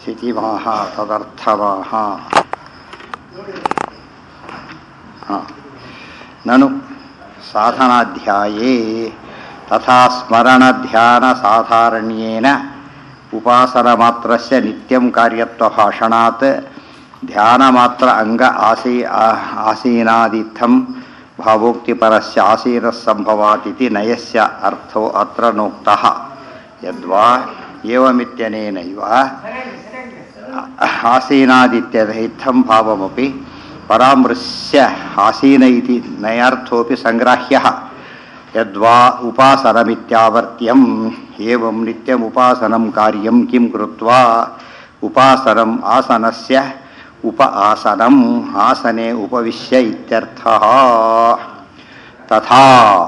ಸ್ಥಿತಿಮಾಹ ತದರ್ಥಮಾಹ ಹ. ನನು ಸಾಧನಾಧ್ಯಾಯೇ ತಥಾ ಸ್ಮರಣಧ್ಯಾನಸಾಧಾರಣ್ಯೇನ ಉಪಾಸನಮಾತ್ರಸ್ಯ ನಿತ್ಯಂ ಕಾರ್ಯತ್ವಭಾಷಣಾತ್ ಧ್ಯಾನಮಾತ್ರ ಅಂಗ ಆಸೀ ಆ- ಆಸೀನಾದಿತ್ಥಂ ಭಾವೋಕ್ತಿಪರಸ್ಯ ಆಸೀನಸ್ಸಂಭವಾತಿತಿ ನಯಸ್ಯ ಅರ್ಥೋ ಅತ್ರ ನೋಕ್ತಃ ಯದ್ವಾ ಏವಮಿತ್ಯನೇನೈವ ಆಸೀನಾದಿತ್ಯದ ಇತ್ತಂ ಭಾವಮಪಿ ಪರಾಮೃಶ್ಯ ಆಸೀನ ಇತಿ ನಯಾರ್ಥೋಪಿ ಸಂಗ್ರಾಹ್ಯಃ ಯದ್ವಾ ಉಪಾಸನಮಿತ್ಯಾವರ್ತ್ಯಂ ಏವಂ ನಿತ್ಯमुपासनं ಕಾರ್ಯಂ ಕಿಂ ಕೃತ್ವಾ ಉಪಾಸನಂ ಆಸನಸ್ಯ ಉಪ ಆಸನಂ ಆಸನೆ ಉಪವಿಶ್ಯ ಇತ್ಯರ್ಥಃ ತಥಾ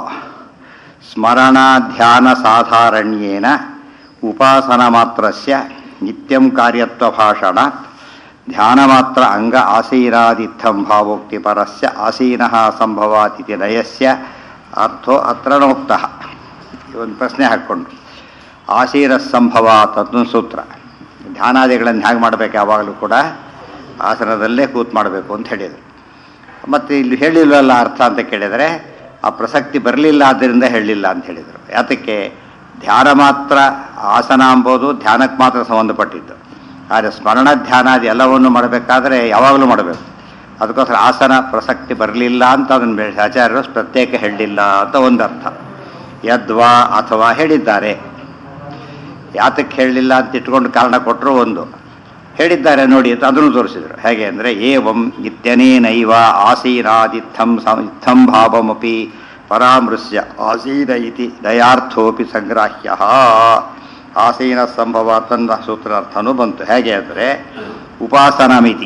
ಸ್ಮರಣಧ್ಯಾನಸಾಧಾರಣ್ಯೇನ ಉಪಾಸನಮಾತ್ರಸ್ಯ ನಿತ್ಯಂ ಕಾರ್ಯತ್ವಭಾಷಣಾತ್ ಧ್ಯಾನಮಾತ್ರ ಅಂಗ ಆಸೀನಾದಿತ್ಥಂ ಭಾವೋಕ್ತಿಪರಸ್ಯ ಆಸೀನಃ ಸಂಭವಾತಿಥಿ ನಯಸ್ಯ ಅರ್ಥೋ ಅತ್ರ ನೋಕ್ತಃ ಒಂದು ಪ್ರಶ್ನೆ ಹಾಕ್ಕೊಂಡು ಆಸೀನ ಸಂಭವ ತತ್ವ ಸೂತ್ರ ಧ್ಯಾನಾದಿಗಳನ್ನು ಹೇಗೆ ಮಾಡಬೇಕು ಯಾವಾಗಲೂ ಕೂಡ ಆಸನದಲ್ಲೇ ಕೂತ್ ಮಾಡಬೇಕು ಅಂತ ಹೇಳಿದರು ಮತ್ತು ಇಲ್ಲಿ ಹೇಳಿಲ್ವಲ್ಲ ಅರ್ಥ ಅಂತ ಕೇಳಿದರೆ ಆ ಪ್ರಸಕ್ತಿ ಬರಲಿಲ್ಲ ಆದ್ದರಿಂದ ಹೇಳಲಿಲ್ಲ ಅಂತ ಹೇಳಿದರು ಯಾತಕ್ಕೆ ಧ್ಯಾನ ಮಾತ್ರ ಆಸನ ಅಂಬೋದು ಧ್ಯಾನಕ್ಕೆ ಮಾತ್ರ ಸಂಬಂಧಪಟ್ಟಿದ್ದು ಆದರೆ ಸ್ಮರಣ ಧ್ಯಾನಾದಿ ಎಲ್ಲವನ್ನು ಮಾಡಬೇಕಾದ್ರೆ ಯಾವಾಗಲೂ ಮಾಡಬೇಕು ಅದಕ್ಕೋಸ್ಕರ ಆಸನ ಪ್ರಸಕ್ತಿ ಬರಲಿಲ್ಲ ಅಂತ ಅದನ್ನು ಬೆ- ಆಚಾರ್ಯರು ಪ್ರತ್ಯೇಕ ಹೇಳಲಿಲ್ಲ ಅಂತ ಒಂದು ಅರ್ಥ ಯದ್ವಾ ಅಥವಾ ಹೇಳಿದ್ದಾರೆ ಯಾತಕ್ಕೆ ಹೇಳಲಿಲ್ಲ ಅಂತ ಇಟ್ಕೊಂಡು ಕಾರಣ ಕೊಟ್ಟರು ಒಂದು ಹೇಳಿದ್ದಾರೆ ನೋಡಿ ಅಂತ ಅದನ್ನು ತೋರಿಸಿದರು ಹೇಗೆ ಅಂದರೆ ಏವಂ ನಿತ್ಯನೇನೈವ ಆಸೀನಾದಿತ್ಥಂ ಸ- ಇತ್ಥಂ ಭಾವಮಪಿ ಪರಾಮೃಶ್ಯ ಆಸೀನ ಇತಿ ದಯಾರ್ಥೋಪಿ ಸಂಗ್ರಾಹ್ಯ ಆಸೀನ ಸಂಭವ ತಂದ ಸೂತ್ರಾರ್ಥನೂ ಬಂತು ಹೇಗೆ ಅಂದರೆ ಉಪಾಸನಮಿತಿ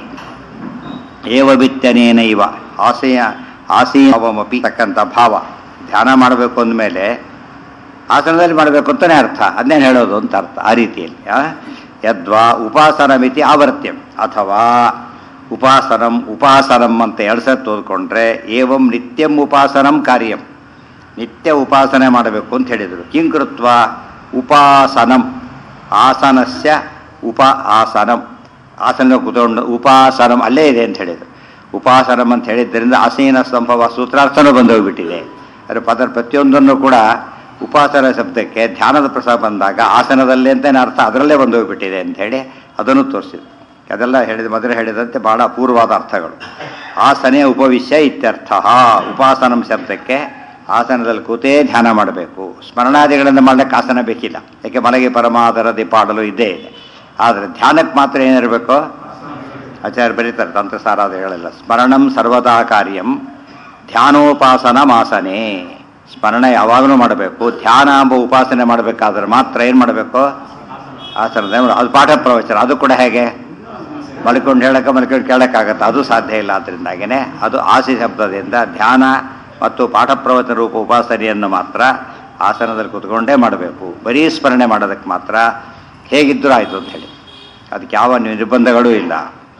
ಏವವಿತ್ಯನೇನೈವ ಆಸೆಯ ಆಸೀನವಮಪಿ ತಕ್ಕಂಥ ಭಾವ ಧ್ಯಾನ ಮಾಡಬೇಕು ಅಂದಮೇಲೆ ಆಸನದಲ್ಲಿ ಮಾಡಬೇಕು ಅಂತಲೇ ಅರ್ಥ ಅದನ್ನೇ ಹೇಳೋದು ಅಂತ ಅರ್ಥ ಆ ರೀತಿಯಲ್ಲಿ ಆ? ಯದ್ವಾ ಉಪಾಸನ ಮಿತಿ ಆವರ್ತ್ಯಂ ಅಥವಾ ಉಪಾಸನಂ ಉಪಾಸನಂ ಅಂತ ಎರಡು ಸತ್ತು ಓದ್ಕೊಂಡ್ರೆ ಏವಂ ನಿತ್ಯಂ ಉಪಾಸನಂ ಕಾರ್ಯಂ ನಿತ್ಯ ಉಪಾಸನೆ ಮಾಡಬೇಕು ಅಂತ ಹೇಳಿದರು ಕಿಂಕೃತ್ವ ಉಪಾಸನಂ ಆಸನಸ್ಯ ಉಪ ಆಸನಂ ಆಸನ ಕೂತ್ಕೊಂಡು ಉಪಾಸನಂ ಅಲ್ಲೇ ಇದೆ ಅಂತ ಹೇಳಿದರು ಉಪಾಸನಂ ಅಂತ ಹೇಳಿದ್ದರಿಂದ ಆಸೀನ ಸಂಭವ ಸೂತ್ರಾರ್ಥನೂ ಬಂದು ಹೋಗ್ಬಿಟ್ಟಿದೆ ಅದರ ಪದ ಪ್ರತಿಯೊಂದನ್ನು ಕೂಡ ಉಪಾಸನ ಶಬ್ದಕ್ಕೆ ಧ್ಯಾನದ ಪ್ರಸಾದ ಬಂದಾಗ ಆಸನದಲ್ಲೇ ಅಂತಲೇ ಅರ್ಥ ಅದರಲ್ಲೇ ಬಂದು ಹೋಗ್ಬಿಟ್ಟಿದೆ ಅಂತ ಹೇಳಿ ಅದನ್ನು ತೋರಿಸಿದ್ರು ಅದೆಲ್ಲ ಹೇಳಿದ ಮೊದಲೇ ಹೇಳಿದಂತೆ ಬಹಳ ಅಪೂರ್ವವಾದ ಅರ್ಥಗಳು ಆಸನೆ ಉಪವಿಶ್ಯ ಇತ್ಯರ್ಥ ಉಪಾಸನಂ ಶಬ್ದಕ್ಕೆ ಆಸನದಲ್ಲಿ ಕೂತೇ ಧ್ಯಾನ ಮಾಡಬೇಕು ಸ್ಮರಣಾದಿಗಳನ್ನು ಮಾಡಲಿಕ್ಕೆ ಆಸನ ಬೇಕಿಲ್ಲ ಯಾಕೆ ಮಲಗಿ ಪರಮಾದರದಿ ಪಾಡಲು ಇದ್ದೇ ಇದೆ ಆದರೆ ಧ್ಯಾನಕ್ಕೆ ಮಾತ್ರ ಏನಿರಬೇಕು ಆಚಾರ್ಯ ಬರೀತಾರೆ ತಂತ್ರಸಾರಾದಿಗಳೆಲ್ಲ ಸ್ಮರಣಂ ಸರ್ವದಾ ಕಾರ್ಯಂ ಧ್ಯಾನೋಪಾಸನ ಮಾಸನೆ ಸ್ಮರಣೆ ಯಾವಾಗಲೂ ಮಾಡಬೇಕು ಧ್ಯಾನ ಎಂಬ ಉಪಾಸನೆ ಮಾಡಬೇಕಾದ್ರೆ ಮಾತ್ರ ಏನು ಮಾಡಬೇಕು ಆಸನದ ಅದು ಪಾಠ ಪ್ರವಚನ ಅದು ಕೂಡ ಹೇಗೆ ಮಲ್ಕೊಂಡು ಹೇಳಕ್ಕೆ ಮಲ್ಕೊಂಡು ಕೇಳೋಕ್ಕಾಗತ್ತೆ ಅದು ಸಾಧ್ಯ ಇಲ್ಲ ಅದರಿಂದಾಗೇ ಅದು ಆಸಿ ಶಬ್ದದಿಂದ ಧ್ಯಾನ ಮತ್ತು ಪಾಠ ಪ್ರವಚನ ರೂಪ ಉಪಾಸನೆಯನ್ನು ಮಾತ್ರ ಆಸನದಲ್ಲಿ ಕೂತ್ಕೊಂಡೇ ಮಾಡಬೇಕು ಬರೀ ಸ್ಮರಣೆ ಮಾಡೋದಕ್ಕೆ ಮಾತ್ರ ಹೇಗಿದ್ದರೂ ಆಯಿತು ಅಂತ ಹೇಳಿ ಅದಕ್ಕೆ ಯಾವ ನಿರ್ಬಂಧಗಳೂ ಇಲ್ಲ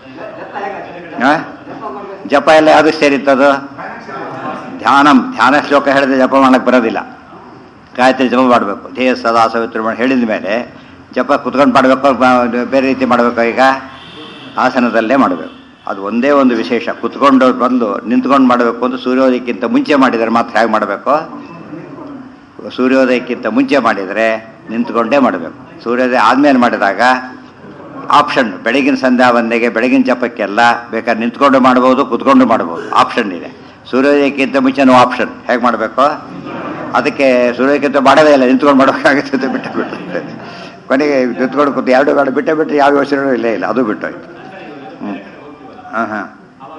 ಆ? ಜಪ ಎಲ್ಲ ಯಾವುದಕ್ಕೆ ಸೇರಿತ್ತದು ಧ್ಯಾನಂ ಧ್ಯಾನ ಶ್ಲೋಕ ಹೇಳಿದ್ರೆ ಜಪ ಮಾಡಕ್ಕೆ ಬರೋದಿಲ್ಲ ಗಾಯತ್ರಿ ಜಪ ಮಾಡಬೇಕು ಧ್ಯೇಯ ಸದಾ ಸಾವಿತ್ರಿ ಮಾಡಿ ಹೇಳಿದ ಮೇಲೆ ಜಪ ಕುತ್ಕೊಂಡು ಮಾಡಬೇಕು ಬೇರೆ ರೀತಿ ಮಾಡಬೇಕು ಈಗ ಆಸನದಲ್ಲೇ ಮಾಡಬೇಕು ಅದು ಒಂದೇ ಒಂದು ವಿಶೇಷ ಕುತ್ಕೊಂಡು ಬಂದು ನಿಂತ್ಕೊಂಡು ಮಾಡಬೇಕು ಅಂತ ಸೂರ್ಯೋದಯಕ್ಕಿಂತ ಮುಂಚೆ ಮಾಡಿದರೆ ಮಾತ್ರ ಹೇಗೆ ಮಾಡಬೇಕು ಸೂರ್ಯೋದಯಕ್ಕಿಂತ ಮುಂಚೆ ಮಾಡಿದರೆ ನಿಂತ್ಕೊಂಡೇ ಮಾಡಬೇಕು ಸೂರ್ಯೋದಯ ಆದಮೇಲೆ ಮಾಡಿದಾಗ ಆಪ್ಷನ್ ಬೆಳಗಿನ ಸಂಧ್ಯಾ ವಂದೆಗೆ ಬೆಳಗಿನ ಜಪಕ್ಕೆಲ್ಲ ಬೇಕಾದ್ರೆ ನಿಂತ್ಕೊಂಡು ಮಾಡ್ಬೋದು ಕುತ್ಕೊಂಡು ಮಾಡ್ಬೋದು ಆಪ್ಷನ್ ಇದೆ ಸೂರ್ಯೋದಯಕ್ಕಿಂತ ಮುಂಚೆನೂ ಆಪ್ಷನ್ ಹೇಗೆ ಮಾಡಬೇಕು ಅದಕ್ಕೆ ಸೂರ್ಯೋದಯಕ್ಕಿಂತ ಮಾಡೋದೇ ಇಲ್ಲ ನಿಂತ್ಕೊಂಡು ಮಾಡಬೇಕಾಗುತ್ತೆ ಅಂತ ಬಿಟ್ಟು ಬಿಟ್ಟು ಕೊನೆಗೆ ನಿಂತ್ಕೊಂಡು ಕೂತು ಎರಡು ಗಾಡಿ ಬಿಟ್ಟೆ ಬಿಟ್ಟರೆ ಯಾವ ಯೋಚನೆಯೂ ಇಲ್ಲೇ ಇಲ್ಲ ಅದು ಬಿಟ್ಟೋಯ್ತು ಹ್ಞೂ ಹಾಂ ಹಾಂ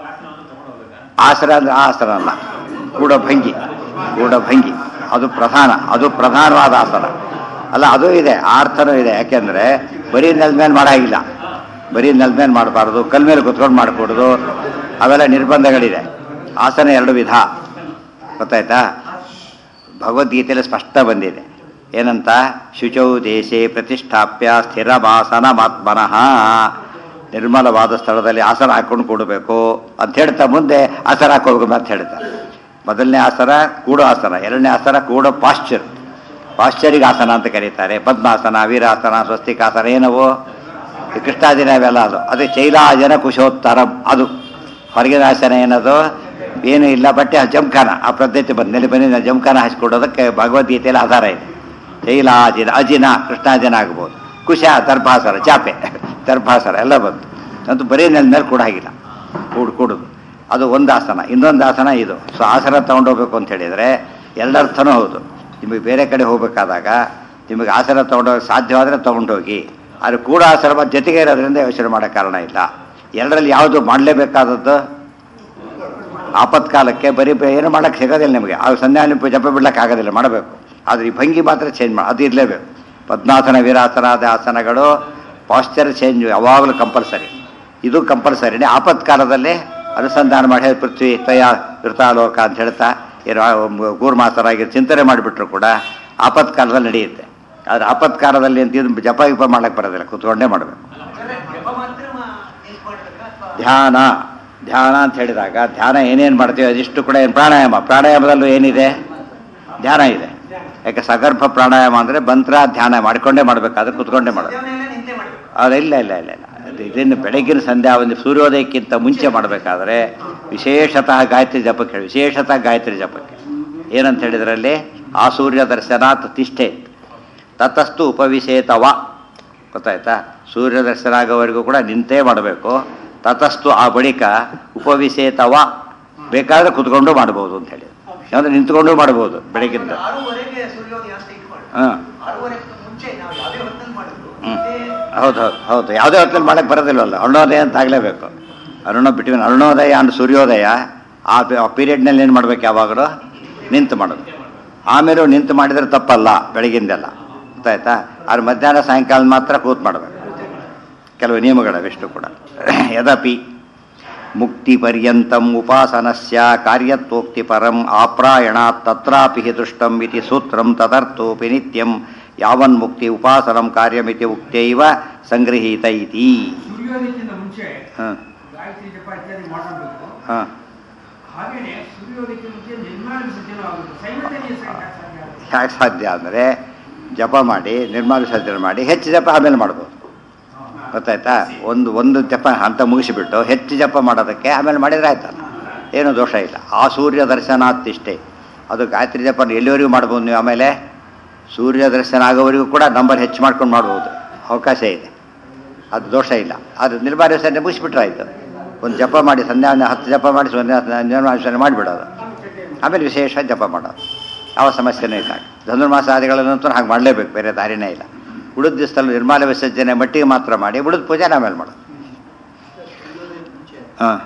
ಆಸನ ಅಂದರೆ ಆಸನ ಅಲ್ಲ ಕೂಡ ಭಂಗಿ ಕೂಡ ಭಂಗಿ ಅದು ಪ್ರಧಾನ ಅದು ಪ್ರಧಾನವಾದ ಆಸನ ಅಲ್ಲ ಅದು ಇದೆ ಆ ಅರ್ಥನೂ ಇದೆ ಯಾಕೆಂದರೆ ಬರೀ ನೆಲದ ಮೇಲೆ ಮಾಡಾಗಿಲ್ಲ ಬರೀ ನೆಲದ ಮೇಲೆ ಮಾಡಬಾರ್ದು ಕಲ್ ಮೇಲೆ ಕುತ್ಕೊಂಡು ಮಾಡಿಕೊಡೋದು ಅವೆಲ್ಲ ನಿರ್ಬಂಧಗಳಿದೆ ಆಸನ ಎರಡು ವಿಧ ಗೊತ್ತಾಯ್ತಾ ಭಗವದ್ಗೀತೆಯಲ್ಲಿ ಸ್ಪಷ್ಟ ಬಂದಿದೆ ಏನಂತ ಶುಚೌ ದೇಶೇ ಪ್ರತಿಷ್ಠಾಪ್ಯ ಸ್ಥಿರಮಾಸನ ಮಾತ್ಮನಃ ನಿರ್ಮಲವಾದ ಸ್ಥಳದಲ್ಲಿ ಆಸನ ಹಾಕೊಂಡು ಕೂಡಬೇಕು ಅಂತ ಹೇಳ್ತಾ ಮುಂದೆ ಆಸನ ಹಾಕೋಬೇಕು ಅಂತ ಹೇಳ್ತಾರೆ ಮೊದಲನೇ ಆಸನ ಕೂಡೋ ಆಸನ ಎರಡನೇ ಆಸನ ಕೂಡೋ ಪಾಶ್ಚರ್ ಪಾಶ್ಚರಿಗೆ ಆಸನ ಅಂತ ಕರೀತಾರೆ ಪದ್ಮಾಸನ ವೀರಾಸನ ಸ್ವಸ್ತಿಕಾಸನ ಏನವು ಈ ಕೃಷ್ಣಾಜಿನ ಅವೆಲ್ಲ ಅದು ಅದು ಚೈಲಾಜನ ಕುಶೋತ್ತರಂ ಅದು ಹೊರಗಿನ ಆಸನ ಏನದು ಏನು ಇಲ್ಲ ಬಟ್ಟೆ ಆ ಜಂಖಾನ ಆ ಪದ್ಧತಿ ಬಂದಲ್ಲಿ ಬನ್ನಿ ನಾವು ಜಂಖಾನ ಹಾಸ್ಕೊಡೋದಕ್ಕೆ ಭಗವದ್ಗೀತೆಯಲ್ಲಿ ಆಧಾರ ಇದೆ ಚೈಲಾಜಿನ ಅಜಿನ ಕೃಷ್ಣಾಜಿನ ಆಗ್ಬೋದು ಕುಶ ದರ್ಭಾಸರ ಚಾಪೆ ದರ್ಭಾಸರ ಎಲ್ಲ ಬಂತು ಅಂತೂ ಬರೀ ನೆಲ ಮೇಲೆ ಕೂಡ ಆಗಿಲ್ಲ ಕೂಡು ಕೂಡುದು ಅದು ಒಂದು ಆಸನ ಇನ್ನೊಂದು ಆಸನ ಇದು ಸೊ ಆಸನ ತೊಗೊಂಡೋಗ್ಬೇಕು ಅಂತ ಹೇಳಿದರೆ ಎರಡರ್ಥನೂ ಹೌದು ನಿಮಗೆ ಬೇರೆ ಕಡೆ ಹೋಗಬೇಕಾದಾಗ ನಿಮಗೆ ಆಸನ ತೊಗೊಂಡೋಗಿ ಸಾಧ್ಯವಾದರೆ ತೊಗೊಂಡೋಗಿ ಆದರೆ ಕೂಡ ಆಸನ ಮತ್ತೆ ಜೊತೆಗೆ ಇರೋದ್ರಿಂದ ಯೋಚನೆ ಮಾಡೋ ಕಾರಣ ಇಲ್ಲ ಎರಡರಲ್ಲಿ ಯಾವುದು ಮಾಡಲೇಬೇಕಾದದ್ದು ಆಪತ್ಕಾಲಕ್ಕೆ ಬರೀ ಬ- ಏನು ಮಾಡೋಕ್ಕೆ ಸಿಗೋದಿಲ್ಲ ನಿಮಗೆ ಆ ಸಂಧ್ಯಾ ನೀವು ಜಪ ಬಿಡ್ಲಿಕ್ಕೆ ಆಗೋದಿಲ್ಲ ಮಾಡಬೇಕು ಆದರೆ ಈ ಭಂಗಿ ಮಾತ್ರ ಚೇಂಜ್ ಮಾಡಿ ಅದು ಇರಲೇಬೇಕು ಪದ್ಮಾಸನ ವೀರಾಸನಾದ ಆಸನಗಳು ಪಾಶ್ಚರ್ ಚೇಂಜ್ ಯಾವಾಗಲೂ ಕಂಪಲ್ಸರಿ ಇದು ಕಂಪಲ್ಸರಿನೇ ಆಪತ್ಕಾಲದಲ್ಲಿ ಅನುಸಂಧಾನ ಮಾಡಿ ಹೇ ಪೃಥ್ವಿ ತ್ವಯ ವೃತಾಲೋಕ ಅಂತ ಹೇಳ್ತಾ ಏನು ಗೂರ್ಮಾಸರಾಗಿ ಚಿಂತನೆ ಮಾಡಿಬಿಟ್ರು ಕೂಡ ಆಪತ್ಕಾಲದಲ್ಲಿ ನಡೆಯುತ್ತೆ ಆದರೆ ಆಪತ್ಕಾಲದಲ್ಲಿ ಅಂತ ಇದು ಜಪ ಗಿಪ ಮಾಡಕ್ಕೆ ಬರೋದಿಲ್ಲ ಕೂತ್ಕೊಂಡೇ ಮಾಡಬೇಕು ಧ್ಯಾನ ಧ್ಯಾನ ಅಂತ ಹೇಳಿದಾಗ ಧ್ಯಾನ ಏನೇನು ಮಾಡ್ತೀವಿ ಅದಿಷ್ಟು ಕೂಡ ಏನು ಪ್ರಾಣಾಯಾಮ ಪ್ರಾಣಾಯಾಮದಲ್ಲೂ ಏನಿದೆ ಧ್ಯಾನ ಇದೆ ಯಾಕೆ ಸಗರ್ಭ ಪ್ರಾಣಾಯಾಮ ಅಂದರೆ ಮಂತ್ರ ಧ್ಯಾನ ಮಾಡಿಕೊಂಡೇ ಮಾಡಬೇಕಾದ್ರೆ ಕೂತ್ಕೊಂಡೇ ಮಾಡಬೇಕು ಅದು ಇಲ್ಲ ಇಲ್ಲ ಇಲ್ಲ ಇಲ್ಲ ಅದು ಇದನ್ನು ಬೆಳಗಿನ ಸಂಧ್ಯಾ ಒಂದು ಸೂರ್ಯೋದಯಕ್ಕಿಂತ ಮುಂಚೆ ಮಾಡಬೇಕಾದ್ರೆ ವಿಶೇಷತಃ ಗಾಯತ್ರಿ ಜಪಕ್ಕೆ ಹೇಳಿ ವಿಶೇಷತಃ ಗಾಯತ್ರಿ ಜಪಕ್ಕೆ ಏನಂತ ಹೇಳಿದ್ರಲ್ಲಿ ಆ ಸೂರ್ಯ ದರ್ಶನಾತ್ ತಿಷ್ಠೆ ತತಸ್ತು ಉಪವಿಶೇತವ ಗೊತ್ತಾಯ್ತಾ ಸೂರ್ಯ ದರ್ಶನ ಆಗೋವರೆಗೂ ಕೂಡ ನಿಂತೇ ಮಾಡಬೇಕು ತತಸ್ತು ಆ ಬಳಿಕ ಉಪವಿಶೇತವ ಬೇಕಾದ್ರೆ ಕುತ್ಕೊಂಡು ಮಾಡ್ಬೋದು ಅಂತ ಹೇಳಿ ಅಂದರೆ ನಿಂತ್ಕೊಂಡು ಮಾಡ್ಬೋದು ಬೆಳಗಿಂದ ಆರೂವರೆಗೆ ಸೂರ್ಯೋದಯ ಅಂತ ಇಟ್ಕೊಳ್ಳಿ ಹಾಂ ಆರೂವರೆಗೆ ಮುಂಚೆ ನಾವು ಯಾವುದೇ ಹೊತ್ತಲ್ಲಿ ಮಾಡಿದ್ರು ಹ್ಮ್. ಮತ್ತೆ ಹೌದು ಹೌದು ಹೌದು ಯಾವುದೇ ಹೊತ್ತಲ್ಲಿ ಮಾಡಕ್ಕೆ ಬರೋದಿಲ್ವಲ್ಲ ಅರುಣೋದಯ ಅಂತ ಆಗಲೇಬೇಕು ಅರುಣ ಬಿಟ್ವೀನ್ ಅರುಣೋದಯ ಅಂಡ್ ಸೂರ್ಯೋದಯ ಆ ಪೀರಿಯಡ್ನಲ್ಲಿ ಏನು ಮಾಡ್ಬೇಕು ಯಾವಾಗಲೂ ನಿಂತು ಮಾಡೋದು ಆಮೇಲೆ ನಿಂತು ಮಾಡಿದರೆ ತಪ್ಪಲ್ಲ ಬೆಳಗಿಂದೆಲ್ಲ ಗೊತ್ತಾಯ್ತಾ ಆದ್ರೆ ಮಧ್ಯಾಹ್ನ ಸಾಯಂಕಾಲ ಮಾತ್ರ ಕೂತ್ ಮಾಡಬೇಕು ಕೆಲವು ನಿಯಮಗಳವೆಷ್ಟು ಕೂಡ ಯದಪಿ ಮುಕ್ತಿ ಪರ್ಯಂತಂ ಉಪಾಸನಸ್ಯ ಕಾರ್ಯತ್ವೋಕ್ತಿ ಪರಂ ಆಪ್ರಾಯಣಾತ್ ತತ್ರಾಪಿ ಹಿ ದೃಷ್ಟಂ ಇತಿ ಸೂತ್ರಂ ತದರ್ಥೋಪಿ ನಿತ್ಯಂ ಯಾವನ್ ಮುಕ್ತಿ ಉಪಾಸನಂ ಕಾರ್ಯಮಿತಿ ಉಕ್ತೈವ ಸಂಗೃಹೀತ ಇತಿ ಸೂರ್ಯೋದಯಕ್ಕಿಂತ ಮುಂಚೆ ಹಾಂ ಗಾಯತ್ರಿ ಜಪ ಇತ್ಯಾದಿ ಮಾಡಬೇಕು ಹಾಂ ಹಾಗೇನೆ ಸೂರ್ಯೋದಯಕ್ಕೆ ಮುಂಚೆ ನಿರ್ಮಾಣ ವಿಸರ್ಜನೆ ಆಗುತ್ತೆ ಸೈಮಲ್ಟೇನಿಯಸ್ ಆಗಿ ಯಾಕೆ ಸಾಧ್ಯ ಆಗುತ್ತೆ? ಯಾಕೆ ಸಾಧ್ಯ ಅಂದರೆ ಜಪ ಮಾಡಿ ನಿರ್ಮಾಣ ವಿಸರ್ಜನೆ ಮಾಡಿ ಹೆಚ್ಚು ಜಪ ಆಮೇಲೆ ಮಾಡ್ಬೋದು ಗೊತ್ತಾಯ್ತಾ ಒಂದು ಒಂದು ಜಪ ಹಂತ ಮುಗಿಸಿಬಿಟ್ಟು ಹೆಚ್ಚು ಜಪ ಮಾಡೋದಕ್ಕೆ ಆಮೇಲೆ ಮಾಡಿದ್ರೆ ಆಯ್ತಲ್ಲ ಏನೂ ದೋಷ ಇಲ್ಲ ಆ ಸೂರ್ಯ ದರ್ಶನಾತಿಷ್ಟೇ ಅದು ಗಾಯತ್ರಿ ಜಪ ಎಲ್ಲಿವರೆಗೂ ಮಾಡ್ಬೋದು ನೀವು ಆಮೇಲೆ ಸೂರ್ಯ ದರ್ಶನ ಆಗೋವರೆಗೂ ಕೂಡ ನಂಬರ್ ಹೆಚ್ಚು ಮಾಡ್ಕೊಂಡು ಮಾಡ್ಬೋದು ಅವಕಾಶ ಇದೆ ಅದು ದೋಷ ಇಲ್ಲ ಅದು ನಿರ್ಮಾಣ ವಿಸರ್ಜನೆ ಮುಗಿಸ್ಬಿಟ್ರೆ ಆಯಿತು ಒಂದು ಜಪ ಮಾಡಿ ಸಂಧ್ಯಾ ಹತ್ತು ಜಪ ಮಾಡಿ ಸಂಧ್ಯಾ ನಿರ್ಮಾಣ ವಿಸರ್ಜನೆ ಮಾಡಿಬಿಡೋದು ಆಮೇಲೆ ವಿಶೇಷ ಜಪ ಮಾಡೋದು ಯಾವ ಸಮಸ್ಯೆನೂ ಇಲ್ಲ ಧನುರ್ಮಾಸಾದಿಗಳನ್ನಂತೂ ಹಾಗೆ ಮಾಡಲೇಬೇಕು ಬೇರೆ ದಾರಿನೇ ಇಲ್ಲ ಉಳಿದ ದಿವಸದಲ್ಲಿ ನಿರ್ಮಾಲ ವಿಸರ್ಜನೆ ಮಟ್ಟಿಗೆ ಮಾತ್ರ ಮಾಡಿ ಉಳಿದ ಪೂಜೆನ ಆಮೇಲೆ ಮಾಡೋದು ಹಾಂ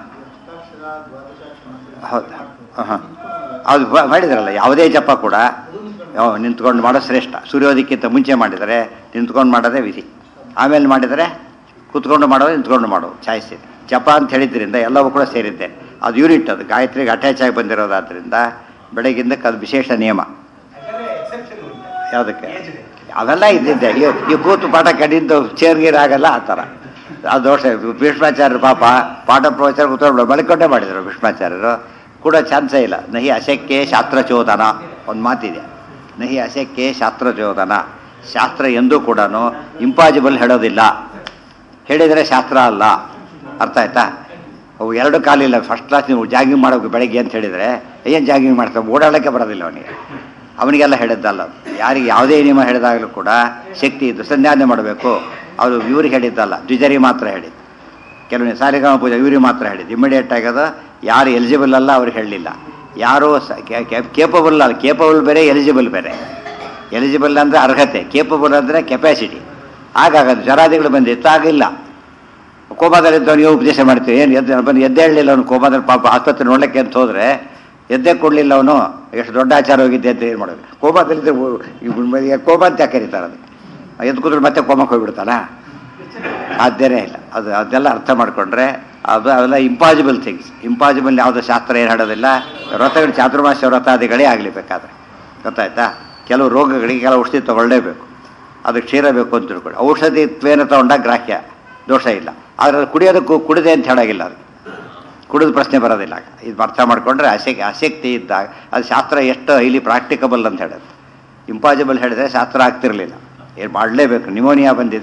ಹೌದಾ ಹಾಂ ಅದು ಬ- ಮಾಡಿದ್ರಲ್ಲ ಯಾವುದೇ ಜಪ ಕೂಡ ಯಾವ- ನಿಂತ್ಕೊಂಡು ಮಾಡೋದು ಶ್ರೇಷ್ಠ ಸೂರ್ಯೋದಯಕ್ಕಿಂತ ಮುಂಚೆ ಮಾಡಿದರೆ ನಿಂತ್ಕೊಂಡು ಮಾಡೋದೇ ವಿಧಿ ಆಮೇಲೆ ಮಾಡಿದರೆ ಕೂತ್ಕೊಂಡು ಮಾಡೋದು ನಿಂತ್ಕೊಂಡು ಮಾಡೋದು ಚಾಯ್ಸ್ ಇದೆ ಜಪ ಅಂತ ಹೇಳಿದ್ರಿಂದ ಎಲ್ಲವೂ ಕೂಡ ಸೇರಿದ್ದೆ ಅದು ಯೂನಿಟ್ ಅದು ಗಾಯತ್ರಿಗೆ ಅಟ್ಯಾಚ್ ಆಗಿ ಬಂದಿರೋದಾದ್ರಿಂದ ಬೆಳಗಿಂದಕ್ಕೆ ಅದು ವಿಶೇಷ ನಿಯಮ ಯಾಕಂದ್ರೆ ಎಕ್ಸೆಪ್ಷನ್ ಉಂಟು ಯಾವುದಕ್ಕೆ Age ಇದೆ. ಅವೆಲ್ಲ ಇದ್ದಿದ್ದೆ ಈ ಈ ಕೂತು ಪಾಠ ಕಡಿದ್ದು ಚೇರ್ಗೀರ್ ಆಗಲ್ಲ ಆ ಥರ ಅದು ದೋಷ ಭೀಷ್ಮಾಚಾರ್ಯರು ಪಾಪ ಪಾಠ ಪ್ರವಚನ ಕೂತ್ಕೊಂಡು ಮಲ್ಕೊಂಡೇ ಮಾಡಿದರು ಭೀಷ್ಮಾಚಾರ್ಯರು ಕೂಡ ಚಾನ್ಸೇ ಇಲ್ಲ ನಹಿ ಅಶಕ್ಯ ಶಾಸ್ತ್ರಚೋದನ ಒಂದು ಮಾತಿದೆ ನಹಿ ಅಶಕ್ಯ ಶಾಸ್ತ್ರಚೋದನ ಶಾಸ್ತ್ರ ಎಂದೂ ಕೂಡ ಇಂಪಾಸಿಬಲ್ ಹೇಳೋದಿಲ್ಲ ಹೇಳಿದರೆ ಶಾಸ್ತ್ರ ಅಲ್ಲ ಅರ್ಥ ಆಯ್ತಾ ಅವು ಎರಡು ಕಾಲಿಲ್ಲ ಫಸ್ಟ್ ಕ್ಲಾಸ್ ನೀವು ಜಾಗಿಂಗ್ ಮಾಡೋಕೆ ಬೆಳಗ್ಗೆ ಅಂತ ಹೇಳಿದರೆ ಏನು ಜಾಗಿಂಗ್ ಮಾಡ್ತಾವೆ ಓಡಾಡೋಕ್ಕೆ ಬರೋದಿಲ್ಲ ಅವನಿಗೆ ಅವನಿಗೆಲ್ಲ ಹೇಳಿದ್ದಲ್ಲ ಯಾರಿಗೆ ಯಾವುದೇ ನಿಯಮ ಹೇಳಿದಾಗಲೂ ಕೂಡ ಶಕ್ತಿ ಇದ್ದು ಸಂಧ್ಯಾನೆ ಮಾಡಬೇಕು ಅವರು ಇವ್ರಿಗೆ ಹೇಳಿದ್ದಲ್ಲ ದ್ವಿಜರಿ ಮಾತ್ರ ಹೇಳಿದ್ದು ಕೆಲವು ಸಾರಿಗಾಮ ಪೂಜೆ ಇವ್ರಿಗೆ ಮಾತ್ರ ಹೇಳಿದ್ದು ಇಮಿಡಿಯೇಟ್ ಆಗೋದು ಯಾರು ಎಲಿಜಿಬಲ್ ಅಲ್ಲ ಅವ್ರಿಗೆ ಹೇಳಲಿಲ್ಲ ಯಾರು ಕೇಪಬಲ್ ಅಲ್ಲ ಕೇಪಬಲ್ ಬೇರೆ ಎಲಿಜಿಬಲ್ ಬೇರೆ ಎಲಿಜಿಬಲ್ ಅಂದರೆ ಅರ್ಹತೆ ಕೇಪಬಲ್ ಅಂದರೆ ಕೆಪಾಸಿಟಿ ಆಗಾಗದು ಜರಾದಿಗಳು ಬಂದಿತ್ತು ಆಗಿಲ್ಲ ಕೋಮಾದಲ್ಲಿದ್ದವನು ನೀವು ಉಪದೇಶ ಮಾಡ್ತೀವಿ ಏನು ಎದ್ದು ಬಂದು ಎದ್ದೇ ಹೇಳಲಿಲ್ಲ ಅವನು ಕೋಮಾದಲ್ಲಿ ಪಾಪ ಆಸ್ಪತ್ರೆ ನೋಡ್ಲಿಕ್ಕೆ ಅಂತ ಹೋದರೆ ಎದ್ದೇ ಕೊಡಲಿಲ್ಲ ಅವನು ಎಷ್ಟು ದೊಡ್ಡ ಆಚಾರ ಹೋಗಿದ್ದೆ ಅಂತ ಏನು ಮಾಡೋದು ಕೋಮಾದಲ್ಲಿದ್ದರೆ ಕೋಮಾ ಅಂತ ಯಾಕೆ ಕರೀತಾರೆ ಅದು ಎದ್ದು ಕೂತ್ರೆ ಮತ್ತೆ ಕೋಮಕ್ಕೆ ಹೋಗ್ಬಿಡ್ತಾನ ಸಾಧ್ಯನೇ ಇಲ್ಲ ಅದು ಅದೆಲ್ಲ ಅರ್ಥ ಮಾಡಿಕೊಂಡ್ರೆ ಅದು ಅವೆಲ್ಲ ಇಂಪಾಸಿಬಲ್ ಥಿಂಗ್ಸ್ ಇಂಪಾಸಿಬಲ್ ಯಾವುದೋ ಶಾಸ್ತ್ರ ಏನು ಹೇಳೋದಿಲ್ಲ ವ್ರತಗಳು ಚಾತುರ್ಮಾಸ್ಯ ವ್ರತಾದಿಗಳೇ ಆಗಲಿ ಬೇಕಾದ್ರೆ ಗೊತ್ತಾಯ್ತಾ ಕೆಲವು ರೋಗಗಳಿಗೆ ಕೆಲವು ಔಷಧಿ ತಗೊಳ್ಳೇಬೇಕು ಅದು ಕ್ಷೀರ ಬೇಕು ಅಂತ ತಿಳ್ಕೊಳ್ಳಿ ಔಷಧಿತ್ವೇನ ತಗೊಂಡಾಗ ಗ್ರಾಹ್ಯ ದೋಷ ಇಲ್ಲ ಆದರೆ ಕುಡಿಯೋದಕ್ಕೂ ಕುಡಿದೆ ಅಂತ ಹೇಳಾಗಿಲ್ಲ ಅದು ಕುಡಿದ ಪ್ರಶ್ನೆ ಬರೋದಿಲ್ಲ ಇದು ಅರ್ಥ ಮಾಡಿಕೊಂಡ್ರೆ ಅಶಕ್ತಿ ಆಸಕ್ತಿ ಇದ್ದಾಗ ಅದು ಶಾಸ್ತ್ರ ಎಷ್ಟು ಹೈಲಿ ಪ್ರಾಕ್ಟಿಕಬಲ್ ಅಂತ ಹೇಳೋದು ಇಂಪಾಸಿಬಲ್ ಹೇಳಿದ್ರೆ ಶಾಸ್ತ್ರ ಆಗ್ತಿರಲಿಲ್ಲ ಏನು ಮಾಡಲೇಬೇಕು ನಿಮೋನಿಯಾ ಬಂದಿದೆ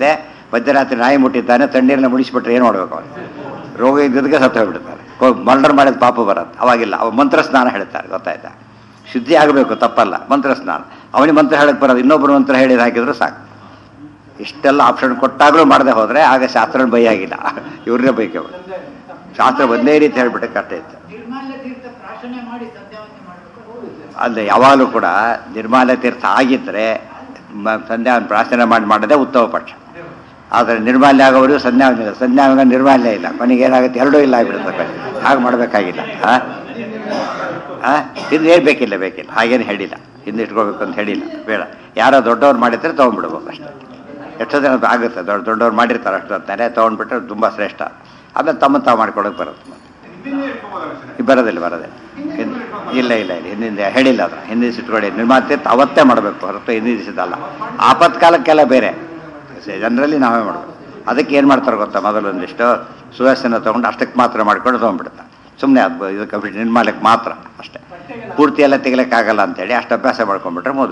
ಮಧ್ಯರಾತ್ರಿ ನಾಯಿ ಮುಟ್ಟಿದ್ದಾನೆ ತಣ್ಣೀರನ್ನ ಮುಡಿಸ್ಬಿಟ್ರೆ ಏನು ಮಾಡ್ಬೇಕು ಅವನು ರೋಗ ಇದ್ದದಕ್ಕೆ ಸತ್ತು ಹೋಗ್ಬಿಡ್ತಾರೆ ಮರ್ಡರ್ ಮಾಡಿದ ಪಾಪ ಬರುತ್ತೆ ಅವಾಗಿಲ್ಲ ಅವ ಮಂತ್ರ ಸ್ನಾನ ಹೇಳ್ತಾರೆ ಗೊತ್ತಾಯ್ತಾ ಶುದ್ಧಿ ಆಗಬೇಕು ತಪ್ಪಲ್ಲ ಮಂತ್ರ ಸ್ನಾನ ಅವನಿಗೆ ಮಂತ್ರ ಹೇಳಕ್ಕೆ ಬರೋದು ಇನ್ನೊಬ್ಬರು ಮಂತ್ರ ಹೇಳಿದ ಹಾಕಿದ್ರು ಸಾಕು ಇಷ್ಟೆಲ್ಲ ಆಪ್ಷನ್ ಕೊಟ್ಟಾಗಲೂ ಮಾಡದೆ ಹೋದರೆ ಆಗ ಶಾಸ್ತ್ರ ಬೈ ಆಗಿಲ್ಲ ಇವ್ರನ್ನೇ ಬೈಕೆ ಶಾಸ್ತ್ರ ಒಂದೇ ರೀತಿ ಹೇಳ್ಬಿಟ್ಟೆ ಕಷ್ಟ ಇತ್ತು ನಿರ್ಮಾಲ್ಯ ತೀರ್ಥ ಪ್ರಾಶನೆ ಮಾಡಿ ಸಂಧ್ಯಾವಂದನೆ ಮಾಡಬೇಕು ಅಲ್ಲದೆ ಯಾವಾಗಲೂ ಕೂಡ ನಿರ್ಮಾಲ್ಯ ತೀರ್ಥ ಆಗಿದ್ದರೆ ಮ- ಸಂಧ್ಯಾ ಪ್ರಾರ್ಥನೆ ಮಾಡಿ ಮಾಡೋದೇ ಉತ್ತಮ ಪಕ್ಷ ಆದರೆ ನಿರ್ಮಾಲ್ಯ ಆಗೋವರೆಗೂ ಸಂಧ್ಯಾವಂದನೆ ಸಂಧ್ಯಾವಂಗ ನಿರ್ಮಾಲ್ಯ ಇಲ್ಲ ಕೊನೆಗೆ ಏನಾಗುತ್ತೆ ಎರಡೂ ಇಲ್ಲ ಆಗಿಬಿಡುತ್ತೆ ಹಾಗೆ ಮಾಡಬೇಕಾಗಿಲ್ಲ ಹಾಂ ಹಾಂ ಇದು ಏನು ಬೇಕಿಲ್ಲ ಬೇಕಿಲ್ಲ ಹಾಗೇನು ಹೇಳಿಲ್ಲ ಹಿಂದೆ ಇಟ್ಕೋಬೇಕು ಅಂತ ಹೇಳಿಲ್ಲ ಬೇಡ ಯಾರೋ ದೊಡ್ಡವ್ರು ಮಾಡಿದ್ರೆ ತೊಗೊಂಡ್ಬಿಡ್ಬೇಕು ಅಷ್ಟೇ ಎಷ್ಟೋ ಜನ ಆಗುತ್ತೆ ದೊಡ್ಡ ದೊಡ್ಡವ್ರು ಮಾಡಿರ್ತಾರೆ ಅಷ್ಟು ಅಂತಾರೆ ತೊಗೊಂಡ್ಬಿಟ್ರೆ ತುಂಬ ಶ್ರೇಷ್ಠ ಆಮೇಲೆ ತಮ್ಮ ತಾವು ಮಾಡ್ಕೊಳಕ್ಕೆ ಬರುತ್ತೆ ಮತ್ತೆ ಈ ಬರೋದಿಲ್ಲ ಬರೋದಿಲ್ಲ ಹಿಂ- ಇಲ್ಲ ಇಲ್ಲ ಇಲ್ಲ ಹಿಂದಿಂದ ಹೇಳಿಲ್ಲ ಅದು ಹಿಂದಿನ ಇಟ್ಕೊಳ್ಳಿ ನಿರ್ಮಾತೆ ಅವತ್ತೇ ಮಾಡಬೇಕು ಹೊರತು ಹಿಂದಿನ ದಿವಸದಲ್ಲ ಆಪತ್ಕಾಲಕ್ಕೆಲ್ಲ ಬೇರೆ ಜನರಲ್ಲಿ ನಾವೇ ಮಾಡಬೇಕು ಅದಕ್ಕೆ ಏನು ಮಾಡ್ತಾರೆ ಗೊತ್ತಾ ಮೊದಲೊಂದಿಷ್ಟು ಸುವಾಸನ ತೊಗೊಂಡು ಅಷ್ಟಕ್ಕೆ ಮಾತ್ರ ಮಾಡ್ಕೊಂಡು ತೊಗೊಂಡ್ಬಿಡ್ತಾರೆ ಸುಮ್ಮನೆ ಅದು ಇದು ಕಂಪ್ಲೀಟ್ ನಿರ್ಮಾಲಕ್ಕೆ ಮಾತ್ರ ಅಷ್ಟೇ ಪೂರ್ತಿ ಎಲ್ಲ ತೆಗಿಲಿಕ್ಕಾಗಲ್ಲ ಅಂತೇಳಿ ಅಷ್ಟು ಅಭ್ಯಾಸ ಮಾಡ್ಕೊಂಡ್ಬಿಟ್ರೆ ಮೋದು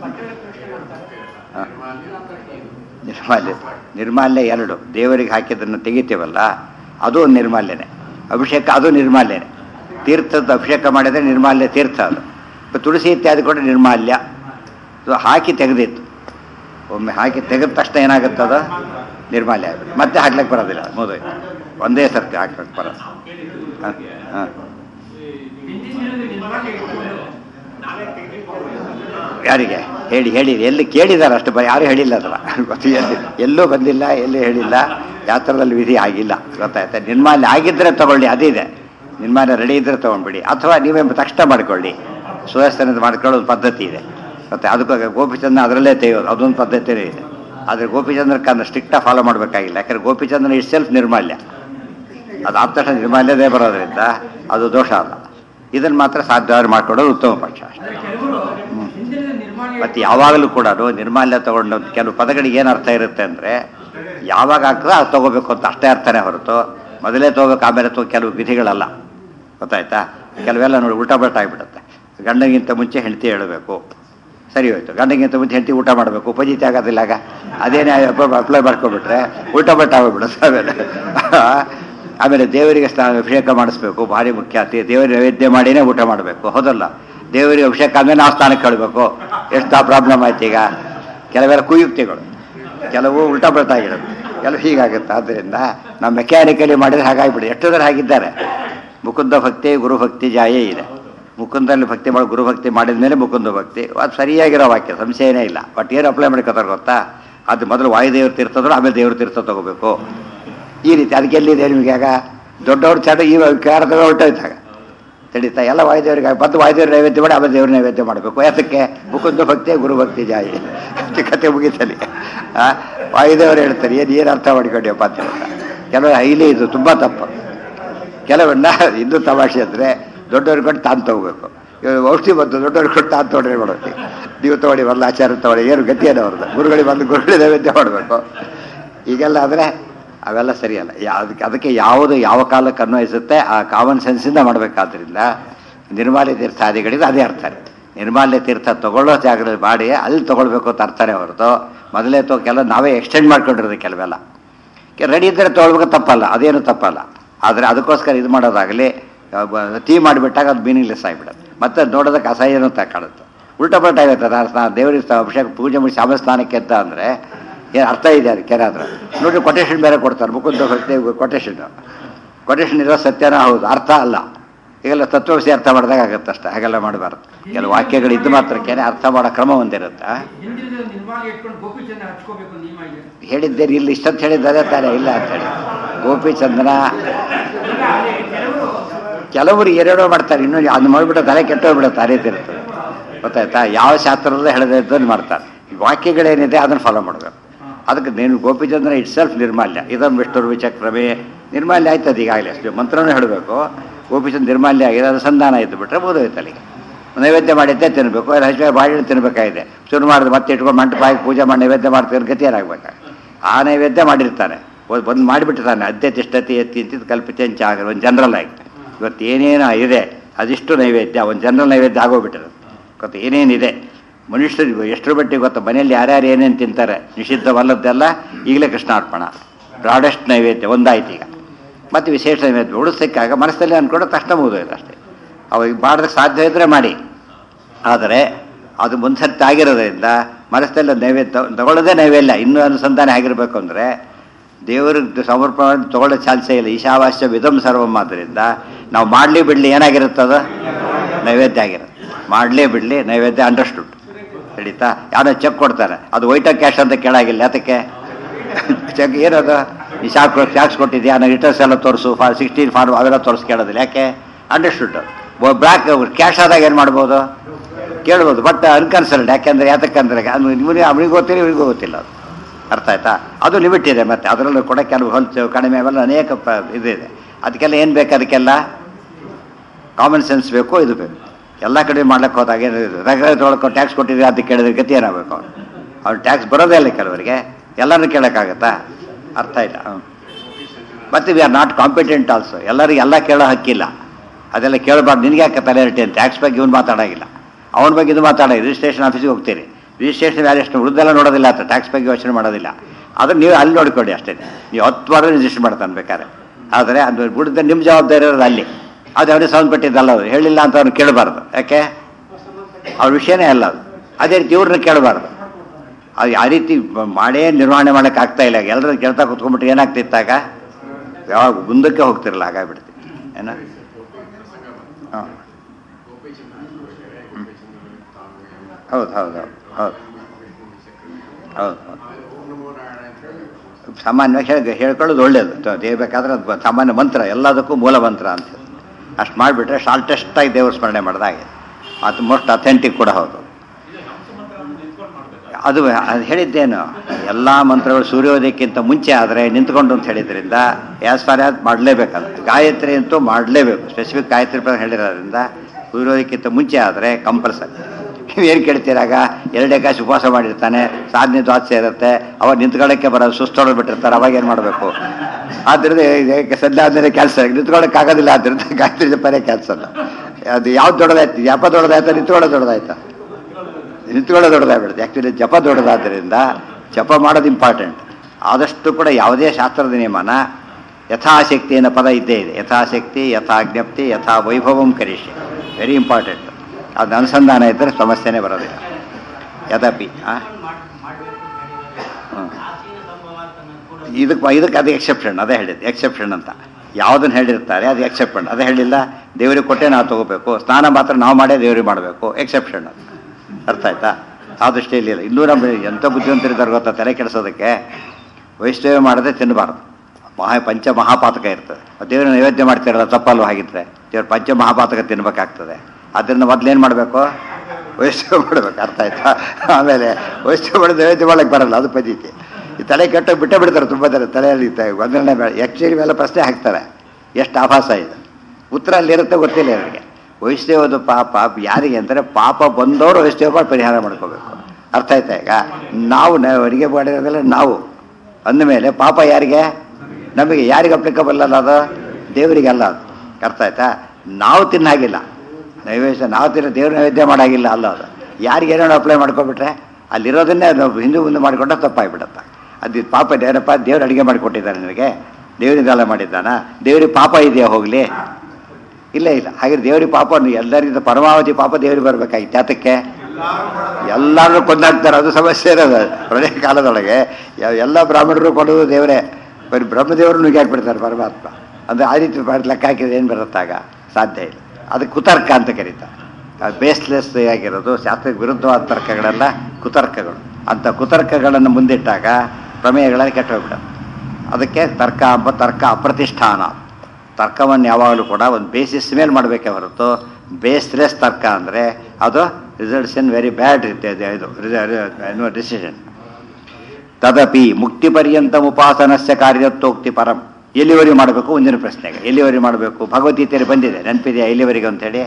ಹಾಂ ನಿರ್ಮಾಲ್ಯ ನಿರ್ಮಾಲ್ಯ ಎರಡು ದೇವರಿಗೆ ಹಾಕಿದ್ದನ್ನು ತೆಗಿತೀವಲ್ಲ ಅದು ಒಂದು ನಿರ್ಮಾಲ್ಯನೇ ಅಭಿಷೇಕ ಅದು ನಿರ್ಮಾಲ್ಯನೇ ತೀರ್ಥದ ಅಭಿಷೇಕ ಮಾಡಿದರೆ ನಿರ್ಮಾಲ್ಯ ತೀರ್ಥ ಅದು ಇപ്പൊ ತುಳಸಿ ಇತ್ಯಾದಿ ಕೂಡ ನಿರ್ಮಾಲ್ಯ ಇದು ಹಾಕಿ ತೆಗೆದಿತ್ತು ಒಮ್ಮೆ ಹಾಕಿ ತೆಗೆದ ತಕ್ಷಣ ಏನಾಗುತ್ತೆ ಅದು ನಿರ್ಮಾಲ್ಯ ಆಗುತ್ತೆ ಮತ್ತೆ ಹಾಕ್ಲಿಕ್ಕೆ ಬರೋದಿಲ್ಲ ಮುಗಿದೋಯ್ತು ಒಂದೇ ಸರ್ತಿ ಹಾಕ್ಲಿಕ್ಕೆ ಬರೋದು ಹಾಂ ಹಾಂ ಹಿಂದಿನ ದಿನದ ನಿರ್ಮಾಲ್ಯ ಇಟ್ಕೊಂಡು ಯಾರಿಗೆ ಹೇಳಿ ಹೇಳಿ ಎಲ್ಲಿ ಕೇಳಿದ್ದಾರೆ ಅಷ್ಟು ಬ- ಯಾರು ಹೇಳಿಲ್ಲ ಅದರ ಗೊತ್ತು ಎಲ್ಲಿ ಎಲ್ಲೂ ಬಂದಿಲ್ಲ ಎಲ್ಲೂ ಹೇಳಿಲ್ಲ ಯಾತ್ರದಲ್ಲಿ ವಿಧಿ ಆಗಿಲ್ಲ ಗೊತ್ತಾಯ್ತಾ ನಿರ್ಮಾಲ್ಯ ಆಗಿದ್ದರೆ ತಗೊಳ್ಳಿ ಅದಿದೆ ನಿರ್ಮಾಲ್ಯ ರೆಡಿ ಇದ್ದರೆ ತೊಗೊಂಡ್ಬಿಡಿ ಅಥವಾ ನೀವೇ ತಕ್ಷಣ ಮಾಡ್ಕೊಳ್ಳಿ ಸುವ್ಯವಸ್ಥೆನ ಮಾಡ್ಕೊಳ್ಳೋ ಒಂದು ಪದ್ಧತಿ ಇದೆ ಮತ್ತೆ ಅದಕ್ಕೆ ಗೋಪಿಚಂದ್ರ ಅದರಲ್ಲೇ ತೆಗೆಯೋದು ಅದೊಂದು ಪದ್ಧತಿನೇ ಇದೆ ಆದರೆ ಗೋಪಿಚಂದ್ರಕ್ಕೆ ಸ್ಟ್ರಿಕ್ಟಾಗಿ ಫಾಲೋ ಮಾಡಬೇಕಾಗಿಲ್ಲ ಯಾಕಂದ್ರೆ ಗೋಪಿಚಂದ್ರನ ಇಟ್ ಸೆಲ್ಫ್ ನಿರ್ಮಾಲ್ಯ ಅದು ಆದ ತಕ್ಷಣ ನಿರ್ಮಾಲ್ಯದೇ ಬರೋದ್ರಿಂದ ಅದು ದೋಷ ಅಲ್ಲ ಇದನ್ನು ಮಾತ್ರ ಸಾಧ್ಯವಾದ್ರೆ ಮಾಡ್ಕೊಳ್ಳೋದು ಉತ್ತಮ ಪಕ್ಷ ಅಷ್ಟೇ ಅಂದ್ರೆ ಕೆಲವರು ಹಿಂದಿನ ನಿರ್ಮಾಲ್ಯ ಮತ್ತು ಯಾವಾಗಲೂ ಕೂಡ ನಿರ್ಮಾಲ್ಯ ತಗೊಂಡು ಕೆಲವು ಪದಗಳಿಗೆ ಏನು ಅರ್ಥ ಇರುತ್ತೆ ಅಂದರೆ ಯಾವಾಗ ಆಗ್ತದೆ ಅದು ತಗೋಬೇಕು ಅಂತ ಅಷ್ಟೇ ಅರ್ಥನೇ ಹೊರತು ಮೊದಲೇ ತಗೋಬೇಕು ಆಮೇಲೆ ತಗೋ ಕೆಲವು ವಿಧಿಗಳಲ್ಲ ಗೊತ್ತಾಯ್ತಾ ಕೆಲವೆಲ್ಲ ನೋಡಿ ಉಲ್ಟಾ ಬಲ್ಟಾ ಆಗಿಬಿಡುತ್ತೆ ಗಂಡನಿಗಿಂತ ಮುಂಚೆ ಹೆಂಡತಿ ಹೇಳಬೇಕು ಸರಿ ಹೋಯ್ತು ಗಂಡನಿಗಿಂತ ಮುಂಚೆ ಹೆಂಡತಿ ಊಟ ಮಾಡಬೇಕು ಉಪಜಿತಿ ಆಗೋದಿಲ್ಲ ಆಗ ಅದೇನೇ ಅಪ್ಲೈ ಮಾಡ್ಕೊಬಿಟ್ರೆ ಉಲ್ಟಾ ಬಲ್ಟಾ ಆಗ್ಬಿಡುತ್ತೆ ಆಮೇಲೆ ಆಮೇಲೆ ದೇವರಿಗೆ ಸ್ನಾನ ಅಭಿಷೇಕ ಮಾಡಿಸ್ಬೇಕು ಭಾರಿ ಮುಖ್ಯ ದೇ- ದೇವರಿಗೆ ನೈವೇದ್ಯ ಮಾಡಿನೇ ಊಟ ಮಾಡಬೇಕು ಹೌದಲ್ಲ ದೇವರಿಗೆ ಅಭಿಷೇಕ ಆದ್ಮೇಲೆ ನಾವು ಸ್ನಾನಕ್ಕೆ ಕೇಳಬೇಕು ಎಷ್ಟು ಪ್ರಾಬ್ಲಮ್ ಆಯ್ತು ಈಗ ಕೆಲವೆಲ್ಲ ಕುಯುಕ್ತಿಗಳು ಕೆಲವು ಉಲ್ಟಾ ಬಲ್ಟಾ ಆಗಿರುತ್ತೆ ಕೆಲವು ಹೀಗಾಗುತ್ತೆ ಆದ್ದರಿಂದ ನಾವು ಮೆಕ್ಯಾನಿಕಲಿ ಮಾಡಿದ್ರೆ ಹಾಗಾಗಿಬಿಡಿ ಎಷ್ಟು ಜನ ಹಾಗಿದ್ದಾರೆ ಮುಕುಂದ ಭಕ್ತಿ ಗುರು ಭಕ್ತಿ ಜಾಯೇ ಇದೆ ಮುಕುಂದಲ್ಲಿ ಭಕ್ತಿ ಮಾಡಿ ಗುರು ಭಕ್ತಿ ಮಾಡಿದ ಮೇಲೆ ಮುಕುಂದ ಭಕ್ತಿ ಅದು ಸರಿಯಾಗಿರೋ ವಾಕ್ಯ ಸಂಶಯನೇ ಇಲ್ಲ ಬಟ್ ಏನು ಅಪ್ಲೈ ಮಾಡ್ಕೋತಾರೆ ಗೊತ್ತಾ ಅದು ಮೊದಲು ವಾಯುದೇವ್ರ ತೀರ್ಥದ್ರು ಆಮೇಲೆ ದೇವ್ರ ತೀರ್ಥ ತಗೋಬೇಕು ಈ ರೀತಿ ಅದಕ್ಕೆ ಎಲ್ಲಿದೆ ನಿಮಗೆ ಆಗ ದೊಡ್ಡವ್ರ ಚಾಟ ಈ ಕಾರಣ ಹೊರಟೋಯ್ತಾಗ ತಡೀತಾ ಎಲ್ಲ ವಾಯುದೇವರಿಗೆ ಬಂದು ವಾಯುದೇವ್ರ ನೈವೇದ್ಯ ಮಾಡಿ ಆಮೇಲೆ ದೇವ್ರ ನೈವೇದ್ಯ ಮಾಡಬೇಕು ಯಾತಕ್ಕೆ ಮುಕುಂದ ಭಕ್ತಿ ಗುರು ಭಕ್ತಿ ಜಾಯಿ ಅಷ್ಟು ಕತೆ ಮುಗೀತಲ್ಲಿ ಆ, ವಾಯುದೇವರು ಹೇಳ್ತಾರೆ ಏನು ಏನು ಅರ್ಥ ಮಾಡ್ಕೊಂಡ್ಯಪ್ಪ ಅಂತ ಹೇಳ್ತಾರೆ. ಕೆಲವು ಹೈಲಿ ಇದು ತುಂಬ ತಪ್ಪು ಕೆಲವನ್ನ ಇನ್ನೂ ತಮಾಷೆ ಅಂದರೆ ದೊಡ್ಡವ್ರಿಗೆ ಕೊಟ್ಟು ತಾನು ತಗೋಬೇಕು ಇವಾಗ ಔಷಧಿ ಬಂತು ದೊಡ್ಡವ್ರಿಗೆ ಕೊಟ್ಟು ತಾನು ತೊಗೊಂಡ್ರೆ ಮಾಡೋದು ನೀವು ತಗೊಳ್ಳಿ ಬರಲ್ಲ ಆಚಾರ ತಗೊಳ್ಳಿ ಏನು ಗತಿ ಏನೋ ಅವ್ರದ್ದು ಗುರುಗಳಿಗೆ ಬಂದು ಗುರುಗಳಿಗೆ ನೈವೇದ್ಯ ಮಾಡಬೇಕು ಈಗೆಲ್ಲ ಆದರೆ ಅವೆಲ್ಲ ಸರಿಯಲ್ಲ ಯಾ- ಅದಕ್ಕೆ ಅದಕ್ಕೆ ಯಾವುದು ಯಾವ ಕಾಲಕ್ಕೆ ಅನ್ವಯಿಸುತ್ತೆ ಆ ಕಾಮನ್ ಸೆನ್ಸಿಂದ ಮಾಡಬೇಕಾದ್ರಿಂದ ನಿರ್ಮಾಲ್ಯ ತೀರ್ಥಾದಿಗಳಿಗೆ ಅದೇ ಅರ್ಥ ನಿರ್ಮಾಲ್ಯ ತೀರ್ಥ ತಗೊಳ್ಳೋ ಜಾಗದಲ್ಲಿ ಮಾಡಿ ಅಲ್ಲಿ ತಗೊಳ್ಬೇಕು ಅಂತ ಅರ್ಥನೇ ಹೊರತು ಮೊದಲೇ ತೋ ಕೆಲವು ನಾವೇ ಎಕ್ಸ್ಟೆಂಡ್ ಮಾಡ್ಕೊಂಡಿರೋದು ಕೆಲವೆಲ್ಲ ರೆಡಿ ಇದ್ದರೆ ತೊಗೊಳ್ಬೇಕು ತಪ್ಪಲ್ಲ ಅದೇನು ತಪ್ಪಲ್ಲ ಆದರೆ ಅದಕ್ಕೋಸ್ಕರ ಇದು ಮಾಡೋದಾಗಲಿ ಟೀ ಮಾಡಿಬಿಟ್ಟಾಗ ಅದು ಮೀನಿಂಗ್ಲೆಸ್ ಆಗಿಬಿಡುತ್ತೆ ಮತ್ತೆ ಅದ್ ನೋಡೋದಕ್ಕೆ ಅಸಹ್ಯನೂ ತ ಕಾಣುತ್ತೆ ಉಲ್ಟಾ ಪಲ್ಟ ಆಗುತ್ತೆ ನಾನು ಸ್ನಾನ ದೇವರಿಗೆ ಸ್ನಾನ ಅಭಿಷೇಕ ಪೂಜೆ ಮಾಡಿ ಶಾಮ ಸ್ನಾನಕ್ಕೆ ಅಂತ ಅಂದರೆ ಏನು ಅರ್ಥ ಇದೆ ಅದಕ್ಕೆ ಏನಾದರೂ ನೋಡಿ ಕೊಟೇಶನ್ ಬೇರೆ ಕೊಡ್ತಾರೆ ಮುಕುಂದ ಭಕ್ತಿ ಕೊಟೇಶನ್ ಕೊಟೇಶನ್ ಇರೋ ಸತ್ಯನ ಹೌದು ಅರ್ಥ ಅಲ್ಲ ಈಗೆಲ್ಲ ತತ್ವವಿಷಯ ಅರ್ಥ ಮಾಡಿದಾಗ ಆಗುತ್ತೆ ಅಷ್ಟೇ ಹಾಗೆಲ್ಲ ಮಾಡಬಾರ್ದು ಕೆಲವು ವಾಕ್ಯಗಳು ಇದ್ದು ಮಾತ್ರಕ್ಕೇನೆ ಅರ್ಥ ಮಾಡೋ ಕ್ರಮ ಒಂದಿರುತ್ತೆ ಹಿಂದಿನ ದಿನ ನಿರ್ಮಾಲ್ಯ ಇಟ್ಕೊಂಡು ಗೋಪಿಚಂದ್ರ ಹಚ್ಕೋಬೇಕು ನಿಯಮ ಇದೆ ಹೇಳಿದ್ದೇನೆ ಇಲ್ಲಿ ಇಷ್ಟೊತ್ತು ಹೇಳಿದ್ದಾರೆ ತಾನೇ ಇಲ್ಲ ಅಂತೇಳಿ ಗೋಪಿಚಂದನ ಈಗ ಅಲ್ಲಿ ಕೆಲವರು ಕೆಲವರು ಎರಡೋ ಮಾಡ್ತಾರೆ ಇನ್ನು ಅದು ಮಾಡಿಬಿಟ್ಟು ತಲೆ ಕೆಟ್ಟೋಗ್ಬಿಡುತ್ತೆ ಆ ರೀತಿ ಇರ್ತದೆ ಗೊತ್ತಾಯ್ತಾ ಯಾವ ಶಾಸ್ತ್ರದಲ್ಲೇ ಹೇಳದಿದ್ದನ್ನು ಮಾಡ್ತಾರೆ ಈ ವಾಕ್ಯಗಳೇನಿದೆ ಅದನ್ನು ಫಾಲೋ ಮಾಡಬೇಕು ಅದಕ್ಕೆ ನೀನು ಗೋಪಿಚಂದ್ರ ಇಟ್ ಸೆಲ್ಫ್ ನಿರ್ಮಾಲ್ಯ ಇದನ್ನು ವಿಷ್ಣುರು ವಿಚಕ್ರಮೇ ನಿರ್ಮಾಲ್ಯ ಆಯ್ತದ ಈಗಾಗಲೇ ಅಷ್ಟು ಮಂತ್ರನೂ ಹೇಳಬೇಕು ಗೋಪಿಚಂದ್ರ ನಿರ್ಮಾಲ್ಯ ಆಗಿದೆ ಅದು ಸಂಧಾನ ಆಯ್ತು ಬಿಟ್ರೆ ಬೋಧೋಯ್ತು ಅಲ್ಲಿಗೆ ನೈವೇದ್ಯ ಮಾಡಿದ್ದೇ ತಿನ್ನಬೇಕು ಅಲ್ಲಿ ಹಸಿವೆ ಬಾಳೆ ತಿನ್ನಬೇಕಾಗಿದೆ ಶುರು ಮಾಡಿದ್ರೆ ಮತ್ತೆ ಇಟ್ಕೊಂಡು ಮಂಟಪ ಹಾಕಿ ಪೂಜೆ ಮಾಡಿ ನೈವೇದ್ಯ ಮಾಡ್ತಿರೋ ಗತಿ ಏನಾಗಬೇಕು ಆ ನೈವೇದ್ಯ ಮಾಡಿರ್ತಾನೆ ಒಂದು ಮಾಡಿಬಿಟ್ಟಿರ್ತಾನೆ ಅದ್ಯ ತಿಷ್ಟತಿ ಎತ್ತಿ ಅಂತಿದ್ದು ಕಲ್ಪಿತ ಆಗ ಒಂದು ಜನರಲ್ ಆಗಿ ಇವತ್ತು ಏನೇನು ಇದೆ ಅದಿಷ್ಟು ನೈವೇದ್ಯ ಒಂದು ಜನರಲ್ ನೈವೇದ್ಯ ಆಗೋಗ್ಬಿಟ್ಟಿರೋದು ಗೊತ್ತು ಏನೇನಿದೆ ಮನುಷ್ಯರು ಎಷ್ಟರ ಮಟ್ಟಿಗೆ ಗೊತ್ತಾ ಮನೆಯಲ್ಲಿ ಯಾರ್ಯಾರು ಏನೇನು ತಿಂತಾರೆ ನಿಷಿದ್ಧವಲ್ಲದ್ದೆಲ್ಲ ಈಗಲೇ ಕೃಷ್ಣಾರ್ಪಣ ಬ್ರಾಡೆಸ್ಟ್ ನೈವೇದ್ಯ ಒಂದಾಯ್ತು ಈಗ ಮತ್ತು ವಿಶೇಷ ನೈವೇದ್ಯ ಉಳಿಸಕ್ಕಾಗ ಮನಸ್ಸಲ್ಲಿ ಅಂದ್ಕೊಂಡು ತಕ್ಷಣ ಮುಗಿದೋಯ್ತು ಅಷ್ಟೇ ಅವಾಗ ಮಾಡೋದಕ್ಕೆ ಸಾಧ್ಯ ಇದ್ದರೆ ಮಾಡಿ ಆದರೆ ಅದು ಮುಂದ್ಸರ್ತಿ ಆಗಿರೋದ್ರಿಂದ ಮನಸ್ಸಲ್ಲಿ ನೈವೇದ್ಯ ತಗೊಳ್ಳೋದೇ ನೈವೇದ್ಯ ಇನ್ನೂ ಅನುಸಂಧಾನ ಆಗಿರಬೇಕು ಅಂದರೆ ದೇವರಿಗೆ ಸಮರ್ಪಣೆ ತಗೊಳ್ಳೋ ಚಾನ್ಸೇ ಇಲ್ಲ ಈಶಾವಾಸ್ಯ ವಿಧಂ ಸರ್ವಂ ಆದ್ದರಿಂದ ನಾವು ಮಾಡಲಿ ಬಿಡಲಿ ಏನಾಗಿರುತ್ತದ ನೈವೇದ್ಯ ಆಗಿರುತ್ತೆ ಮಾಡಲೇ ಬಿಡಲಿ ನೈವೇದ್ಯ ಅಂಡರ್ಸ್ಟುಡ್ ಹಿಡಿತಾ ಯಾರೋ ಚೆಕ್ ಕೊಡ್ತಾರೆ ಅದು ವೈಟ್ ಕ್ಯಾಶ್ ಅಂತ ಕೇಳಾಗಿಲ್ಲ ಯಾತಕ್ಕೆ ಚೆಕ್ ಏನದು ಈ ಶಾಕ್ ಟ್ಯಾಕ್ಸ್ ಕೊಟ್ಟಿದ್ಯಾ ನಾನು ರಿಟರ್ನ್ಸ್ ಎಲ್ಲ ತೋರಿಸು ಫಾರ್ ಸಿಕ್ಸ್ಟೀನ್ ಫಾರ್ಮ್ ಅವೆಲ್ಲ ತೋರಿಸಿ ಕೇಳೋದಿಲ್ಲ ಯಾಕೆ ಅಂಡರ್ಸ್ಟುಡ್ ಬ್ಲ್ಯಾಕ್ ಕ್ಯಾಶ್ ಆದಾಗ ಏನು ಮಾಡ್ಬೋದು ಕೇಳ್ಬೋದು ಬಟ್ ಅನ್ಕನ್ಸಲ್ಡ್ ಯಾಕೆಂದ್ರೆ ಯಾತಕ್ಕಂದ್ರೆ ಅದು ನಿಮಗೆ ಅವನಿಗೆ ಗೊತ್ತಿಲ್ಲ ಇವನಿಗೂ ಗೊತ್ತಿಲ್ಲ ಅದು ಅರ್ಥ ಆಯ್ತಾ ಅದು ಲಿಮಿಟ್ ಇದೆ ಮತ್ತೆ ಅದರಲ್ಲೂ ಕೂಡ ಕೆಲವು ಹೊಲ್ಸು ಕಡಿಮೆ ಅವೆಲ್ಲ ಅನೇಕ ಪ ಇದಿದೆ ಅದಕ್ಕೆಲ್ಲ ಏನು ಬೇಕು ಅದಕ್ಕೆಲ್ಲ ಕಾಮನ್ ಸೆನ್ಸ್ ಬೇಕು ಇದು ಬೇಕು ಎಲ್ಲ ಕಡೆ ಮಾಡ್ಲಿಕ್ಕೆ ಹೋದಾಗ ಏನು ರಗಳೆ ತೊಳ್ಕೊ ಟ್ಯಾಕ್ಸ್ ಕೊಟ್ಟಿದ್ರೆ ಅದಕ್ಕೆ ಕೇಳಿದ್ರೆ ಗತಿ ಏನಾಗಬೇಕು ಅವ್ನು ಅವ್ನು ಟ್ಯಾಕ್ಸ್ ಬರೋದೇ ಇಲ್ಲ ಕೆಲವರಿಗೆ ಎಲ್ಲರನ್ನೂ ಕೇಳೋಕ್ಕಾಗತ್ತಾ ಅರ್ಥ ಇಲ್ಲ ಹ್ಞೂ ಮತ್ತು we are not competent also ಎಲ್ಲರಿಗೂ ಎಲ್ಲ ಕೇಳೋ ಹಕ್ಕಿಲ್ಲ ಅದೆಲ್ಲ ಕೇಳಬಾರ್ದು ನಿನಗೆ ಯಾಕೆ ತಲೆ ಇರ್ಟಿ ಅಂತ ಟ್ಯಾಕ್ಸ್ ಬಗ್ಗೆ ಇವನು ಮಾತಾಡೋಂಗಿಲ್ಲ ಅವನ ಬಗ್ಗೆ ಇದು ಮಾತಾಡೋ ರಿಜಿಸ್ಟ್ರೇಷನ್ ಆಫೀಸಿಗೆ ಹೋಗ್ತೀರಿ ರಿಜಿಸ್ಟ್ರೇಷನ್ ವ್ಯಾಲ್ಯೂಷನ್ ಉಳಿದೆಲ್ಲ ನೋಡೋದಿಲ್ಲ ಅಂತ ಟ್ಯಾಕ್ಸ್ ಬಗ್ಗೆ ಯೋಚನೆ ಮಾಡೋದಿಲ್ಲ ಅದನ್ನು ನೀವು ಅಲ್ಲಿ ನೋಡ್ಕೊಳ್ಳಿ ಅಷ್ಟೇ ನೀವು ಹತ್ತು ವಾರ ರಿಜಿಸ್ಟರ್ ಮಾಡ್ತಾನೆ ಬೇಕಾದ್ರೆ ಆದರೆ ಅದು ಬಿಡದೆ ನಿಮ್ಮ ಜವಾಬ್ದಾರಿ ಇರೋದು ಅಲ್ಲಿ ಅದು ಅವನಿಗೆ ಸಂಬಂಧಪಟ್ಟಿದ್ದಲ್ಲ ಅದು ಹೇಳಿಲ್ಲ ಅಂತ ಅವ್ನು ಕೇಳಬಾರ್ದು ಯಾಕೆ ಅವ್ರ ವಿಷಯನೇ ಅಲ್ಲ ಅದು ಅದೇ ರೀತಿ ಇವ್ರನ್ನ ಕೇಳಬಾರ್ದು ಅದು ಯಾವ ರೀತಿ ಮಾಡೇ ನಿರ್ವಹಣೆ ಮಾಡೋಕ್ಕೆ ಆಗ್ತಾ ಇಲ್ಲ ಎಲ್ಲರೂ ಕೇಳ್ತಾ ಕುತ್ಕೊಂಡ್ಬಿಟ್ಟು ಏನಾಗ್ತಿತ್ತಾಗ ಯಾವಾಗ ಮುಂದಕ್ಕೆ ಹೋಗ್ತಿರಲ್ಲ ಹಾಗಾಗ್ಬಿಡ್ತಿ ಏನ ಹಾಂ ಹೌದು ಹೌದು ಹೌದು ಹೌದು ಹೌದು ಸಾಮಾನ್ಯವಾಗಿ ಹೇಳಿ ಹೇಳ್ಕೊಳ್ಳೋದು ಒಳ್ಳೇದು ದೇವ್ ಬೇಕಾದ್ರೆ ಅದು ಸಾಮಾನ್ಯ ಮಂತ್ರ ಎಲ್ಲದಕ್ಕೂ ಮೂಲ ಮಂತ್ರ ಅಂತ ಅಷ್ಟು ಮಾಡಿಬಿಟ್ರೆ ಶಾರ್ಟೆಸ್ಟಾಗಿ ದೇವ್ರ ಸ್ಮರಣೆ ಮಾಡಿದಾಗೆ ಅದು ಮೋಸ್ಟ್ ಅಥೆಂಟಿಕ್ ಕೂಡ ಹೌದು ಅದು ಅದು ಹೇಳಿದ್ದೇನು ಎಲ್ಲ ಮಂತ್ರಗಳು ಸೂರ್ಯೋದಯಕ್ಕಿಂತ ಮುಂಚೆ ಆದರೆ ನಿಂತ್ಕೊಂಡು ಅಂತ ಹೇಳಿದ್ರಿಂದ ಯಾಸ್ ಫಾರ್ ಯಾಸ್ ಮಾಡಲೇಬೇಕಂತ ಗಾಯತ್ರಿ ಅಂತೂ ಮಾಡಲೇಬೇಕು ಸ್ಪೆಸಿಫಿಕ್ ಗಾಯತ್ರಿ ಪದ ಹೇಳಿರೋದ್ರಿಂದ ಸೂರ್ಯೋದಯಕ್ಕಿಂತ ಮುಂಚೆ ಆದರೆ ಕಂಪಲ್ಸರಿ ನೀವೇನು ಕೇಳ್ತೀರಾಗ ಎರಡೇ ಕಾಸು ಉಪವಾಸ ಮಾಡಿರ್ತಾನೆ ಸಾಧನೆ ದ್ವಾಸೆ ಇರುತ್ತೆ ಅವಾಗ ನಿಂತ್ಕೊಳ್ಳೋಕ್ಕೆ ಬರೋದು ಸುಸ್ತೊಡೆದು ಬಿಟ್ಟಿರ್ತಾರೆ ಅವಾಗ ಏನು ಮಾಡಬೇಕು ಆದ್ದರಿಂದ ಸದ್ಯ ಆದ್ಮೇಲೆ ಕೆಲಸ ನಿಂತ್ಕೊಳ್ಳೋಕೆ ಆಗೋದಿಲ್ಲ ಆದ್ದರಿಂದ ಗಾಯತ್ರಿ ಜಪನೇ ಕೆಲಸ ಅಲ್ಲ ಅದು ಯಾವ್ದು ದೊಡ್ಡದಾಯ್ತು ಜಪ ದೊಡ್ಡದಾಯ್ತಾ ನಿಂತ್ಕೊಳ್ಳೋದು ದೊಡ್ಡದಾಯ್ತಾ ನಿಂತ್ಕೊಳ್ಳೋದು ದೊಡ್ಡದಾಗ್ಬಿಡುತ್ತೆ ಆ್ಯಕ್ಚುಲಿ ಜಪ ದೊಡ್ಡದಾದ್ದರಿಂದ ಜಪ ಮಾಡೋದು ಇಂಪಾರ್ಟೆಂಟ್ ಆದಷ್ಟು ಕೂಡ ಯಾವುದೇ ಶಾಸ್ತ್ರದ ನಿಯಮನ ಯಥಾಶಕ್ತಿ ಅನ್ನೋ ಪದ ಇದ್ದೇ ಇದೆ ಯಥಾಶಕ್ತಿ ಯಥಾ ಜ್ಞಪ್ತಿ ಯಥಾ ವೈಭವಂ ಕರಿಷ್ಯ ವೆರಿ ಇಂಪಾರ್ಟೆಂಟ್ ಅದು ಅನುಸಂಧಾನ ಇದ್ದರೆ ಸಮಸ್ಯೆನೇ ಬರೋದಿಲ್ಲ ಯದಪಿ ಆ ಹ್ಮ್. ಇದಕ್ಕೆ ಇದಕ್ಕೆ ಅದು ಎಕ್ಸೆಪ್ಷನ್ ಅದೇ ಹೇಳಿದ್ದು ಎಕ್ಸೆಪ್ಷನ್ ಅಂತ ಯಾವುದನ್ನು ಹೇಳಿರ್ತಾರೆ ಅದು ಎಕ್ಸೆಪ್ಷನ್ ಅದೇ ಹೇಳಿಲ್ಲ ದೇವರಿಗೆ ಕೊಟ್ಟೆ ನಾವು ತಗೋಬೇಕು ಸ್ನಾನ ಮಾತ್ರ ನಾವು ಮಾಡೇ ದೇವರಿಗೆ ಮಾಡಬೇಕು ಎಕ್ಸೆಪ್ಷನ್ ಅದು ಅರ್ಥ ಆಯ್ತಾ ಆ ದೃಷ್ಟಿಯಲ್ಲಿ ಇಲ್ಲ ಇನ್ನೂ ನಮ್ಮ ಎಂಥ ಬುದ್ಧಿವಂತರಿದ್ದಾರೆ ಗೊತ್ತಾ ತಲೆ ಕೆಡಿಸೋದಕ್ಕೆ ವೈಷ್ಣವ ಮಾಡದೆ ತಿನ್ನಬಾರ್ದು ಮಹಾ ಪಂಚ ಮಹಾಪಾತಕ ಇರ್ತದೆ ದೇವರ ನೈವೇದ್ಯ ಮಾಡ್ತಿರಲ್ಲ ತಪ್ಪಲ್ವ ಹಾಗಿದ್ರೆ ದೇವ್ರ ಪಂಚ ಮಹಾಪಾತಕ ತಿನ್ಬೇಕಾಗ್ತದೆ ಅದರಿಂದ ಮೊದ್ಲೇನು ಮಾಡಬೇಕು ವೈಷ್ಣವ ಮಾಡಬೇಕು ಅರ್ಥ ಆಯ್ತಾ ಆಮೇಲೆ ವೈಷ್ಣವ ಮಾಡಿ ನೈವೇದ್ಯ ಮಾಡಕ್ಕೆ ಬರಲ್ಲ ಅದು ಪದ್ಧತಿ ಈ ತಲೆ ಕೆಟ್ಟೋಗಿ ಬಿಟ್ಟೇ ಬಿಡ್ತಾರೆ ತುಂಬ ಜನ ತಲೆಯಲ್ಲಿ ಒಂದನೇ ಬೇಡ ಆ್ಯಕ್ಚುಲಿ ಮೇಲೆ ಪ್ರಶ್ನೆ ಹಾಕ್ತಾರೆ ಎಷ್ಟು ಆಭಾಸ ಇದೆ ಉತ್ತರ ಅಲ್ಲಿರುತ್ತೆ ಗೊತ್ತಿಲ್ಲ ಅವರಿಗೆ ವೈಷ್ಣವದ ಪಾಪ ಯಾರಿಗೆ ಅಂದರೆ ಪಾಪ ಬಂದವರು ವೈಷ್ಣವ ಮಾಡಿ ಪರಿಹಾರ ಮಾಡ್ಕೋಬೇಕು ಅರ್ಥ ಆಯ್ತಾ ಈಗ ನಾವು ನ- ಅಡಿಗೆ ಮಾಡಿರೋದೆಲ್ಲ ನಾವು ಅಂದಮೇಲೆ ಪಾಪ ಯಾರಿಗೆ ನಮಗೆ ಯಾರಿಗೆ ಅಪ್ಲಿಕಬಲ್ ಅಲ್ಲ ಅದು ದೇವರಿಗೆ ಅಲ್ಲ ಅದು ಅರ್ಥ ಆಯ್ತಾ ನಾವು ತಿನ್ನಾಗಿಲ್ಲ ನೈವೇದ್ಯ ನಾವು ತಿನ್ನ ದೇವ್ರ ನೈವೇದ್ಯ ಮಾಡಾಗಿಲ್ಲ ಅಲ್ಲ ಅದು ಯಾರಿಗೆ ಏನೇನೋ ಅಪ್ಲೈ ಮಾಡ್ಕೊಬಿಟ್ರೆ ಅಲ್ಲಿರೋದನ್ನೇ ನಾವು ಹಿಂದೂ ಮುಂದೆ ಮಾಡಿಕೊಂಡ್ರೆ ತಪ್ಪಾಗ್ಬಿಡತ್ತೆ ಅದು ಪಾಪ ಏನಪ್ಪ ದೇವ್ರು ಅಡುಗೆ ಮಾಡಿಕೊಟ್ಟಿದ್ದಾರೆ ನಿನಗೆ ದೇವರಿಗೆಲ್ಲ ಮಾಡಿದ್ದಾನ ದೇವ್ರಿಗೆ ಪಾಪ ಇದೆಯಾ ಹೋಗಲಿ ಇಲ್ಲ ಇಲ್ಲ ಹಾಗೆ ದೇವರಿಗೆ ಪಾಪ ಎಲ್ಲರಿಗಿಂತ ಪರಮಾವಧಿ ಪಾಪ ದೇವರಿಗೆ ಬರ್ಬೇಕಾಗಿತ್ತು ಯಾತಕ್ಕೆ ಎಲ್ಲರೂ ಕೊಂದಾಗ್ತಾರೆ ಅದು ಸಮಸ್ಯೆ ಇರೋದು ಪ್ರಳಯ ಕಾಲದೊಳಗೆ ಯ- ಎಲ್ಲ ಬ್ರಾಹ್ಮಣರು ಕೊಡೋದು ದೇವರೇ ಬರೀ ಬ್ರಹ್ಮದೇವರು ನುಗ್ಗಾಕ್ಬಿಡ್ತಾರೆ ಪರಮಾತ್ಮ ಅಂದರೆ ಆ ರೀತಿ ಮಾಡಿ ಲೆಕ್ಕ ಹಾಕಿದ್ರೆ ಏನು ಬರುತ್ತಾಗ ಸಾಧ್ಯ ಇಲ್ಲ ಅದಕ್ಕೆ ಕುತರ್ಕ ಅಂತ ಕರೀತಾರೆ ಬೇಸ್ಲೆಸ್ ಆಗಿರೋದು ಶಾಸ್ತ್ರಕ್ಕೆ ವಿರುದ್ಧವಾದ ತರ್ಕಗಳೆಲ್ಲ ಕುತರ್ಕಗಳು ಅಂಥ ಕುತರ್ಕಗಳನ್ನು ಮುಂದಿಟ್ಟಾಗ ಪ್ರಮೇಯಗಳಲ್ಲಿ ಕೆಟ್ಟೋಗ್ಬಿಡೋದು ಅದಕ್ಕೆ ತರ್ಕ ಎಂಬ ತರ್ಕ ಅಪ್ರತಿಷ್ಠಾನ ತರ್ಕವನ್ನು ಯಾವಾಗಲೂ ಕೂಡ ಒಂದು ಬೇಸಿಸ್ ಮೇಲೆ ಮಾಡಬೇಕೇ ಹೊರತು ಬೇಸ್ಲೆಸ್ ತರ್ಕ ಅಂದರೆ ಅದು ರಿಸಲ್ಟ್ಸ್ ಇನ್ ವೆರಿ ಬ್ಯಾಡ್ ಇದು ಡಿಸಿಷನ್ ತದಪಿ ಮುಕ್ತಿ ಪರ್ಯಂತ ಉಪಾಸನಸ್ಯ ಕಾರ್ಯತ್ವೋಕ್ತಿ ಪರಂ ಎಲ್ಲಿವರೆಗೆ ಮಾಡಬೇಕು ಮುಂದಿನ ಪ್ರಶ್ನೆಗೆ ಎಲ್ಲಿವರೆಗೆ ಮಾಡಬೇಕು ಭಗವದ್ಗೀತೆಯಲ್ಲಿ ಬಂದಿದೆ ನೆನಪಿದೆಯಾ ಎಲ್ಲಿವರೆಗೆ ಅಂತೇಳಿ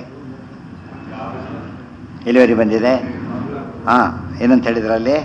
ಎಲ್ಲಿವರೆಗೆ ಬಂದಿದೆ ಹಾಂ ಏನಂತ ಹೇಳಿದ್ರೆ ಅಲ್ಲಿ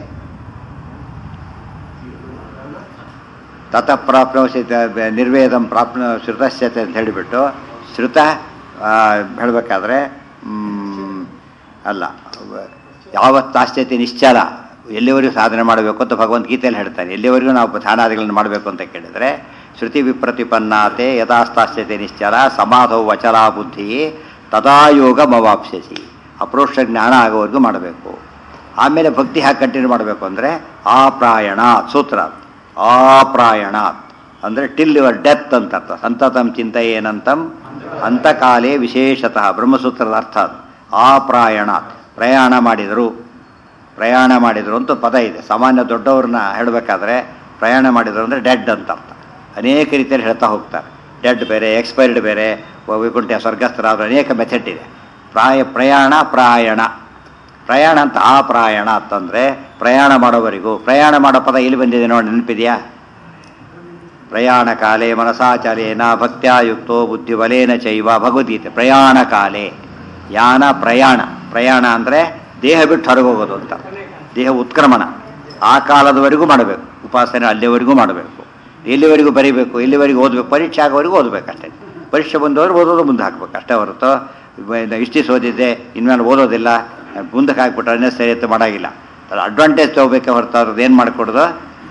ತತ ಪ್ರಾಪ್ನೋಸಿ ನಿರ್ವೇದಂ ಪ್ರಾಪ್ನ ಶ್ರುತಶ್ಯತೆ ಅಂತ ಹೇಳಿಬಿಟ್ಟು ಶ್ರುತ ಆ, ಹೇಳಬೇಕಾದ್ರೆ ಮ್, ಅಲ್ಲ ಯಾವತ್ತಾಶ್ಚರ್ಯ ನಿಶ್ಚಲ ಎಲ್ಲಿವರೆಗೂ ಸಾಧನೆ ಮಾಡಬೇಕು ಅಂತ ಭಗವದ್ಗೀತೆಯಲ್ಲಿ ಹೇಳ್ತಾರೆ ಎಲ್ಲಿವರೆಗೂ ನಾವು ಧ್ಯಾನಾದಿಗಳನ್ನು ಮಾಡಬೇಕು ಅಂತ ಕೇಳಿದರೆ ಶ್ರುತಿ ವಿಪ್ರತಿಪನ್ನಾತೆ ಯಥಾಸ್ತಾಶ್ಚತೆ ನಿಶ್ಚಲ ಸಮಾಧವು ವಚಲ ಬುದ್ಧಿ ತದಾಯೋಗ ಮವಾಪ್ಸ್ಯಸಿ ಅಪ್ರೋಕ್ಷ ಜ್ಞಾನ ಆಗೋವರೆಗೂ ಮಾಡಬೇಕು ಆಮೇಲೆ ಭಕ್ತಿ ಹಾಕಿ ಕಂಟಿನ್ಯೂ ಮಾಡಬೇಕು ಅಂದರೆ ಆಪ್ರಾಯಣ ಸೂತ್ರ ಅದು. ಆಪ್ರಾಯಣಾತ್ ಅಂದರೆ ಟಿಲ್ ಯುವರ್ ಡೆತ್ ಅಂತ ಅರ್ಥ ಸಂತತಂ ಚಿಂತೆಯೇನಂತಂ ಅಂತಕಾಲೇ ವಿಶೇಷತಃ ಬ್ರಹ್ಮಸೂತ್ರದ ಅರ್ಥ ಅದು ಆಪ್ರಾಯಣಾತ್ ಪ್ರಯಾಣ ಮಾಡಿದರು ಪ್ರಯಾಣ ಮಾಡಿದರು ಅಂತ ಪದ ಇದೆ ಸಾಮಾನ್ಯ ದೊಡ್ಡವ್ರನ್ನ ಹೇಳಬೇಕಾದ್ರೆ ಪ್ರಯಾಣ ಮಾಡಿದರು ಅಂದರೆ ಡೆಡ್ ಅಂತ ಅರ್ಥ ಅನೇಕ ರೀತಿಯಲ್ಲಿ ಹೇಳ್ತಾ ಹೋಗ್ತಾರೆ ಡೆಡ್ ಬೇರೆ ಎಕ್ಸ್ಪೈರ್ಡ್ ಬೇರೆ ವೈಕುಂಠ ಸ್ವರ್ಗಸ್ಥರಾದ್ರು ಅನೇಕ ಮೆಥಡ್ ಇದೆ ಪ್ರಾಯ ಪ್ರಯಾಣ ಪ್ರಾಯಣ ಪ್ರಯಾಣ ಅಂತ ಆ ಪ್ರಾಯಣ ಅಂತಂದರೆ ಪ್ರಯಾಣ ಮಾಡೋವರೆಗೂ ಪ್ರಯಾಣ ಮಾಡೋ ಪದ ಎಲ್ಲಿ ಬಂದಿದೆ ನೋಡಿ ನೆನಪಿದೆಯಾ ಪ್ರಯಾಣ ಕಾಲೇ ಮನಸಾಚಾಲೇನ ಭಕ್ತ್ಯಾಯುಕ್ತೋ ಬುದ್ಧಿಬಲೇನ ಚೈವ ಭಗವದ್ಗೀತೆ ಪ್ರಯಾಣ ಕಾಲೇ ಯಾನ ಪ್ರಯಾಣ ಪ್ರಯಾಣ ಅಂದರೆ ದೇಹ ಬಿಟ್ಟು ಹೊರಗೋಗೋದು ಅಂತ ದೇಹ ಉತ್ಕ್ರಮಣ ಆ ಕಾಲದವರೆಗೂ ಮಾಡಬೇಕು ಉಪಾಸನೆ ಅಲ್ಲಿವರೆಗೂ ಮಾಡಬೇಕು ಎಲ್ಲಿವರೆಗೂ ಬರೀಬೇಕು ಎಲ್ಲಿವರೆಗೂ ಓದಬೇಕು ಪರೀಕ್ಷೆ ಆಗೋವರೆಗೂ ಓದಬೇಕಷ್ಟೇ ಪರೀಕ್ಷೆ ಬಂದವರು ಓದೋದು ಮುಂದೆ ಹಾಕ್ಬೇಕು ಅಷ್ಟೇ ಹೊರತು ಇಷ್ಟಿಸ್ ಓದಿದ್ದೆ ಇನ್ಮೇಲೆ ಓದೋದಿಲ್ಲ ಮುಂದಕ್ಕೆ ಹಾಕ್ಬಿಟ್ರೆ ಅನ್ನೇ ಸರಿ ಅಂತ ಮಾಡೋಂಗಿಲ್ಲ ಅಡ್ವಾಂಟೇಜ್ ತೊಗೋಬೇಕೆ ಹೊರತು ಅವ್ರದ್ದು ಏನು ಮಾಡಿಕೊಡೋದು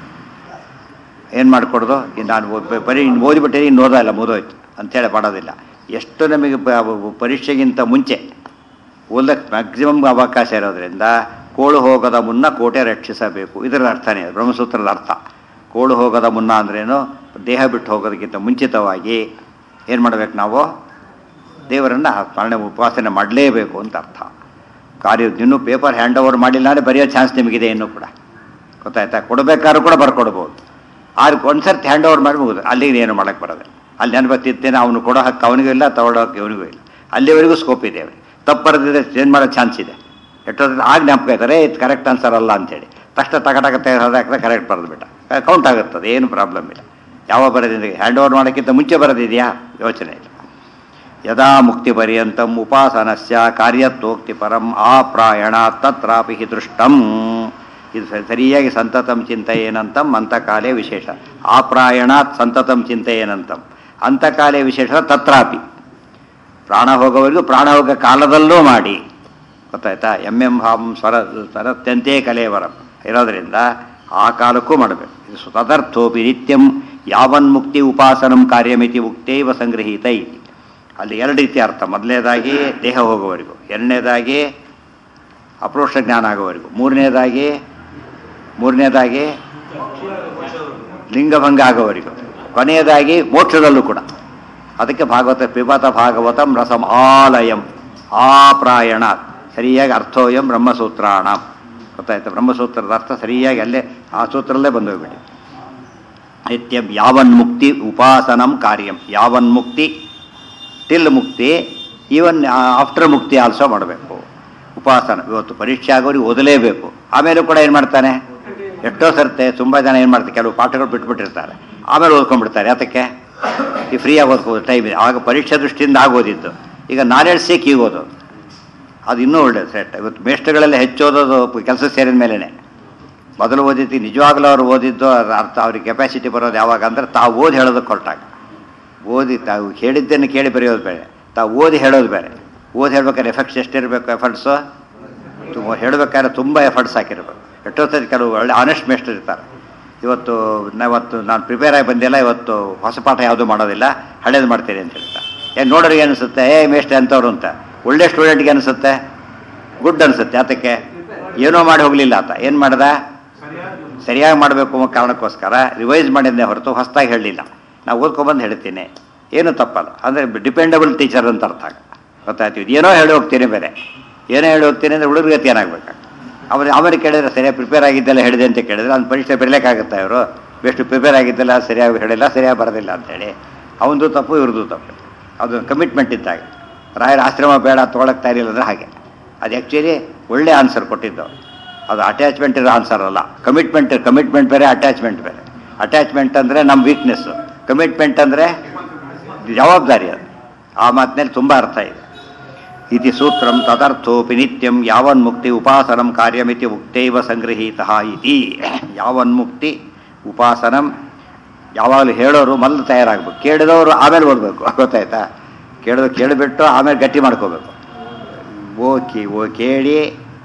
ಏನು ಮಾಡಿಕೊಡೋದು ಇನ್ನು ನಾನು ಓದ್- ಬರೀ ಇನ್ನು ಓದಿಬಿಟ್ಟೆ ಇನ್ನು ಓದಲ್ಲ ಮುಗಿದೋಯ್ತು ಅಂತೇಳಿ ಮಾಡೋದಿಲ್ಲ ಎಷ್ಟು ನಮಗೆ ಪ- ಪರೀಕ್ಷೆಗಿಂತ ಮುಂಚೆ ಓದಕ್ಕೆ ಮ್ಯಾಕ್ಸಿಮಮ್ ಅವಕಾಶ ಇರೋದ್ರಿಂದ ಕೋಳು ಹೋಗದ ಮುನ್ನ ಕೋಟೆ ರಕ್ಷಿಸಬೇಕು ಇದರ ಅರ್ಥನೇ ಅದು, ಬ್ರಹ್ಮಸೂತ್ರದ ಅರ್ಥ ಕೋಳು ಹೋಗದ ಮುನ್ನ ಅಂದ್ರೇನು ದೇಹ ಬಿಟ್ಟು ಹೋಗೋದಕ್ಕಿಂತ ಮುಂಚಿತವಾಗಿ ಏನು ಮಾಡಬೇಕು ನಾವು ದೇವರನ್ನು ಸ್ಮರಣೆ ಉಪಾಸನೆ ಮಾಡಲೇಬೇಕು ಅಂತ ಅರ್ಥ ಕಾರ್ಯ ಇನ್ನೂ ಪೇಪರ್ ಹ್ಯಾಂಡ್ ಓವರ್ ಮಾಡಿಲ್ಲ ಅಂದರೆ ಬರೆಯೋ ಚಾನ್ಸ್ ನಿಮಗಿದೆ ಇನ್ನೂ ಕೂಡ ಗೊತ್ತಾಯ್ತಾ ಕೊಡಬೇಕಾದ್ರೂ ಕೂಡ ಬರ್ಕೊಡ್ಬೋದು ಆದ್ರೆ ಒಂದ್ಸರ್ತಿ ಹ್ಯಾಂಡ್ ಓವರ್ ಮಾಡಿ ಮುಗಿದು ಅಲ್ಲಿಗೆ ಏನು ಮಾಡೋಕ್ಕೆ ಬರೋದಿಲ್ಲ ಅಲ್ಲಿ ನೆನಪತ್ತಿದ್ದೇನೆ ಅವನು ಕೊಡೋ ಹಕ್ಕು ಅವನಿಗೂ ಇಲ್ಲ ತಗೊಳ್ಳೋಕೆ ಇವನಿಗೂ ಇಲ್ಲ ಅಲ್ಲಿವರೆಗೂ ಸ್ಕೋಪ್ ಇದೆ ಅವ್ರಿಗೆ ತಪ್ಪು ಬರೆದಿದ್ರೆ ಚೇಂಜ್ ಮಾಡೋ ಚಾನ್ಸ್ ಇದೆ ಎಷ್ಟೊತ್ತಿಗೆ ಆಗ ಜ್ಞಾಪಕ ಇದ್ದಾರೆ ಇದು ಕರೆಕ್ಟ್ ಆನ್ಸರ್ ಅಲ್ಲ ಅಂತೇಳಿ ತಕ್ಷಣ ತಗಟಕ ತೆಗೆದಾಕಿದ್ರೆ ಕರೆಕ್ಟ್ ಬರೆದ್ಬಿಟ್ಟ ಕೌಂಟ್ ಆಗುತ್ತದೆ ಏನು ಪ್ರಾಬ್ಲಮ್ ಇಲ್ಲ ಯಾವ ಬರೆದಿದೆ ಹ್ಯಾಂಡ್ ಓವರ್ ಮಾಡೋಕ್ಕಿಂತ ಮುಂಚೆ ಬರೆದಿದೆಯಾ ಯೋಚನೆ ಇಲ್ಲ ಯದಾ ಮುಕ್ತಿ ಪರ್ಯಂತಂ ಉಪಾಸನಸ್ಯ ಕಾರ್ಯತ್ವೋಕ್ತಿ ಪರಂ ಆಪ್ರಾಯಣ ತತ್ರಾಪಿ ಹಿ ದೃಷ್ಟಂ ಇದು ಸ- ಸರಿಯಾಗಿ ಸಂತತಂ ಚಿಂತೆಯೇನಂತಂ ಅಂತಕಾಲೇ ವಿಶೇಷ ಆಪ್ರಾಯಣಾತ್ ಸಂತತಂ ಚಿಂತೆಯೇನಂತಂ ಅಂತಕಾಲೇ ವಿಶೇಷ ತತ್ರಾಪಿ ಪ್ರಾಣ ಹೋಗೋವರೆಗೂ ಪ್ರಾಣ ಹೋಗೋ ಕಾಲದಲ್ಲೂ ಮಾಡಿ ಗೊತ್ತಾಯ್ತಾ ಎಂ ಎಂ ಹಾಂ ಸ್ವರ ಸ್ವರತ್ಯಂತೆ ಕಲೇವರಂ ಇರೋದ್ರಿಂದ ಆ ಕಾಲಕ್ಕೂ ಮಾಡಬೇಕು ಇದು ತದರ್ಥೋಪಿ ನಿತ್ಯಂ ಯಾವನ್ಮುಕ್ತಿ ಉಪಾಸನಂ ಕಾರ್ಯಮಿತಿ ಉಕ್ತೇವ ಸಂಗ್ರಹೀತ ಇತಿ ಅಲ್ಲಿ ಎರಡು ರೀತಿ ಅರ್ಥ ಮೊದಲನೇದಾಗಿ ದೇಹ ಹೋಗುವವರೆಗೂ ಎರಡನೇದಾಗಿ ಅಪ್ರೋಕ್ಷ ಜ್ಞಾನ ಆಗೋವರೆಗೂ ಮೂರನೇದಾಗಿ ಮೂರನೇದಾಗಿ ಲಿಂಗಭಂಗ ಆಗೋವರೆಗೂ ಕೊನೆಯದಾಗಿ ಮೋಕ್ಷದಲ್ಲೂ ಕೂಡ ಅದಕ್ಕೆ ಭಾಗವತ ಪಿಬತ ಭಾಗವತಂ ರಸಂ ಆಲಯಂ ಆಪ್ರಾಯಣ ಸರಿಯಾಗಿ ಅರ್ಥೋಯಂ ಬ್ರಹ್ಮಸೂತ್ರಾಣ ಗೊತ್ತಾಯ್ತು ಬ್ರಹ್ಮಸೂತ್ರದ ಅರ್ಥ ಸರಿಯಾಗಿ ಅಲ್ಲೇ ಆ ಸೂತ್ರಲ್ಲೇ ಬಂದೋಗ್ಬಿಡಿ ನಿತ್ಯಂ ಯಾವನ್ಮುಕ್ತಿ ಉಪಾಸನಂ ಕಾರ್ಯಂ ಯಾವನ್ಮುಕ್ತಿ ಟಿಲ್ ಮುಕ್ತಿ ಈವನ್ ಆಫ್ಟರ್ ಮುಕ್ತಿ ಆಲ್ಸೋ ಮಾಡಬೇಕು ಉಪಾಸನ ಇವತ್ತು ಪರೀಕ್ಷೆ ಆಗೋರಿಗೆ ಓದಲೇಬೇಕು ಆಮೇಲೆ ಕೂಡ ಏನು ಮಾಡ್ತಾನೆ ಎಷ್ಟೋ ಸರ್ತೆ ತುಂಬ ಜನ ಏನು ಮಾಡ್ತಾರೆ ಕೆಲವು ಪಾಠಗಳು ಬಿಟ್ಬಿಟ್ಟಿರ್ತಾರೆ ಆಮೇಲೆ ಓದ್ಕೊಂಡ್ಬಿಡ್ತಾರೆ ಯಾತಕ್ಕೆ ಈ ಫ್ರೀಯಾಗಿ ಓದ್ಕೋದು ಟೈಮ್ ಇದೆ ಆಗ ಪರೀಕ್ಷೆ ದೃಷ್ಟಿಯಿಂದ ಆಗೋದಿದ್ದು ಈಗ ನಾಲೆಡ್ಜ್ ಸೇಕ್ ಈಗ ಓದೋದು ಅದು ಇನ್ನೂ ಒಳ್ಳೆಯದು ಸೆಟ್ ಇವತ್ತು ಮೇಷ್ಟ್ರುಗಳೆಲ್ಲ ಹೆಚ್ಚು ಓದೋದು ಕೆಲಸ ಸೇರಿದ ಮೇಲೇ ಮೊದಲು ಓದಿದ್ದು ನಿಜವಾಗ್ಲೂ ಅವ್ರು ಓದಿದ್ದು ಅದ್ರ ಅರ್ಥ ಅವ್ರಿಗೆ ಕೆಪಾಸಿಟಿ ಬರೋದು ಯಾವಾಗ ಅಂದ್ರೆ ತಾವು ಓದಿ ಹೇಳೋದಕ್ಕೆ ಹೊರಟಾಗ ಓದಿ ತಾವು ಹೇಳಿದ್ದನ್ನು ಕೇಳಿ ಬರೆಯೋದು ಬೇರೆ ತಾವು ಓದಿ ಹೇಳೋದು ಬೇರೆ ಓದಿ ಹೇಳ್ಬೇಕಾದ್ರೆ ಎಫೆಕ್ಟ್ಸ್ ಎಷ್ಟಿರಬೇಕು ಎಫರ್ಟ್ಸು ತುಂಬ ಹೇಳ್ಬೇಕಾದ್ರೆ ತುಂಬ ಎಫರ್ಟ್ಸ್ ಹಾಕಿರ್ಬೇಕು ಎಷ್ಟೋ ಸತಿ ಕೆಲವು ಒಳ್ಳೆ ಆನೆಸ್ಟ್ ಮೇಸ್ಟರ್ ಇರ್ತಾರೆ ಇವತ್ತು ನಾವತ್ತು ನಾನು ಪ್ರಿಪೇರ್ ಆಗಿ ಬಂದಿಲ್ಲ ಇವತ್ತು ಹೊಸ ಪಾಠ ಯಾವುದೂ ಮಾಡೋದಿಲ್ಲ ಹಳೇದು ಮಾಡ್ತೀನಿ ಅಂತ ಹೇಳ್ತಾ ಏನು ನೋಡೋರಿಗೆ ಅನಿಸುತ್ತೆ ಏ ಮೇಷ್ಟ್ರೆ ಅಂತವ್ರು ಅಂತ ಒಳ್ಳೆ ಸ್ಟೂಡೆಂಟ್ಗೆ ಅನಿಸುತ್ತೆ ಗುಡ್ ಅನಿಸುತ್ತೆ ಅದಕ್ಕೆ ಏನೋ ಮಾಡಿ ಹೋಗಲಿಲ್ಲ ಆತ ಏನು ಮಾಡ್ದ ಸರಿಯಾಗಿ ಮಾಡಬೇಕು ಅನ್ನೋ ಕಾರಣಕ್ಕೋಸ್ಕರ ರಿವೈಸ್ ಮಾಡಿದ್ದೆ ಹೊರತು ಹೊಸದಾಗಿ ಹೇಳಲಿಲ್ಲ ನಾವು ಓದ್ಕೊಬಂದು ಹೇಳ್ತೀನಿ ಏನು ತಪ್ಪಲ್ಲ ಅಂದರೆ ಡಿಪೆಂಡಬಲ್ ಟೀಚರ್ ಅಂತ ಅರ್ಥ ಆಗ ಗೊತ್ತಾಯ್ತು ಇದು ಏನೋ ಹೇಳಿ ಹೋಗ್ತೀನಿ ಬೇರೆ ಏನೋ ಹೇಳಿ ಹೋಗ್ತೀನಿ ಅಂದರೆ ಹುಡುಗರಿಗೆ ಗತಿ ಏನಾಗಬೇಕು ಅವ್ರು ಅವರಿಗೆ ಕೇಳಿದ್ರೆ ಸರಿಯಾಗಿ ಪ್ರಿಪೇರ್ ಆಗಿದ್ದೆಲ್ಲ ಹೇಳಿದೆ ಅಂತ ಕೇಳಿದ್ರೆ ಅವ್ನು ಪರೀಕ್ಷೆ ಬರಲಿಕ್ಕಾಗುತ್ತೆ ಅವರು ಬೆಸ್ಟ್ ಪ್ರಿಪೇರ್ ಆಗಿದ್ದೆಲ್ಲ ಸರಿಯಾಗಿ ಹೇಳಿಲ್ಲ ಸರಿಯಾಗಿ ಬರೋದಿಲ್ಲ ಅಂತೇಳಿ ಅವನದು ತಪ್ಪು ಇವ್ರದ್ದು ತಪ್ಪು ಅದು ಕಮಿಟ್ಮೆಂಟ್ ಇದ್ದಾಗ ರಾಯರ ಆಶ್ರಮ ಬೇಡ ತೊಗೊಳಕ್ಕೆ ತಯಾರಿಲ್ಲ ಅಂದರೆ ಹಾಗೆ ಅದು ಆ್ಯಕ್ಚುಲಿ ಒಳ್ಳೆ ಆನ್ಸರ್ ಕೊಟ್ಟಿದ್ದು ಅದು ಅಟ್ಯಾಚ್ಮೆಂಟ್ ಇರೋ ಆನ್ಸರ್ ಅಲ್ಲ ಕಮಿಟ್ಮೆಂಟ್ ಕಮಿಟ್ಮೆಂಟ್ ಬೇರೆ ಅಟ್ಯಾಚ್ಮೆಂಟ್ ಬೇರೆ ಅಟ್ಯಾಚ್ಮೆಂಟ್ ಅಂದರೆ ನಮ್ಮ ವೀಕ್ನೆಸ್ಸು ಕಮಿಟ್ಮೆಂಟ್ ಅಂದರೆ ಜವಾಬ್ದಾರಿ ಅದು ಆ ಮಾತಿನಲ್ಲಿ ತುಂಬ ಅರ್ಥ ಇದೆ ಇತಿ ಸೂತ್ರಂ ತದರ್ಥೋಪಿ ನಿತ್ಯಂ ಯಾವನ್ಮುಕ್ತಿ ಉಪಾಸನಂ ಕಾರ್ಯಮಿತಿ ಉಕ್ತೈವ ಸಂಗೃಹೀತ ಇತಿ ಯಾವನ್ಮುಕ್ತಿ ಉಪಾಸನಂ ಯಾವಾಗಲೂ ಹೇಳೋರು ಮೊದಲು ತಯಾರಾಗಬೇಕು ಕೇಳಿದವರು ಆಮೇಲೆ ಓದಬೇಕು ಗೊತ್ತಾಯ್ತಾ ಕೇಳಿದ್ರು ಕೇಳಿಬಿಟ್ಟು ಆಮೇಲೆ ಗಟ್ಟಿ ಮಾಡ್ಕೋಬೇಕು ಓ ಕಿ ಓ ಕೇಳಿ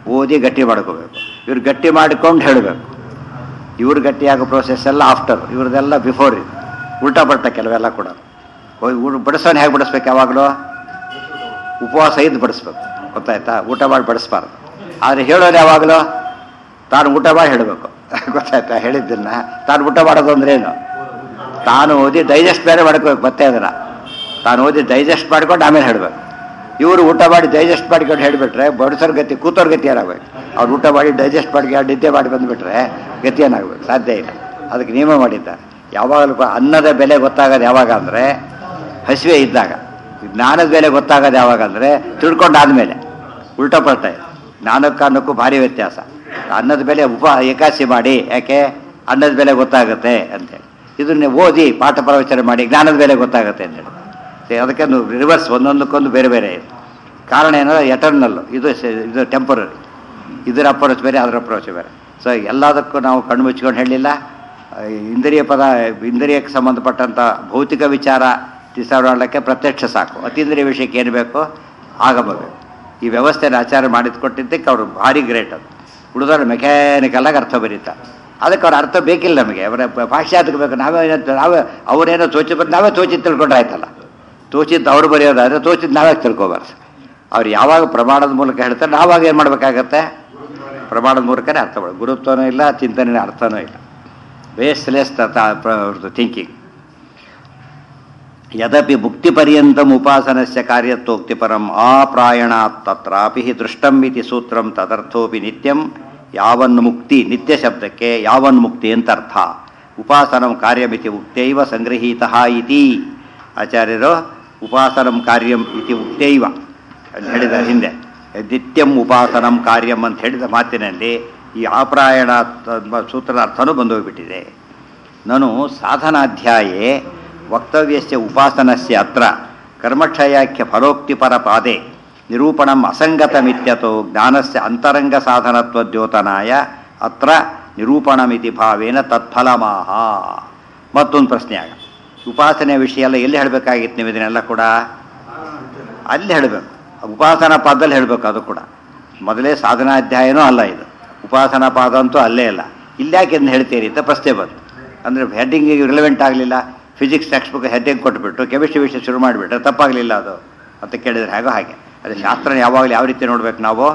ಓದಿ ಗಟ್ಟಿ ಮಾಡ್ಕೋಬೇಕು ಇವ್ರು ಗಟ್ಟಿ ಮಾಡಿಕೊಂಡು ಹೇಳಬೇಕು ಇವ್ರು ಗಟ್ಟಿಯಾಗೋ ಪ್ರೋಸೆಸ್ ಎಲ್ಲ ಆಫ್ಟರ್ ಇವ್ರದೆಲ್ಲ ಬಿಫೋರ್ ಇದು ಉಲ್ಟಾ ಪಲ್ಟಾ ಕೆಲವೆಲ್ಲ ಕೂಡ ಹೋಗಿ ಊಟ ಬಡಿಸೋನು ಹೇಗೆ ಬಡಿಸ್ಬೇಕು ಯಾವಾಗಲೂ ಉಪವಾಸ ಇದ್ದು ಬಡಿಸ್ಬೇಕು ಗೊತ್ತಾಯ್ತಾ ಊಟ ಮಾಡಿ ಬಡಿಸ್ಬಾರ್ದು ಆದರೆ ಹೇಳೋರು ಯಾವಾಗಲೂ ತಾನು ಊಟ ಮಾಡಿ ಹೇಳಬೇಕು ಗೊತ್ತಾಯ್ತಾ ಹೇಳಿದ್ದನ್ನ ತಾನು ಊಟ ಮಾಡೋದು ಅಂದ್ರೆ ಏನು ತಾನು ಓದಿ ಡೈಜೆಸ್ಟ್ ಬೇರೆ ಮಾಡ್ಕೋಬೇಕು ಮತ್ತೆ ಅದನ್ನ ತಾನು ಓದಿ ಡೈಜೆಸ್ಟ್ ಮಾಡ್ಕೊಂಡು ಆಮೇಲೆ ಹೇಳಬೇಕು ಇವರು ಊಟ ಮಾಡಿ ಡೈಜೆಸ್ಟ್ ಮಾಡ್ಕೊಂಡು ಹೇಳಿಬಿಟ್ರೆ ಬಡಿಸೋರ್ ಗತಿ ಕೂತೋರ್ ಗತಿ ಏನಾಗಬೇಕು ಅವ್ರು ಊಟ ಮಾಡಿ ಡೈಜೆಸ್ಟ್ ಮಾಡಿ ನಿದ್ದೆ ಮಾಡಿ ಬಂದುಬಿಟ್ರೆ ಗತಿ ಏನಾಗಬೇಕು ಸಾಧ್ಯ ಇಲ್ಲ ಅದಕ್ಕೆ ನಿಯಮ ಮಾಡಿದ್ದಾರೆ ಯಾವಾಗಲೂ ಕೂಡ ಅನ್ನದ ಬೆಲೆ ಗೊತ್ತಾಗೋದು ಯಾವಾಗ ಅಂದರೆ ಹಸಿವೆ ಇದ್ದಾಗ ಜ್ಞಾನದ ಬೆಲೆ ಗೊತ್ತಾಗೋದು ಯಾವಾಗ ಅಂದರೆ ತಿಳ್ಕೊಂಡಾದ್ಮೇಲೆ ಉಲ್ಟಾ ಪಲ್ಟ ಇದೆ ಜ್ಞಾನಕ್ಕೂ ಅನ್ನಕ್ಕೂ ಭಾರಿ ವ್ಯತ್ಯಾಸ ಅನ್ನದ ಬೆಲೆ ಉಪ ಏಕಾಸಿ ಮಾಡಿ ಯಾಕೆ ಅನ್ನದ ಬೆಲೆ ಗೊತ್ತಾಗುತ್ತೆ ಅಂತೇಳಿ ಇದನ್ನೇ ಓದಿ ಪಾಠ ಪ್ರವಚನ ಮಾಡಿ ಜ್ಞಾನದ ಬೆಲೆ ಗೊತ್ತಾಗುತ್ತೆ ಅಂತೇಳಿ ಸೇ- ಅದಕ್ಕೆ ರಿವರ್ಸ್ ಒಂದೊಂದಕ್ಕೊಂದು ಬೇರೆ ಬೇರೆ ಇದೆ ಕಾರಣ ಏನಂದ್ರೆ ಎಟರ್ನಲ್ಲು ಇದು ಸ- ಇದು ಟೆಂಪರರಿ ಇದರ ಅಪ್ರೋಚ್ ಬೇರೆ ಅದರ ಅಪ್ರೋಚ್ ಬೇರೆ ಸೊ ಎಲ್ಲದಕ್ಕೂ ನಾವು ಕಣ್ಣು ಮುಚ್ಕೊಂಡು ಹೇಳಲಿಲ್ಲ ಇಂದ್ರಿಯ ಪದ ಇಂದ್ರಿಯಕ್ಕೆ ಸಂಬಂಧಪಟ್ಟಂಥ ಭೌತಿಕ ವಿಚಾರ ತಿಸಾಡೋಕ್ಕೆ ಪ್ರತ್ಯಕ್ಷ ಸಾಕು ಅತೀಂದ್ರಿಯ ವಿಷಯಕ್ಕೆ ಏನು ಬೇಕು ಆಗಮ ಬೇಕು ಈ ವ್ಯವಸ್ಥೆನ ಆಚಾರ ಮಾಡಿದ್ಕೊಟ್ಟಿದ್ದಕ್ಕೆ ಅವರು ಭಾರಿ ಗ್ರೇಟ್ ಅದು ಉಳಿದವರು ಮೆಕ್ಯಾನಿಕಲ್ ಆಗಿ ಅರ್ಥ ಬರೀತಾರೆ ಅದಕ್ಕೆ ಅವ್ರ ಅರ್ಥ ಬೇಕಿಲ್ಲ ನಮಗೆ ಅವರ ಪಾಶ್ಚಾತ್ಯಕ್ಕೆ ಬೇಕು ನಾವೇ ಏನಂತ- ನಾವೇ ಅವರೇನೋ ತೋಚಿ ಬಂದು ನಾವೇ ತೋಚಿ ತಿಳ್ಕೊಂಡ್ರೆ ಆಯ್ತಲ್ಲ ತೋಚಿದ್ದು ಅವ್ರು ಬರೆಯೋದಾದ್ರೆ ತೋಚಿದ್ದು ನಾವೇ ತಿಳ್ಕೊಬಾರ್ದು ಅವ್ರು ಯಾವಾಗ ಪ್ರಮಾಣದ ಮೂಲಕ ಹೇಳ್ತಾರೆ ನಾವಾಗ ಏನು ಮಾಡಬೇಕಾಗತ್ತೆ ಪ್ರಮಾಣದ ಮೂಲಕನೇ ಅರ್ಥ ಮಾಡಿ ಗುರುತ್ವನೂ ಇಲ್ಲ ಚಿಂತನೆ ಅರ್ಥನೂ ಇಲ್ಲ ಬೇಸ್ಲೆಸ್ ಥಿಂಕಿಂಗ್ ಯದಪಿ ಮುಕ್ತಿಪರ್ಯಂತಂ ಉಪಾಸನಸ್ಯ ಕಾರ್ಯತ್ವೋಕ್ತಿ ಪರಂ ಆಪ್ರಾಯಣಾತ್ ತತ್ರಾಪಿ ಹಿ ದೃಷ್ಟಂ ಇತಿ ಸೂತ್ರಂ ತದರ್ಥೋಪಿ ನಿತ್ಯಂ ಯಾವನ್ ಮುಕ್ತಿ ನಿತ್ಯ ಶಬ್ದಕ್ಕೆ ಯಾವನ್ ಮುಕ್ತಿ ಅಂತ ಅರ್ಥ ಉಪಾಸನಂ ಕಾರ್ಯಮಿತಿ ಉಕ್ತೈವ ಸಂಗೃಹೀತಃ ಇತಿ ಆಚಾರ್ಯರು ಉಪಾಸನಂ ಕಾರ್ಯಂ ಇತಿ ಉಕ್ತೈವ ಅಂತ ಹೇಳಿದ ಹಿಂದೆ ನಿತ್ಯಂ ಉಪಾಸನಂ ಕಾರ್ಯಂ ಅಂತ ಹೇಳಿದ ಮಾತಿನಲ್ಲಿ ಈ ಆಪ್ರಾಯಣ ತ- ಸೂತ್ರದ ಅರ್ಥನೂ ಬಂದೋಗ್ಬಿಟ್ಟಿದೆ ನಾನು ಸಾಧನಾಧ್ಯಾಯೇ ವಕ್ತವ್ಯಸ್ಯ ಉಪಾಸನಸ್ಯ ಅತ್ರ ಕರ್ಮಕ್ಷಯಾಖ್ಯ ಫಲೋಕ್ತಿಪರಪಾದೆ ನಿರೂಪಣಂ ಅಸಂಗತಮಿತ್ಯತೋ ಜ್ಞಾನಸ್ಯ ಅಂತರಂಗ ಸಾಧನತ್ವದ್ಯೋತನಾಯ ಅತ್ರ ನಿರೂಪಣಮಿತಿ ಭಾವೇನ ತತ್ಫಲಮಾಹ ಮತ್ತೊಂದು ಪ್ರಶ್ನೆ ಆಗ ಉಪಾಸನೆ ವಿಷಯ ಎಲ್ಲ ಎಲ್ಲಿ ಹೇಳಬೇಕಾಗಿತ್ತು ನೀವು ಇದನ್ನೆಲ್ಲ ಕೂಡ ಅಲ್ಲಿ ಹೇಳಬೇಕು ಉಪಾಸನಾ ಪಾದದಲ್ಲಿ ಹೇಳಬೇಕು ಅದು ಕೂಡ ಮೊದಲೇ ಸಾಧನಾಧ್ಯಾಯನೂ ಅಲ್ಲ ಇದು ಉಪಾಸನಾ ಪಾದ ಅಂತೂ ಅಲ್ಲೇ ಇಲ್ಲ ಇಲ್ಯಾಕೆ ಇದನ್ನ ಹೇಳ್ತೀರಿ ಅಂತ ಪ್ರಶ್ನೆ ಬಂತು ಅಂದರೆ ಹೆಡ್ಡಿಂಗಿಗೆ ರಿಲೆವೆಂಟ್ ಆಗಲಿಲ್ಲ ಫಿಸಿಕ್ಸ್ ಟೆಕ್ಸ್ಟ್ ಬುಕ್ ಹೆಡ್ಡಿಂಗ್ ಕೊಟ್ಬಿಟ್ಟು ಕೆಮಿಸ್ಟ್ರಿ ವಿಷಯ ಶುರು ಮಾಡಿಬಿಟ್ರೆ ತಪ್ಪಾಗಲಿಲ್ಲ ಅದು ಅಂತ ಕೇಳಿದ್ರೆ ಹೇಗೋ ಹಾಗೆ ಅದೇ ಶಾಸ್ತ್ರ ಯಾವಾಗಲೂ ಯಾವ ರೀತಿ ನೋಡ್ಬೇಕು ನಾವು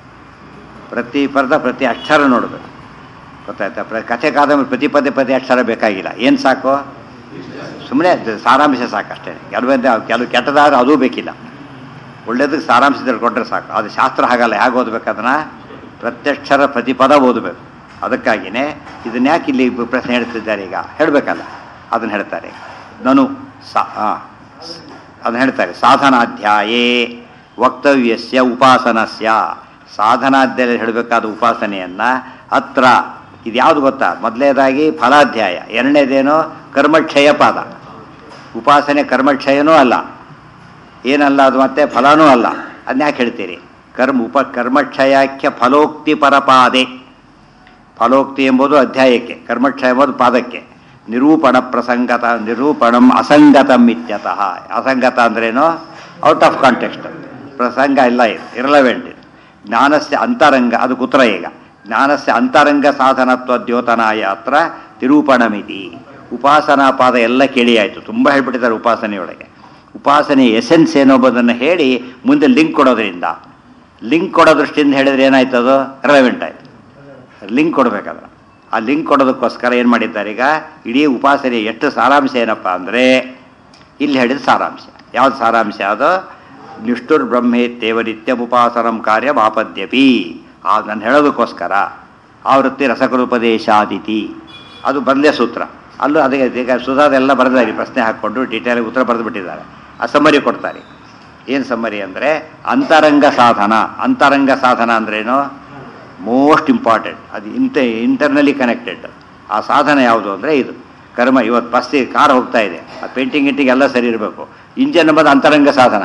ಪ್ರತಿ ಪದ ಪ್ರತಿ ಅಕ್ಷರ ನೋಡಬೇಕು ಗೊತ್ತಾಯ್ತಾ ಪ್ರ ಕಥೆ ಕಾದಂಬರಿ ಪ್ರತಿ ಪದೇ ಪದೇ ಅಕ್ಷರ ಬೇಕಾಗಿಲ್ಲ ಏನು ಸಾಕು ಸುಮ್ಮನೆ ಸಾರಾಂಶ ಸಾಕಷ್ಟೇ ಕೆಲವೊಂದು ಕೆಲವು ಕೆಟ್ಟದಾದ್ರೆ ಅದೂ ಬೇಕಿಲ್ಲ ಒಳ್ಳೇದಕ್ಕೆ ಸಾರಾಂಶ ತಿಳ್ಕೊಂಡ್ರೆ ಸಾಕು ಅದು ಶಾಸ್ತ್ರ ಹಾಗಲ್ಲ ಹೇಗೆ ಓದ್ಬೇಕು ಅದನ್ನ ಪ್ರತ್ಯಕ್ಷರ ಪ್ರತಿ ಪದ ಓದಬೇಕು ಅದಕ್ಕಾಗಿಯೇ ಇದನ್ನ ಯಾಕೆ ಇಲ್ಲಿ ಪ್ರಶ್ನೆ ಹೇಳ್ತಿದ್ದಾರೆ ಈಗ ಹೇಳಬೇಕಲ್ಲ ಅದನ್ನು ಹೇಳ್ತಾರೆ ನಾನು ಸಾ ಅದನ್ನು ಹೇಳ್ತಾರೆ ಸಾಧನಾಧ್ಯಾಯೇ ವಕ್ತವ್ಯಸ್ಯ ಉಪಾಸನಸ್ಯ ಸಾಧನಾಧ್ಯಾಯ ಹೇಳಬೇಕಾದ ಉಪಾಸನೆಯನ್ನು ಹತ್ರ ಇದು ಯಾವುದು ಗೊತ್ತಾ ಮೊದಲನೇದಾಗಿ ಫಲಾಧ್ಯಾಯ ಎರಡನೇದೇನು ಕರ್ಮಕ್ಷಯ ಪಾದ ಉಪಾಸನೆ ಕರ್ಮಕ್ಷಯನೂ ಅಲ್ಲ ಏನಲ್ಲ ಅದು ಮತ್ತೆ ಫಲನೂ ಅಲ್ಲ ಅದನ್ನ ಯಾಕೆ ಹೇಳ್ತೀರಿ ಕರ್ಮ ಉಪ ಕರ್ಮಕ್ಷಯಾಖ್ಯ ಫಲೋಕ್ತಿ ಪರಪಾದೆ ಫಲೋಕ್ತಿ ಎಂಬುದು ಅಧ್ಯಾಯಕ್ಕೆ ಕರ್ಮಕ್ಷಯ ಎಂಬುದು ಪಾದಕ್ಕೆ ನಿರೂಪಣ ಪ್ರಸಂಗತ ನಿರೂಪಣಂ ಅಸಂಗತಂ ಇತ್ಯತಃ ಅಸಂಗತ ಅಂದ್ರೇನು ಔಟ್ ಆಫ್ ಕಾಂಟೆಕ್ಸ್ಟ್ ಪ್ರಸಂಗ ಇಲ್ಲ ಇದು ಇರಲವೆಂಟ್ ಇದು ಜ್ಞಾನಸ್ಯ ಅಂತರಂಗ ಅದಕ್ಕೆ ಉತ್ತರ ಈಗ ಜ್ಞಾನಸ್ಯ ಅಂತರಂಗ ಸಾಧನತ್ವ ದ್ಯೋತನಾಯ ಅತ್ರ ತಿರೂಪಣಮಿತಿ ಉಪಾಸನಾ ಪಾದ ಎಲ್ಲ ಕೇಳಿ ಆಯಿತು ತುಂಬ ಹೇಳ್ಬಿಟ್ಟಿದ್ದಾರೆ ಉಪಾಸನೆಯೊಳಗೆ ಉಪಾಸನೆ ಎಸೆನ್ಸ್ ಏನೋಬೋದನ್ನು ಹೇಳಿ ಮುಂದೆ ಲಿಂಕ್ ಕೊಡೋದ್ರಿಂದ ಲಿಂಕ್ ಕೊಡೋ ದೃಷ್ಟಿಯಿಂದ ಹೇಳಿದ್ರೆ ಏನಾಯ್ತು ಅದು ರೆಲೆವೆಂಟ್ ಆಯಿತು ಲಿಂಕ್ ಕೊಡಬೇಕಾದ್ರೆ ಆ ಲಿಂಕ್ ಕೊಡೋದಕ್ಕೋಸ್ಕರ ಏನು ಮಾಡಿದ್ದಾರೆ ಈಗ ಇಡೀ ಉಪಾಸನೆ ಎಷ್ಟು ಸಾರಾಂಶ ಏನಪ್ಪ ಅಂದರೆ ಇಲ್ಲಿ ಹೇಳಿದ ಸಾರಾಂಶ ಯಾವ್ದು ಸಾರಾಂಶ ಅದು ನಿಷ್ಠುರ್ ಬ್ರಹ್ಮೇತ್ಯೇವ ನಿತ್ಯಮುಪಾಸನಂ ಕಾರ್ಯ ಮಾಪದ್ಯಪಿ ಆ ನಾನು ಹೇಳೋದಕ್ಕೋಸ್ಕರ ಆವೃತ್ತಿ ರಸಕರುಪದೇಶಾದಿತಿ ಅದು ಬಂದೇ ಸೂತ್ರ ಅಲ್ಲೂ ಅದೇ ಈಗ ಸುಧಾದೆಲ್ಲ ಬರೆದಾರೆ ಪ್ರಶ್ನೆ ಹಾಕ್ಕೊಂಡು ಡೀಟೇಲ್ ಉತ್ತರ ಬರೆದು ಬಿಟ್ಟಿದ್ದಾರೆ ಆ ಸಮ್ಮರಿ ಕೊಡ್ತಾರೆ ಏನು ಸಮ್ಮರಿ ಅಂದರೆ ಅಂತರಂಗ ಸಾಧನ ಅಂತರಂಗ ಸಾಧನ ಅಂದ್ರೇನು ಮೋಸ್ಟ್ ಇಂಪಾರ್ಟೆಂಟ್ ಅದು ಇಂಟ ಇಂಟರ್ನಲಿ ಕನೆಕ್ಟೆಡ್ ಆ ಸಾಧನ ಯಾವುದು ಅಂದರೆ ಇದು ಕರ್ಮ ಇವತ್ತು ಬಸ್ಸಿ ಕಾರ್ ಹೋಗ್ತಾ ಇದೆ ಆ ಪೇಂಟಿಂಗ್ ಗಿಂಟಿಂಗ್ ಎಲ್ಲ ಸರಿ ಇರಬೇಕು ಇಂಜನ್ ಎಂಬುದು ಅಂತರಂಗ ಸಾಧನ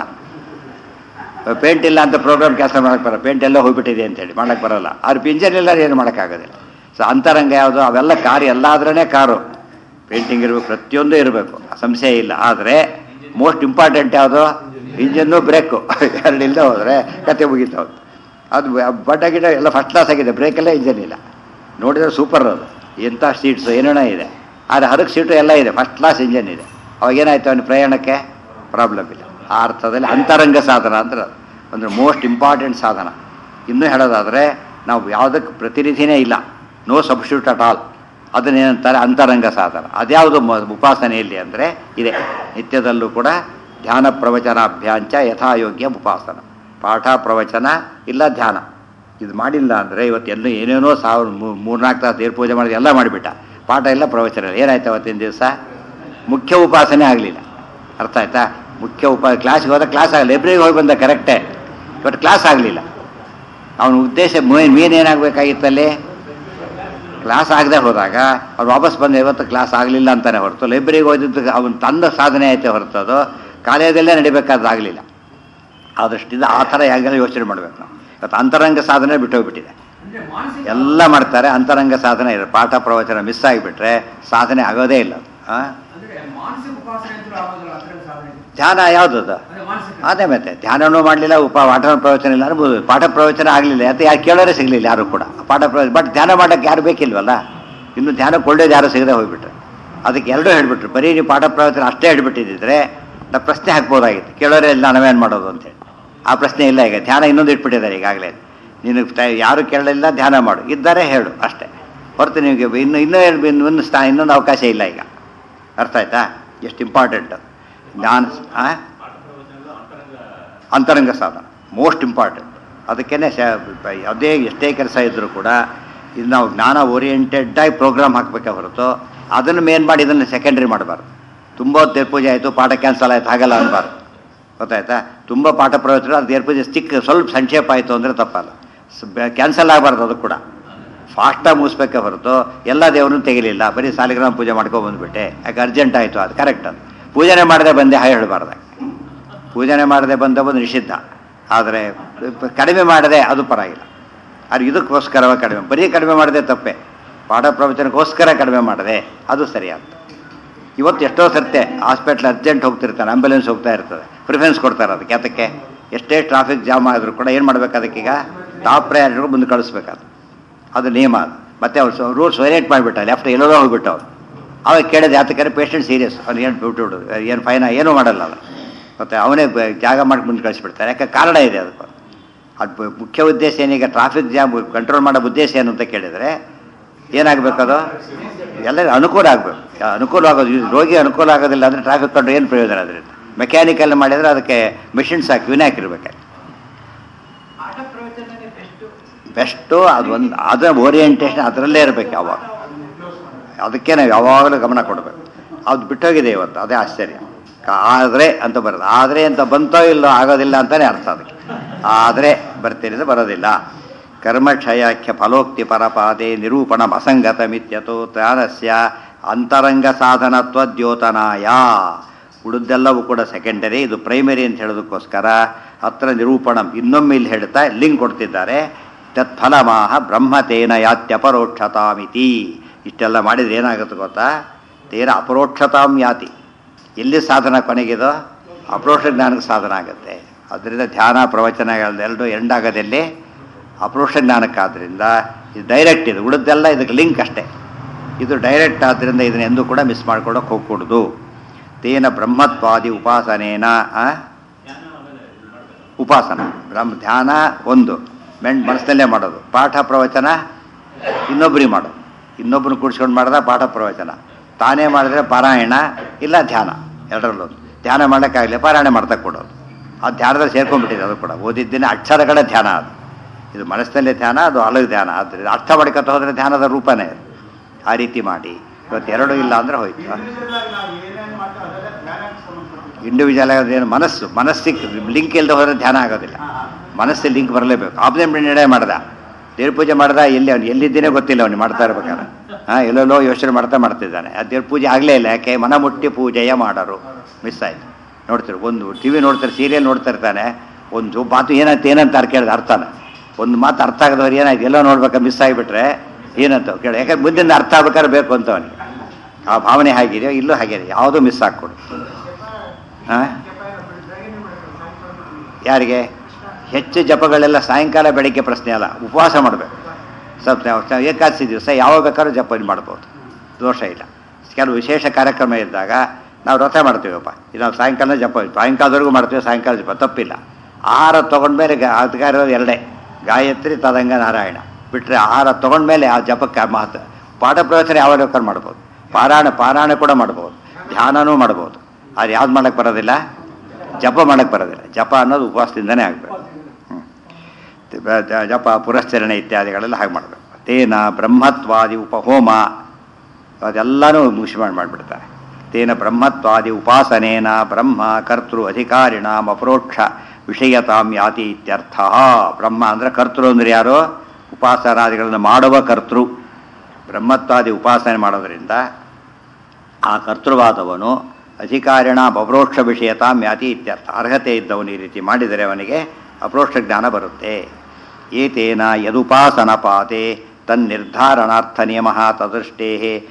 ಪೇಂಟ್ ಇಲ್ಲ ಅಂತ ಪ್ರೋಗ್ರಾಮ್ ಕೆಲಸ ಮಾಡಕ್ಕೆ ಬರಲ್ಲ ಪೇಂಟ್ ಎಲ್ಲ ಹೋಗ್ಬಿಟ್ಟಿದೆ ಅಂತೇಳಿ ಮಾಡಕ್ಕೆ ಬರಲ್ಲ ಆದ್ರೆ ಇಂಜನ್ ಇಲ್ಲ ಏನು ಮಾಡೋಕ್ಕಾಗೋದಿಲ್ಲ ಸೊ ಅಂತರಂಗ ಯಾವುದು ಅವೆಲ್ಲ ಕಾರ್ ಎಲ್ಲ ಆದ್ರೇ ಕಾರು ಪೇಂಟಿಂಗ್ ಇರಬೇಕು ಪ್ರತಿಯೊಂದು ಇರಬೇಕು ಸಂಶಯ ಇಲ್ಲ ಆದರೆ ಮೋಸ್ಟ್ ಇಂಪಾರ್ಟೆಂಟ್ ಯಾವುದು ಇಂಜನ್ನು ಬ್ರೇಕು ಎರಡು ಇಲ್ಲದೆ ಹೋದರೆ ಕತೆ ಮುಗೀತು ಹೌದು ಅದು ಬಡ್ಡ ಗಿಡ ಎಲ್ಲ ಫಸ್ಟ್ ಕ್ಲಾಸ್ ಆಗಿದೆ ಬ್ರೇಕೆಲ್ಲ ಇಂಜನ್ ಇಲ್ಲ ನೋಡಿದ್ರೆ ಸೂಪರ್ ಅದು ಎಂಥ ಸೀಟ್ಸು ಏನೇನ ಇದೆ ಆದರೆ ಹರಕ್ ಸೀಟು ಎಲ್ಲ ಇದೆ ಫಸ್ಟ್ ಕ್ಲಾಸ್ ಇಂಜನ್ ಇದೆ ಅವಾಗ ಏನಾಯ್ತು ಅವನ ಪ್ರಯಾಣಕ್ಕೆ ಪ್ರಾಬ್ಲಮ್ ಇಲ್ಲ ಆ ಅರ್ಥದಲ್ಲಿ ಅಂತರಂಗ ಸಾಧನ ಅಂದ್ರೆ ಅದು ಅಂದರೆ ಮೋಸ್ಟ್ ಇಂಪಾರ್ಟೆಂಟ್ ಸಾಧನ ಇನ್ನೂ ಹೇಳೋದಾದರೆ ನಾವು ಯಾವುದಕ್ಕೆ ಪ್ರತಿನಿಧಿನೇ ಇಲ್ಲ ನೋ ಸಬ್ಸ್ಟ್ಯೂಟ್ ಅಟ್ ಆಲ್ ಅದನ್ನೇನಂತಾರೆ ಅಂತರಂಗ ಸಾಧನ ಅದ್ಯಾವುದು ಮ- ಉಪಾಸನೆಯಲ್ಲಿ ಅಂದರೆ ಇದೆ ನಿತ್ಯದಲ್ಲೂ ಕೂಡ ಧ್ಯಾನ ಪ್ರವಚನಾಭ್ಯಾಂಚ ಯಥಾಯೋಗ್ಯ ಉಪಾಸನ ಪಾಠ ಪ್ರವಚನ ಇಲ್ಲ ಧ್ಯಾನ ಇದು ಮಾಡಿಲ್ಲ ಅಂದರೆ ಇವತ್ತು ಎಲ್ಲ ಏನೇನೋ ಸಾವಿರ ಮೂ- ಮೂರ್ನಾಲ್ಕು ತಾಸು ದೇವ್ರ ಪೂಜೆ ಮಾಡಿದ ಎಲ್ಲ ಮಾಡಿಬಿಟ್ಟ ಪಾಠ ಇಲ್ಲ ಪ್ರವಚನ ಇಲ್ಲ ಏನಾಯ್ತು ಅವತ್ತಿನ ದಿವಸ ಮುಖ್ಯ ಉಪಾಸನೆ ಆಗಲಿಲ್ಲ ಅರ್ಥ ಆಯ್ತಾ ಮುಖ್ಯ ಉಪ ಕ್ಲಾಸ್ಗೆ ಹೋದ ಕ್ಲಾಸ್ ಆಗಲಿ ಲೈಬ್ರರಿಗೆ ಹೋಗಿ ಬಂದ ಕರೆಕ್ಟೇ ಬಟ್ ಕ್ಲಾಸ್ ಆಗಲಿಲ್ಲ ಅವನ ಉದ್ದೇಶ ಮೇನ್ ಮೇನ್ ಏನಾಗಬೇಕಾಗಿತ್ತಲ್ಲಿ ಕ್ಲಾಸ್ ಆಗದೆ ಹೋದಾಗ ಅವ್ರು ವಾಪಸ್ ಬಂದು ಇವತ್ತು ಕ್ಲಾಸ್ ಆಗಲಿಲ್ಲ ಅಂತಾನೆ ಹೊರತು ಲೈಬ್ರರಿಗೆ ಓದಿದ್ದು ಅವನು ತಂದ ಸಾಧನೆ ಐತೆ ಹೊರತು ಅದು ಕಾಲೇಜಲ್ಲೇ ನಡಿಬೇಕಾದಾಗಲಿಲ್ಲ ಆದಷ್ಟಿಂದ ಆ ಥರ ಯಾಗೆಲ್ಲ ಯೋಚನೆ ಮಾಡಬೇಕು ನಾವು ಇವತ್ತು ಅಂತರಂಗ ಸಾಧನೆ ಬಿಟ್ಟೋಗ್ಬಿಟ್ಟಿದೆ ಅಂದ್ರೆ ಮಾನಸಿಕ ಎಲ್ಲ ಮಾಡ್ತಾರೆ ಅಂತರಂಗ ಸಾಧನೆ ಇದೆ ಪಾಠ ಪ್ರವಚನ ಮಿಸ್ ಆಗಿಬಿಟ್ರೆ ಸಾಧನೆ ಆಗೋದೇ ಇಲ್ಲ ಅದು ಆ? ಅಂದ್ರೆ ಮಾನಸಿಕ ಉಪಾಸನೆ ಅಂತೂ ಆಗೋದಿಲ್ಲ ಅದರ ಸಾಧನೆ ಧ್ಯಾನ ಯಾವುದದು ಅಂದ್ರೆ ಮಾನಸಿಕ ಅದೇ ಮತ್ತೆ ಧ್ಯಾನನೂ ಮಾಡಲಿಲ್ಲ ಉಪ ಪಾಠ ಪ್ರವಚನ ಇಲ್ಲ ಅನ್ಬೋದು ಪಾಠ ಪ್ರವಚನ ಆಗಲಿಲ್ಲ ಯಾಕೆ ಯಾರು ಕೇಳೋರೇ ಸಿಗಲಿಲ್ಲ ಯಾರು ಕೂಡ ಪಾಠ ಪ್ರವಚನ ಬಟ್ ಧ್ಯಾನ ಮಾಡೋಕ್ಕೆ ಯಾರು ಬೇಕಿಲ್ವಲ್ಲ ಇನ್ನು ಧ್ಯಾನಕ್ಕೆ ಒಳ್ಳೇದು ಯಾರು ಸಿಗದೆ ಹೋಗ್ಬಿಟ್ರೆ ಅದಕ್ಕೆ ಎರಡೂ ಹೇಳ್ಬಿಟ್ರು ಬರೀ ನೀವು ಪಾಠ ಪ್ರವಚನ ಅಷ್ಟೇ ಹೇಳ್ಬಿಟ್ಟಿದ್ದಿದ್ರೆ ನಾವು ಪ್ರಶ್ನೆ ಹಾಕ್ಬೋದಾಗಿತ್ತು ಕೇಳೋರೇ ಇಲ್ಲ ನಾವೇನು ಮಾಡೋದು ಅಂತೇಳಿ ಆ ಪ್ರಶ್ನೆ ಇಲ್ಲ ಈಗ ಧ್ಯಾನ ಇನ್ನೊಂದು ಇಟ್ಬಿಟ್ಟಿದ್ದಾರೆ ಈಗಾಗಲೇ ನಿನಗೆ ತ- ಯಾರು ಕೇಳಲಿಲ್ಲ ಧ್ಯಾನ ಮಾಡು ಇದ್ದಾರೆ ಹೇಳು ಅಷ್ಟೇ ಹೊರತು ನಿಮಗೆ ಇನ್ನು ಇನ್ನೂ ಎರಡು ಇನ್ನೊಂದು ಸ್ಥಾ ಇನ್ನೊಂದು ಅವಕಾಶ ಇಲ್ಲ ಈಗ ಅರ್ಥ ಆಯ್ತಾ ಎಷ್ಟು ಇಂಪಾರ್ಟೆಂಟ್ ಜ್ಞಾನ ಆ? ಅಂತರಂಗ ಸಾಧನ ಮೋಸ್ಟ್ ಇಂಪಾರ್ಟೆಂಟ್ ಅದಕ್ಕೇ ಅದೇ ಎಷ್ಟೇ ಕೆಲಸ ಇದ್ದರೂ ಕೂಡ ಇದು ನಾವು ಜ್ಞಾನ ಓರಿಯೆಂಟೆಡ್ ಆಗಿ ಪ್ರೋಗ್ರಾಮ್ ಹಾಕಬೇಕೆ ಹೊರತು ಅದನ್ನು ಮೇನ್ ಮಾಡಿ ಇದನ್ನು ಸೆಕೆಂಡ್ರಿ ಮಾಡಬಾರ್ದು ತುಂಬ ಹೊತ್ತು ದೇವ್ರ ಪೂಜೆ ಆಯಿತು ಪಾಠ ಕ್ಯಾನ್ಸಲ್ ಆಯ್ತು ಹಾಗೆಲ್ಲ ಅನ್ಬಾರ್ದು ಗೊತ್ತಾಯ್ತಾ ತುಂಬ ಪಾಠ ಪ್ರವಚನ ಅದು ದೇವ್ರ ಪೂಜೆ ಚಿಕ್ಕ ಸ್ವಲ್ಪ ಸಂಕ್ಷೇಪ ಆಯಿತು ಅಂದರೆ ತಪ್ಪಲ್ಲ ಕ್ಯಾನ್ಸಲ್ ಆಗಬಾರ್ದು ಅದು ಕೂಡ ಫಾಸ್ಟಾಗಿ ಮುಗಿಸ್ಬೇಕೆ ಹೊರತು ಎಲ್ಲ ದೇವ್ರನ್ನೂ ತೆಗಿಲಿಲ್ಲ ಬರೀ ಸಾಲಿಗ್ರಾಮ ಪೂಜೆ ಮಾಡ್ಕೊಂಡು ಬಂದುಬಿಟ್ಟೆ ಯಾಕೆ ಅರ್ಜೆಂಟ್ ಆಯಿತು ಅದು ಕರೆಕ್ಟ್ ಅದು ಪೂಜೆನೇ ಮಾಡದೆ ಬಂದೆ ಹಾಗೆ ಹೇಳಬಾರ್ದು ಪೂಜನೆ ಮಾಡದೆ ಬಂದವನು ನಿಷಿದ್ಧ ಆದರೆ ಕಡಿಮೆ ಮಾಡದೆ ಅದು ಪರವಾಗಿಲ್ಲ ಅದು ಇದಕ್ಕೋಸ್ಕರವ ಕಡಿಮೆ ಬರೀ ಕಡಿಮೆ ಮಾಡದೆ ತಪ್ಪೆ ಪಾಠ ಪ್ರವಚನಕ್ಕೋಸ್ಕರ ಕಡಿಮೆ ಮಾಡದೆ ಅದು ಸರಿಯಾದ ಇವತ್ತು ಎಷ್ಟೋ ಸರ್ತೆ ಹಾಸ್ಪಿಟ್ಲ್ ಅರ್ಜೆಂಟ್ ಹೋಗ್ತಿರ್ತಾನೆ ಆಂಬ್ಯುಲೆನ್ಸ್ ಹೋಗ್ತಾ ಇರ್ತದೆ ಪ್ರಿಫರೆನ್ಸ್ ಕೊಡ್ತಾರೆ ಅದಕ್ಕೆ ಅದಕ್ಕೆ ಎಷ್ಟೇ ಟ್ರಾಫಿಕ್ ಜಾಮ್ ಆದರೂ ಕೂಡ ಏನು ಮಾಡ್ಬೇಕು ಅದಕ್ಕೀಗ ಟಾಪ್ ಪ್ರಯಾರಿಟಿಗಳು ಮುಂದೆ ಕಳಿಸ್ಬೇಕಾದ್ರು ಅದು ನಿಯಮ ಅದು ಮತ್ತೆ ಅವ್ರು ರೂಲ್ಸ್ ವೈಲೇಟ್ ಮಾಡಿಬಿಟ್ಟ ಲೆಫ್ಟ್ ಎಲ್ಲೋ ಹೋಗ್ಬಿಟ್ಟು ಅವ್ರು ಅವಾಗ ಕೇಳಿದ ಯಾತಕ್ಕಾರೆ ಪೇಷಂಟ್ ಸೀರಿಯಸ್ ಅವ್ನು ಏನು ಬಿಟ್ಟು ಬಿಡೋದು ಏನು ಫೈನ ಏನೂ ಮಾಡಲ್ಲ ಅವನು ಮತ್ತು ಅವನೇ ಬ- ಜಾಗ ಮಾಡಿ ಮುಂದೆ ಕಳಿಸ್ಬಿಡ್ತಾರೆ ಯಾಕೆ ಕಾರಣ ಇದೆ ಅದಕ್ಕೆ ಅದು ಬ- ಮುಖ್ಯ ಉದ್ದೇಶ ಏನೀಗ ಟ್ರಾಫಿಕ್ ಜಾಮ್ ಕಂಟ್ರೋಲ್ ಮಾಡೋ ಉದ್ದೇಶ ಏನು ಅಂತ ಕೇಳಿದರೆ ಏನಾಗಬೇಕದು ಎಲ್ಲರಿಗೂ ಅನುಕೂಲ ಆಗಬೇಕು ಅನುಕೂಲ ಆಗೋದು ಈ ರೋಗಿ ಅನುಕೂಲ ಆಗೋದಿಲ್ಲ ಅಂದರೆ ಟ್ರಾಫಿಕ್ ಕಂಟ್ರೋಲ್ ಏನು ಪ್ರಯೋಜನ ಅದರಿಂದ ಮೆಕ್ಯಾನಿಕಲ್ ಮಾಡಿದರೆ ಅದಕ್ಕೆ ಮಿಷಿನ್ಸ್ ಹಾಕಿ ವಿನೇ ಹಾಕಿರ್ಬೇಕು ಪಾಠ ಪ್ರವಚನನೇ ಬೆಸ್ಟ್ ಬೆಸ್ಟು ಅದೊಂದು ಅದರ ಓರಿಯೆಂಟೇಷನ್ ಅದರಲ್ಲೇ ಇರಬೇಕು ಯಾವಾಗ ಅದಕ್ಕೆ ನಾವು ಯಾವಾಗಲೂ ಗಮನ ಕೊಡಬೇಕು ಅದು ಬಿಟ್ಟೋಗಿದೆ ಇವತ್ತು ಅದೇ ಆಶ್ಚರ್ಯ ಆದರೆ ಅಂತ ಬರೋದು ಆದರೆ ಅಂತ ಬಂತೋ ಇಲ್ಲೋ ಆಗೋದಿಲ್ಲ ಅಂತಲೇ ಅರ್ಥ ಅದಕ್ಕೆ ಆದರೆ ಬರ್ತೀನಿ ಬರೋದಿಲ್ಲ ಕರ್ಮಕ್ಷಯಾಖ್ಯ ಫಲೋಕ್ತಿ ಪರಪಾದೆ ನಿರೂಪಣ ಅಸಂಗತ ಮಿತ್ಯತೋ ತ್ಯಾನಸ್ಯ ಅಂತರಂಗ ಸಾಧನತ್ವ ದ್ಯೋತನಾಯ ಉಳಿದೆಲ್ಲವೂ ಕೂಡ ಸೆಕೆಂಡರಿ ಇದು ಪ್ರೈಮರಿ ಅಂತ ಹೇಳೋದಕ್ಕೋಸ್ಕರ ಹತ್ರ ನಿರೂಪಣಂ ಇನ್ನೊಮ್ಮೆ ಇಲ್ಲಿ ಹೇಳ್ತಾ ಲಿಂಕ್ ಕೊಡ್ತಿದ್ದಾರೆ ತತ್ಫಲಮಾಹ ಬ್ರಹ್ಮತೇನ ಯಾತ್ಯಪರೋಕ್ಷತಾಮಿತಿ ಇಷ್ಟೆಲ್ಲ ಮಾಡಿದ್ರೆ ಏನಾಗುತ್ತೆ ಗೊತ್ತಾ ತೇನ ಅಪರೋಕ್ಷತಾಂ ಯಾತಿ ಎಲ್ಲಿ ಸಾಧನ ಕೊನೆಗಿದೋ ಅಪರೋಕ್ಷ ಜ್ಞಾನಕ್ಕೆ ಸಾಧನ ಆಗುತ್ತೆ ಅದರಿಂದ ಧ್ಯಾನ ಪ್ರವಚನಗಳೆರಡು ಎಂಡ್ ಆಗೋದಲ್ಲಿ ಅಪರೋಕ್ಷ ಜ್ಞಾನಕ್ಕಾದ್ರಿಂದ ಇದು ಡೈರೆಕ್ಟ್ ಇದು ಉಳಿದೆಲ್ಲ ಇದಕ್ಕೆ ಲಿಂಕ್ ಅಷ್ಟೇ ಇದು ಡೈರೆಕ್ಟ್ ಆದ್ದರಿಂದ ಇದನ್ನ ಎಂದೂ ಕೂಡ ಮಿಸ್ ಮಾಡ್ಕೊಳಕ್ಕೆ ಹೋಗ್ಕೂಡ್ದು ತೇನ ಬ್ರಹ್ಮತ್ವಾದಿ ಉಪಾಸನೇನ ಆ? ಉಪಾಸನ ಬ್ರಹ್ಮ ಧ್ಯಾನ ಒಂದು ಮೆಣ್ ಮನಸ್ಸಲ್ಲೇ ಮಾಡೋದು ಪಾಠ ಪ್ರವಚನ ಇನ್ನೊಬ್ಬರಿಗೆ ಮಾಡೋದು ಇನ್ನೊಬ್ಬರು ಕೂಡಿಸ್ಕೊಂಡು ಮಾಡಿದ ಪಾಠ ಪ್ರವಚನ ತಾನೇ ಮಾಡಿದ್ರೆ ಪಾರಾಯಣ ಇಲ್ಲ ಧ್ಯಾನ ಎರಡರಲ್ಲೊಂದು ಧ್ಯಾನ ಮಾಡೋಕ್ಕಾಗಲಿ ಪಾರಾಯಣ ಮಾಡ್ತಾ ಕೊಡೋದು ಆ ಧ್ಯಾನದಲ್ಲಿ ಸೇರ್ಕೊಂಡ್ಬಿಟ್ಟಿದೆ ಅದು ಕೂಡ ಓದಿದ್ದೇನೆ ಅಕ್ಷರಗಳ ಧ್ಯಾನ ಅದು ಇದು ಮನಸ್ಸಿನಲ್ಲೇ ಧ್ಯಾನ ಅದು ಅಲಗ್ ಧ್ಯಾನ ಆದ್ದರಿಂದ ಅರ್ಥ ಮಾಡ್ಕೊತ ಹೋದರೆ ಧ್ಯಾನದ ರೂಪನೇ ಅದು ಆ ರೀತಿ ಮಾಡಿ ಇವತ್ತು ಎರಡೂ ಇಲ್ಲ ಅಂದರೆ ಹೋಯ್ತು ಇಂಡಿವಿಜುವಲ್ ಆಗಿ ನಾವು ಏನೇನು ಮಾಡ್ತೀವಿ ಅದೆಲ್ಲ ಜ್ಞಾನಕ್ಕೆ ಸಂಬಂಧಪಟ್ಟಿದೆ ಇಂಡಿವಿಜುವಲ್ ಆಗೋದೇನು ಮನಸ್ಸು ಮನಸ್ಸಿಗೆ ಲಿಂಕ್ ಇಲ್ಲದೆ ಹೋದರೆ ಧ್ಯಾನ ಆಗೋದಿಲ್ಲ ಮನಸ್ಸಿಗೆ ಲಿಂಕ್ ಬರಲೇಬೇಕು ಆಪ್ಷನ್ ನಿರ್ಣಯ ಮಾಡ್ದ ದೇವ್ರ ಪೂಜೆ ಮಾಡ್ದ ಎಲ್ಲಿ ಅವ್ನು ಎಲ್ಲಿದ್ದೇನೆ ಗೊತ್ತಿಲ್ಲ ಅವ್ನು ಮಾಡ್ತಾ ಇರ್ಬೇಕಾದ್ರೆ ಹಾಂ ಎಲ್ಲೆಲ್ಲೋ ಯೋಚನೆ ಮಾಡ್ತಾ ಮಾಡ್ತಿದ್ದಾನೆ ಆ ದೇವ್ರ ಪೂಜೆ ಆಗಲೇ ಇಲ್ಲ ಯಾಕೆ ಮನ ಮುಟ್ಟಿ ಪೂಜೆಯ ಮಾಡರು ಮಿಸ್ ಆಯ್ತು ನೋಡ್ತೀರಿ ಒಂದು ಟಿ ವಿ ನೋಡ್ತಾರೆ ಸೀರಿಯಲ್ ನೋಡ್ತಾ ಇರ್ತಾನೆ ಒಂದು ಮಾತು ಏನಾಯ್ತು ಏನಂತ ಅರ್ ಕೇಳಿದ ಅರ್ಥನ ಒಂದು ಮಾತು ಅರ್ಥ ಆಗದವ್ರು ಏನಾಯ್ತು ಎಲ್ಲ ನೋಡ್ಬೇಕಾ ಮಿಸ್ ಆಗಿಬಿಟ್ರೆ ಏನಂತ ಕೇಳಿ ಯಾಕಂದ್ರೆ ಮುಂದಿನ ಅರ್ಥ ಆಗ್ಬೇಕಾದ್ರೆ ಬೇಕು ಅಂತ ಅವನಿಗೆ ಆ ಭಾವನೆ ಹೇಗಿದೆಯೋ ಇಲ್ಲೂ ಹಾಗಿದೆ ಯಾವುದೂ ಮಿಸ್ ಆಗ್ಕೊಡು ಹಾಂ ಯಾರಿಗೆ ಹೆಚ್ಚು ಜಪಗಳೆಲ್ಲ ಸಾಯಂಕಾಲ ಬೆಳಗ್ಗೆ ಪ್ರಶ್ನೆ ಅಲ್ಲ ಉಪವಾಸ ಮಾಡಬೇಕು ಸ್ವಲ್ಪ ಏಕಾದಶಿ ದಿವಸ ಯಾವ ಬೇಕಾದ್ರೂ ಜಪ ಮಾಡ್ಬೋದು ದೋಷ ಇಲ್ಲ ಕೆಲವು ವಿಶೇಷ ಕಾರ್ಯಕ್ರಮ ಇದ್ದಾಗ ನಾವು ವ್ರತ ಮಾಡ್ತೀವಪ್ಪ ಇದು ನಾವು ಸಾಯಂಕಾಲ ಜಪ ಸಾಯಂಕಾಲದವರೆಗೂ ಮಾಡ್ತೀವಿ ಸಾಯಂಕಾಲ ಜಪ ತಪ್ಪಿಲ್ಲ ಆಹಾರ ತೊಗೊಂಡ್ಮೇಲೆ ಗ- ಅಧಿಕಾರ ಇರೋದು ಎರಡೇ ಗಾಯತ್ರಿ ತದಂಗ ನಾರಾಯಣ ಬಿಟ್ಟರೆ ಆಹಾರ ತೊಗೊಂಡ್ಮೇಲೆ ಆ ಜಪಕ್ಕೆ ಮಹತ್ವ ಪಾಠ ಪ್ರವಚನ ಯಾವ ಬೇಕಾದ್ರೂ ಮಾಡ್ಬೋದು ಪಾರಾಯಣ ಪಾರಾಯಣ ಕೂಡ ಮಾಡ್ಬೋದು ಧ್ಯಾನನೂ ಮಾಡ್ಬೋದು ಅದು ಯಾವ್ದು ಮಾಡಕ್ಕೆ ಬರೋದಿಲ್ಲ ಜಪ ಮಾಡಕ್ಕೆ ಬರೋದಿಲ್ಲ ಜಪ ಅನ್ನೋದು ಉಪವಾಸದಿಂದನೇ ಆಗಬೇಕು ಜಪ ಪುರಸ್ಚರಣೆ ಇತ್ಯಾದಿಗಳೆಲ್ಲ ಹಾಗೆ ಮಾಡಬೇಕು ತೇನ ಬ್ರಹ್ಮತ್ವಾದಿ ಉಪಹೋಮ ಅದೆಲ್ಲನೂ ಮುಗಿಸಿ ಮಾಡಿ ಮಾಡಿಬಿಡ್ತಾರೆ ತೇನ ಬ್ರಹ್ಮತ್ವಾದಿ ಉಪಾಸನೇನ ಬ್ರಹ್ಮ ಕರ್ತೃ ಅಧಿಕಾರಿಣ ಅಪರೋಕ್ಷ ವಿಷಯತಾಂ ಯಾತಿ ಇತ್ಯರ್ಥ ಬ್ರಹ್ಮ ಅಂದರೆ ಕರ್ತೃ ಅಂದ್ರೆ ಯಾರು ಉಪಾಸನಾದಿಗಳನ್ನು ಮಾಡುವ ಕರ್ತೃ ಬ್ರಹ್ಮತ್ವಾದಿ ಉಪಾಸನೆ ಮಾಡೋದರಿಂದ ಆ ಕರ್ತೃವಾದವನು ಅಧಿಕಾರಿಣ ಅಪರೋಕ್ಷ ವಿಷಯತಾಂ ಯಾತಿ ಇತ್ಯರ್ಥ ಅರ್ಹತೆ ಇದ್ದವನು ಈ ರೀತಿ ಮಾಡಿದರೆ ಅವನಿಗೆ ಅಪರೋಕ್ಷ ಜ್ಞಾನ ಬರುತ್ತೆ ಏತೇನ ಯದುಪಾಸನಪಾತೆ ತನ್ನಿರ್ಧಾರಣಾರ್ಥ ನಿಯಮ ತದೃಷ್ಟೇ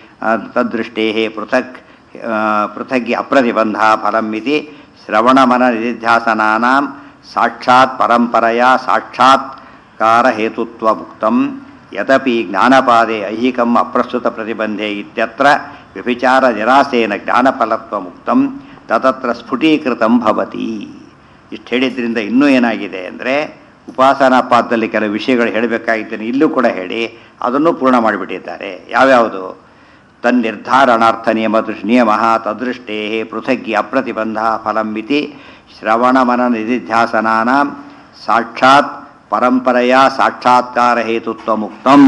ತದೃಷ್ಟೇ ಪೃಥಕ್ ಆ, ಪೃಥಗ್ಗಿ ಅಪ್ರತಿಬಂಧ ಫಲಂ ಇತಿ ಶ್ರವಣಮನ ನಿಧಿಧ್ಯಾಸನಾನಾಂ ಸಾಕ್ಷಾತ್ ಪರಂಪರೆಯ ಸಾಕ್ಷಾತ್ಕಾರ ಹೇತುತ್ವ ಮುಕ್ತಂ ಯದಪಿ ಜ್ಞಾನಪಾದೆ ಐಹಿಕಂ ಅಪ್ರಸ್ತುತ ಪ್ರತಿಬಂಧೆ ಇತ್ಯತ್ರ ವ್ಯಭಿಚಾರ ನಿರಾಸೇನ ಜ್ಞಾನಫಲತ್ವ ಮುಕ್ತಂ ತತತ್ರ ಸ್ಫುಟೀಕೃತಂ ಭವತಿ ಇಷ್ಟು ಹೇಳಿದ್ರಿಂದ ಇನ್ನೂ ಏನಾಗಿದೆ ಅಂದರೆ ಉಪಾಸನಾ ಪಾದದಲ್ಲಿ ಕೆಲವು ವಿಷಯಗಳು ಹೇಳಬೇಕಾಗಿದ್ದೇನೆ ಇಲ್ಲೂ ಕೂಡ ಹೇಳಿ ಅದನ್ನು ಪೂರ್ಣ ಮಾಡಿಬಿಟ್ಟಿದ್ದಾರೆ ಯಾವ್ಯಾವುದು ತನ್ನಿರ್ಧಾರಣಾರ್ಥ ನಿಯಮ ನಿಯಮ ತದೃಷ್ಟೇ ಪೃಥಗ್ಗಿ ಅಪ್ರತಿಬಂಧ ಫಲಂ ಇತಿ ಶ್ರವಣಮನ ನಿಧಿಧ್ಯಾಸನಾನಾಂ ಸಾಕ್ಷಾತ್ ಪರಂಪರೆಯ ಸಾಕ್ಷಾತ್ಕಾರ ಹೇತುತ್ವ ಮುಕ್ತಂ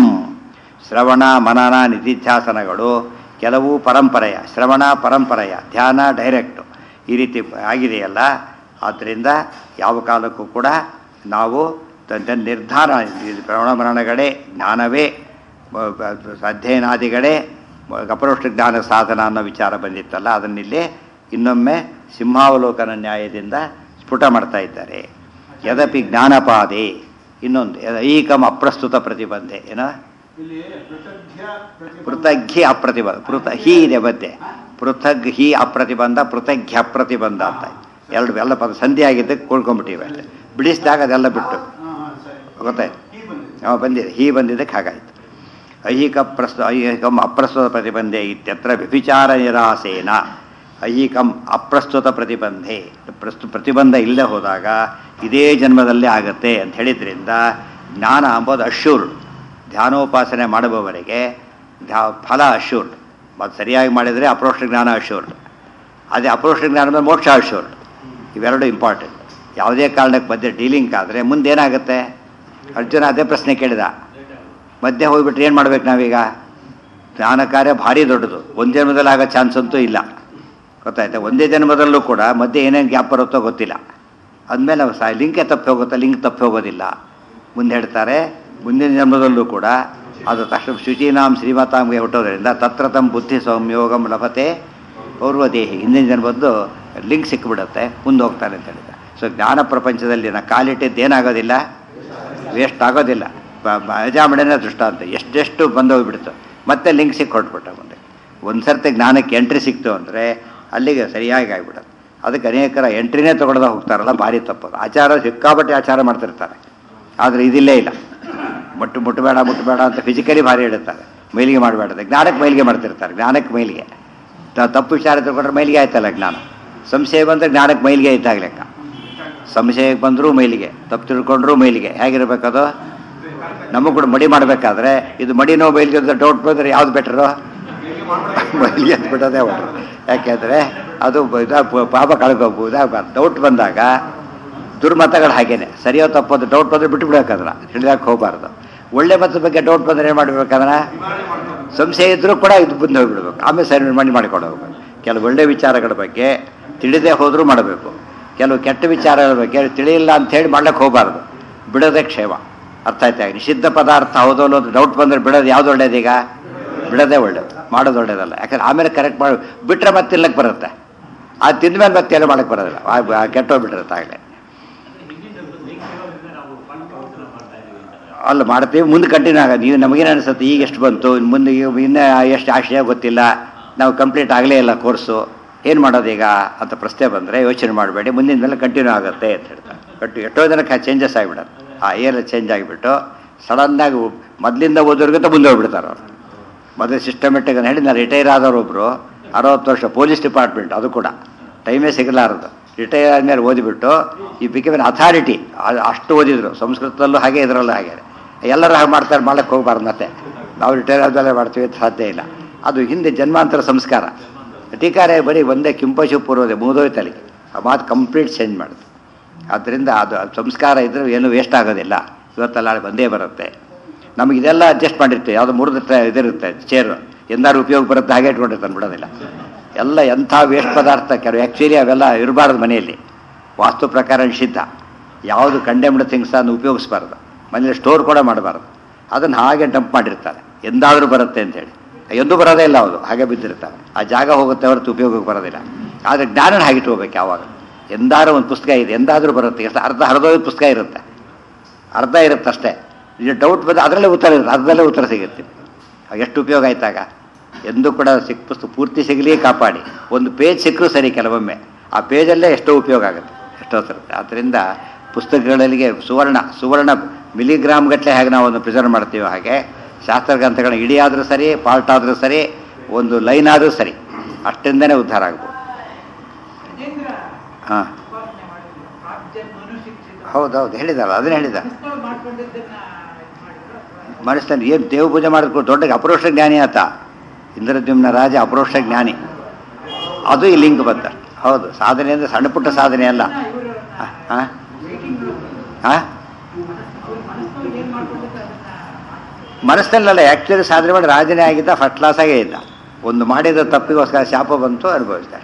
ಶ್ರವಣ ಮನನ ನಿಧಿಧ್ಯಾಸನಗಳು ಕೆಲವು ಪರಂಪರೆಯ ಶ್ರವಣ ಪರಂಪರೆಯ ಧ್ಯಾನ ಡೈರೆಕ್ಟು ಈ ರೀತಿ ಆಗಿದೆಯಲ್ಲ ಆದ್ದರಿಂದ ಯಾವ ಕಾಲಕ್ಕೂ ಕೂಡ ನಾವು ತನ್ನ ನಿರ್ಧಾರ ಇದು ಶ್ರವಣ ಮರಣಗಳೇ ಜ್ಞಾನವೇ ಮ- ಬ- ಅಧ್ಯಯನಾದಿಗಳೇ ಮ- ಅಪರೋಕ್ಷ ಜ್ಞಾನ ಸಾಧನ ಅನ್ನೋ ವಿಚಾರ ಬಂದಿತ್ತಲ್ಲ ಅದನ್ನಿಲ್ಲಿ ಇನ್ನೊಮ್ಮೆ ಸಿಂಹಾವಲೋಕನ ನ್ಯಾಯದಿಂದ ಸ್ಫುಟ ಮಾಡ್ತಾ ಇದ್ದಾರೆ ಯದಪಿ ಜ್ಞಾನಪಾದೆ ಇನ್ನೊಂದು ಐಕಂ ಅಪ್ರಸ್ತುತ ಪ್ರತಿಬಂಧೆ ಏನೋ ಇಲ್ಲಿ ಪೃಥಗ್ಯ ಪ್ರತಿಬಂಧ ಪೃಥಗ್ಹಿ ಅಪ್ರತಿಬಂಧ ಪೃಥ ಹಿ ಇದೆ ಮಧ್ಯೆ ಪೃಥಗ್ ಹಿ ಅಪ್ರತಿಬಂಧ ಪೃಥಗ್ಹಿ ಅಪ್ರತಿಬಂಧ ಅಂತ ಎರಡು ಎಲ್ಲ ಪದ ಸಂಧಿ ಆಗಿದ್ದಕ್ಕೆ ಕೂಡ್ಕೊಂಡ್ಬಿಟ್ಟಿವೆ ಅಷ್ಟೇ ಬಿಡಿಸಿದಾಗ ಅದೆಲ್ಲ ಬಿಟ್ಟು ಹಾ, ಹಾ, ಸರಿ ಗೊತ್ತಾಯ್ತು ಈ ಬಂದಿದೆ ಅವ ಬಂದಿದೆ ಹೀ ಬಂದಿದ್ದಕ್ಕೆ ಹಾಗಾಯ್ತು ಐಹಿಕ ಪ್ರಸ್ತು ಐಹಿಕಂ ಅಪ್ರಸ್ತುತ ಪ್ರತಿಬಂಧೆ ಇತ್ಯತ್ರ ವ್ಯಭಿಚಾರ ನಿರಾಸೇನ ಐಹಿಕಂ ಅಪ್ರಸ್ತುತ ಪ್ರತಿಬಂಧೆ ಪ್ರಸ್ತು ಪ್ರತಿಬಂಧ ಇಲ್ಲದೆ ಹೋದಾಗ ಇದೇ ಜನ್ಮದಲ್ಲೇ ಆಗತ್ತೆ ಅಂತ ಹೇಳಿದ್ರಿಂದ ಜ್ಞಾನ ಅಂಬೋದು ಅಶ್ಯೂರ್ಡ್ ಧ್ಯಾನೋಪಾಸನೆ ಮಾಡುವವರೆಗೆ ಧ್ಯಾ ಫಲ ಅಶ್ಯೂರ್ಡ್ ಅದು ಸರಿಯಾಗಿ ಮಾಡಿದರೆ ಅಪ್ರೋಕ್ಷ ಜ್ಞಾನ ಅಶ್ಯೂರ್ಡ್ ಅದೇ ಅಪ್ರೋಕ್ಷ ಜ್ಞಾನ ಮೇಲೆ ಮೋಕ್ಷ ಅಶ್ಯೂರ್ಡ್ ಇವೆರಡು ಇಂಪಾರ್ಟೆಂಟ್ ಯಾವುದೇ ಕಾರಣಕ್ಕೆ ಮಧ್ಯೆ ಡೀಲಿಂಗ್ ಆದರೆ ಮುಂದೇನಾಗುತ್ತೆ ಅರ್ಜುನ ಅದೇ ಪ್ರಶ್ನೆ ಕೇಳಿದ ಮಧ್ಯೆ ಹೋಗ್ಬಿಟ್ರೆ ಏನು ಮಾಡ್ಬೇಕು ನಾವೀಗ ಜ್ಞಾನ ಕಾರ್ಯ ಭಾರಿ ದೊಡ್ಡದು ಒಂದು ಜನ್ಮದಲ್ಲಿ ಆಗೋ ಚಾನ್ಸ್ ಅಂತೂ ಇಲ್ಲ ಗೊತ್ತಾಯ್ತಾ ಒಂದೇ ಜನ್ಮದಲ್ಲೂ ಕೂಡ ಮಧ್ಯೆ ಏನೇನು ಗ್ಯಾಪ್ ಬರುತ್ತೋ ಗೊತ್ತಿಲ್ಲ ಅಂದಮೇಲೆ ನಾವು ಸಾ ಲಿಂಕೆ ತಪ್ಪಿ ಹೋಗುತ್ತಾ ಲಿಂಕ್ ತಪ್ಪಿ ಹೋಗೋದಿಲ್ಲ ಮುಂದೆ ಹೇಳ್ತಾರೆ ಮುಂದಿನ ಜನ್ಮದಲ್ಲೂ ಕೂಡ ಅದು ತಕ್ಷಣ ಶುಚೀನಾಂ ಶ್ರೀಮತಾಂಗೆ ಹುಟ್ಟೋದ್ರಿಂದ ತತ್ರ ತಮ್ಮ ಬುದ್ಧಿ ಸಂಯೋಗಂ ಲಭತೆ ಪೌರ್ವದೇಹಿ ಹಿಂದಿನ ಜನ್ಮದ್ದು ಲಿಂಕ್ ಸಿಕ್ಕಿಬಿಡುತ್ತೆ ಮುಂದೆ ಹೋಗ್ತಾನೆ ಅಂತ ಹೇಳಿದ ಸೊ ಜ್ಞಾನ ಪ್ರಪಂಚದಲ್ಲಿ ನಾ ಕಾಲಿಟ್ಟಿದ್ದು ಏನಾಗೋದಿಲ್ಲ ವೇಸ್ಟ್ ಆಗೋದಿಲ್ಲ ಬ- ಬ- ಅಜಾಮಣೆನೇ ದೃಷ್ಟಾಂತ ಎಷ್ಟೆಷ್ಟು ಬಂದು ಹೋಗ್ಬಿಡ್ತು ಮತ್ತೆ ಲಿಂಕ್ ಸಿಕ್ಕಿ ಹೊರಟ್ಬಿಟ್ಟ ಮುಂದೆ ಒಂದು ಸರ್ತಿ ಜ್ಞಾನಕ್ಕೆ ಎಂಟ್ರಿ ಸಿಕ್ತು ಅಂದರೆ ಅಲ್ಲಿಗೆ ಸರಿಯಾಗಿ ಆಗಿಬಿಡುತ್ತೆ ಅದಕ್ಕೆ ಅನೇಕರ ಎಂಟ್ರಿನೇ ತೊಗೊಳ್ದ ಹೋಗ್ತಾರಲ್ಲ ಭಾರಿ ತಪ್ಪದು ಆಚಾರ ಸಿಕ್ಕಾಪಟ್ಟೆ ಆಚಾರ ಮಾಡ್ತಿರ್ತಾರೆ ಆದರೆ ಇದಿಲ್ಲೇ ಇಲ್ಲ ಮುಟ್ಟು ಮುಟ್ಟಬೇಡ ಮುಟ್ಟಬೇಡ ಅಂತ ಫಿಸಿಕಲಿ ಭಾರಿ ಹೇಳುತ್ತಾರೆ ಮೈಲಿಗೆ ಮಾಡಬೇಡ ಜ್ಞಾನಕ್ಕೆ ಮೈಲಿಗೆ ಮಾಡ್ತಿರ್ತಾರೆ ಜ್ಞಾನಕ್ಕೆ ಮೈಲಿಗೆ ತ- ತಪ್ಪು ವಿಚಾರ ತಿಳ್ಕೊಂಡ್ರೆ ಮೈಲಿಗೆ ಆಯ್ತಲ್ಲ ಜ್ಞಾನ ಸಂಶಯ ಬಂದರೆ ಜ್ಞಾನಕ್ಕೆ ಮೈಲಿಗೆ ಇದ್ದಾಗ ಲೆಕ್ಕ ಸಂಶಯಕ್ಕೆ ಬಂದರೂ ಮೈಲಿಗೆ ತಪ್ಪು ತಿಳ್ಕೊಂಡ್ರೂ ಮೈಲಿಗೆ ಹೇಗಿರ್ಬೇಕದು ನಮಗೂ ಕೂಡ ಮಡಿ ಮಾಡಬೇಕಾದ್ರೆ ಇದು ಮಡಿನೋ ಮೈಲಿಗೆ ಡೌಟ್ ಬಂದರೆ ಯಾವ್ದು ಬೆಟ್ರು ಮೈಲಿಗೆ ಅಂತ ಬಿಡೋದೇ ಒಟ್ರು ಯಾಕೆಂದರೆ ಅದು ಇದಾಗ ಪಾಪ ಕಳ್ಕೋಬೋದು ಡೌಟ್ ಬಂದಾಗ ದುರ್ಮತಗಳು ಹಾಗೇನೆ ಸರಿಯೋ ತಪ್ಪೋದು ಡೌಟ್ ಬಂದರೆ ಬಿಟ್ಟು ಬಿಡೋಕ್ಕದ್ರ ಹಿಡಿದಾಕ ಹೋಗಬಾರ್ದು ಒಳ್ಳೆ ಮತದ ಬಗ್ಗೆ ಡೌಟ್ ಬಂದರೆ ಏನು ಮಾಡ್ಬೇಕಂದ್ರೆ ಸಂಶಯ ಇದ್ರೂ ಕೂಡ ಇದು ಬಂದು ಹೋಗ್ಬಿಡ್ಬೇಕು ಆಮೇಲೆ ಸರಿ ಮಾಡಿ ಮಾಡಿಕೊಂಡು ಹೋಗ್ಬೇಕು ಕೆಲವು ಒಳ್ಳೆ ವಿಚಾರಗಳ ಬಗ್ಗೆ ತಿಳಿದೇ ಹೋದರೂ ಮಾಡಬೇಕು ಕೆಲವು ಕೆಟ್ಟ ವಿಚಾರಗಳ ಬಗ್ಗೆ ತಿಳಿಯಿಲ್ಲ ಅಂಥೇಳಿ ಮಾಡ್ಲಿಕ್ಕೆ ಹೋಗಬಾರ್ದು ಬಿಡೋದೇ ಕ್ಷೇಮ ಅರ್ಥ ಆಯ್ತಾ ನಿಷಿದ್ಧ ಪದಾರ್ಥ ಹೌದು ಅನ್ನೋದು ಡೌಟ್ ಬಂದರೆ ಬಿಡೋದು ಯಾವ್ದು ಒಳ್ಳೇದೀಗ ಬಿಡೋದೇ ಒಳ್ಳೇದು ಮಾಡೋದು ಒಳ್ಳೇದಲ್ಲ ಯಾಕಂದ್ರೆ ಆಮೇಲೆ ಕರೆಕ್ಟ್ ಮಾಡಿ ಬಿಟ್ಟರೆ ಮತ್ತೆ ತಿನ್ನಕ್ಕೆ ಬರುತ್ತೆ ಅದು ತಿಂದ್ಮೇಲೆ ಮತ್ತೆ ಏನು ಮಾಡಕ್ಕೆ ಬರೋದಿಲ್ಲ ಆ- ಆ ಕೆಟ್ಟೋಗ್ಬಿಟ್ಟಿರುತ್ತೆ ಆಗಲೇ ಅಲ್ಲ ಮಾಡ್ತೀವಿ ಮುಂದೆ ಕಂಟಿನ್ಯೂ ಆಗ ನೀವು ನಮಗೇನು ಅನಿಸುತ್ತೆ ಈಗ ಎಷ್ಟು ಬಂತು ಇನ್ನು ಮುಂದೆ ಈಗ ಇನ್ನೂ ಎಷ್ಟು ಆಶಯ ಗೊತ್ತಿಲ್ಲ ನಾವು ಕಂಪ್ಲೀಟ್ ಆಗಲೇ ಇಲ್ಲ ಕೋರ್ಸು ಏನು ಮಾಡೋದು ಈಗ ಅಂತ ಪ್ರಶ್ನೆ ಬಂದರೆ ಯೋಚನೆ ಮಾಡಬೇಡಿ ಮುಂದಿನ ಮೇಲೆ ಕಂಟಿನ್ಯೂ ಆಗುತ್ತೆ ಅಂತ ಹೇಳ್ತಾರೆ ಕಟ್ಟು ಎಷ್ಟೋ ಜನಕ್ಕೆ ಚೇಂಜಸ್ ಆಗಿಬಿಡೋದು ಆ ಏರ್ ಚೇಂಜ್ ಆಗಿಬಿಟ್ಟು ಸಡನ್ನಾಗಿ ಮೊದಲಿಂದ ಓದೋರ್ಗಿಂತ ಮುಂದೆ ಹೋಗ್ಬಿಡ್ತಾರೆ ಅವರು ಮೊದಲು ಸಿಸ್ಟಮೆಟಿಕ್ ಅಂತ ಹೇಳಿ ನಾನು ರಿಟೈರ್ ಆದವರು ಒಬ್ಬರು ಅರವತ್ತು ವರ್ಷ ಪೊಲೀಸ್ ಡಿಪಾರ್ಟ್ಮೆಂಟ್ ಅದು ಕೂಡ ಟೈಮೇ ಸಿಗಲಾರದು ರಿಟೈರ್ ಆದಮೇಲೆ ಓದಿಬಿಟ್ಟು ಈ ಬಿಕಮ್ ಎನ್ ಅಥಾರಿಟಿ ಅಷ್ಟು ಓದಿದ್ರು ಸಂಸ್ಕೃತದಲ್ಲೂ ಹಾಗೆ ಇದರಲ್ಲೂ ಹಾಗೆ ಎಲ್ಲರೂ ಹಾಗೆ ಮಾಡ್ತಾರೆ ಮಾಡಕ್ಕೆ ಹೋಗ್ಬಾರ್ದು ಮತ್ತೆ ನಾವು ರಿಟೈರ್ ಆದಮೇಲೆ ಮಾಡ್ತೀವಿ ಅಂತ ಸಾಧ್ಯ ಇಲ್ಲ ಅದು ಹಿಂದೆ ಜನ್ಮಾಂತರ ಸಂಸ್ಕಾರ ಟೀಕಾರೆ ಬರೀ ಒಂದೇ ಕಿಂಪಶು ಪೂರ್ವದೆ ಮುಗಿದೋಯ್ತಲ್ಲಿ ಆ ಮಾತು ಕಂಪ್ಲೀಟ್ ಚೇಂಜ್ ಮಾಡುತ್ತೆ ಆದ್ದರಿಂದ ಅದು ಅದು ಸಂಸ್ಕಾರ ಇದ್ದರೆ ಏನೂ ವೇಸ್ಟ್ ಆಗೋದಿಲ್ಲ ಇವತ್ತೆಲ್ಲ ಬಂದೇ ಬರುತ್ತೆ ನಮಗೆ ಇದೆಲ್ಲ ಅಡ್ಜಸ್ಟ್ ಮಾಡಿರ್ತೀವಿ ಯಾವುದೋ ಮುರಿದ ಇದಿರುತ್ತೆ ಚೇರು ಎಂದಾರು ಉಪಯೋಗ ಬರುತ್ತೆ ಹಾಗೆ ಇಟ್ಕೊಂಡಿರ್ತಾನೆ ಬಿಡೋದಿಲ್ಲ ಎಲ್ಲ ಎಂಥ ವೇಸ್ಟ್ ಪದಾರ್ಥ ಕೆಲವು ಆ್ಯಕ್ಚುಲಿ ಅವೆಲ್ಲ ಇರಬಾರ್ದು ಮನೆಯಲ್ಲಿ ವಾಸ್ತು ಪ್ರಕಾರ ನಿಷಿದ್ಧ ಯಾವುದು ಕಂಡೆಮ್ಡ್ ಥಿಂಗ್ಸ್ ಅದನ್ನು ಉಪಯೋಗಿಸ್ಬಾರ್ದು ಮನೇಲಿ ಸ್ಟೋರ್ ಕೂಡ ಮಾಡಬಾರ್ದು ಅದನ್ನು ಹಾಗೆ ಡಂಪ್ ಮಾಡಿರ್ತಾರೆ ಎಂದಾದರೂ ಬರುತ್ತೆ ಅಂತೇಳಿ ಎಂದೂ ಬರೋದೇ ಇಲ್ಲ ಅದು ಹಾಗೆ ಬಿದ್ದಿರ್ತಾರೆ ಆ ಜಾಗ ಹೋಗುತ್ತೆ ಹೊರತು ಉಪಯೋಗಕ್ಕೆ ಬರೋದಿಲ್ಲ ಆದರೆ ಜ್ಞಾನನ ಹಾಗಿಟ್ಟು ಹೋಗ್ಬೇಕು ಯಾವಾಗ ಎಂದಾರು ಒಂದು ಪುಸ್ತಕ ಇದೆ ಎಂದಾದರೂ ಬರುತ್ತೆ ಎಷ್ಟು ಅರ್ಧ ಹರಿದೋದ ಪುಸ್ತಕ ಇರುತ್ತೆ ಅರ್ಧ ಇರುತ್ತೆ ಅಷ್ಟೇ ಇದು ಡೌಟ್ ಬಂದು ಅದರಲ್ಲೇ ಉತ್ತರ ಇರುತ್ತೆ ಅರ್ಧದಲ್ಲೇ ಉತ್ತರ ಸಿಗುತ್ತೆ ಆಗ ಎಷ್ಟು ಉಪಯೋಗ ಆಯ್ತಾಗ ಎಂದೂ ಕೂಡ ಸಿಕ್ ಪುಸ್ತಕ ಪೂರ್ತಿ ಸಿಗಲಿ ಕಾಪಾಡಿ ಒಂದು ಪೇಜ್ ಸಿಕ್ಕರೂ ಸರಿ ಕೆಲವೊಮ್ಮೆ ಆ ಪೇಜಲ್ಲೇ ಎಷ್ಟೋ ಉಪಯೋಗ ಆಗುತ್ತೆ ಎಷ್ಟೋ ಸಿರುತ್ತೆ ಆದ್ದರಿಂದ ಪುಸ್ತಕಗಳಿಗೆ ಸುವರ್ಣ ಸುವರ್ಣ ಮಿಲಿಗ್ರಾಮ್ ಗಟ್ಟಲೆ ಹೇಗೆ ನಾವು ಒಂದು ಪ್ರಿಸರ್ವ್ ಮಾಡ್ತೀವೋ ಹಾಗೆ ಶಾಸ್ತ್ರ ಗ್ರಂಥಗಳನ್ನ ಇಡೀ ಆದರೂ ಸರಿ ಪಾರ್ಟ್ ಆದರೂ ಸರಿ ಒಂದು ಲೈನ್ ಆದರೂ ಸರಿ ಅಷ್ಟಿಂದನೇ ಉದ್ಧಾರ ಆಗ್ಬೋದು ಗಜೇಂದ್ರ ಹಾಂ ಉಪಾಸನೆ ಮಾಡಿದ್ರು ಪ್ರಾಜ್ಯ ಮನುಶಿಕ್ಷಿತ ಹೌದೌದು ಹೇಳಿದಲ್ಲ ಅದನ್ನೇ ಹೇಳಿದ ಮನಸ್ಸೊಳಗೆ ಮಾಡ್ಕೊಂಡಿದ್ದನ್ನ ಇದು ಮಾಡಿದ್ರು ಅಥವಾ ಮನಸ್ಸಲ್ಲಿ ಏನು ದೇವ ಪೂಜೆ ಮಾಡಿದ್ರು ದೊಡ್ಡ ಅಪರೋಕ್ಷ ಜ್ಞಾನಿ ಆತ ಇಂದ್ರದ್ಯುಮ್ನ ರಾಜ ಅಪರೋಕ್ಷ ಜ್ಞಾನಿ ಅದು ಈ ಲಿಂಕ್ ಬಂತ ಹೌದು ಸಾಧನೆ ಅಂದರೆ ಸಣ್ಣ ಪುಟ್ಟ ಸಾಧನೆ ಅಲ್ಲ ಇವರು ಹಾಂ ಮೀಟಿಂಗ್ ಹಾಂ ಮನಸ್ಸೊಳಗೆ ಏನ್ ಮಾಡ್ಕೊಂಡಿದ್ರೆ ಅದನ್ನ ಮನಸ್ಸಿನಲ್ಲ ಆ್ಯಕ್ಚುಲಿ ಸಾಧನೆ ಮಾಡಿ ರಾಜನೇ ಆಗಿದ್ದ ಫಸ್ಟ್ ಕ್ಲಾಸಾಗೇ ಇದ್ದ ಒಂದು ಮಾಡಿದ ತಪ್ಪಿಗೋಸ್ಕರ ಶಾಪ ಬಂತು ಅನುಭವಿಸ್ದ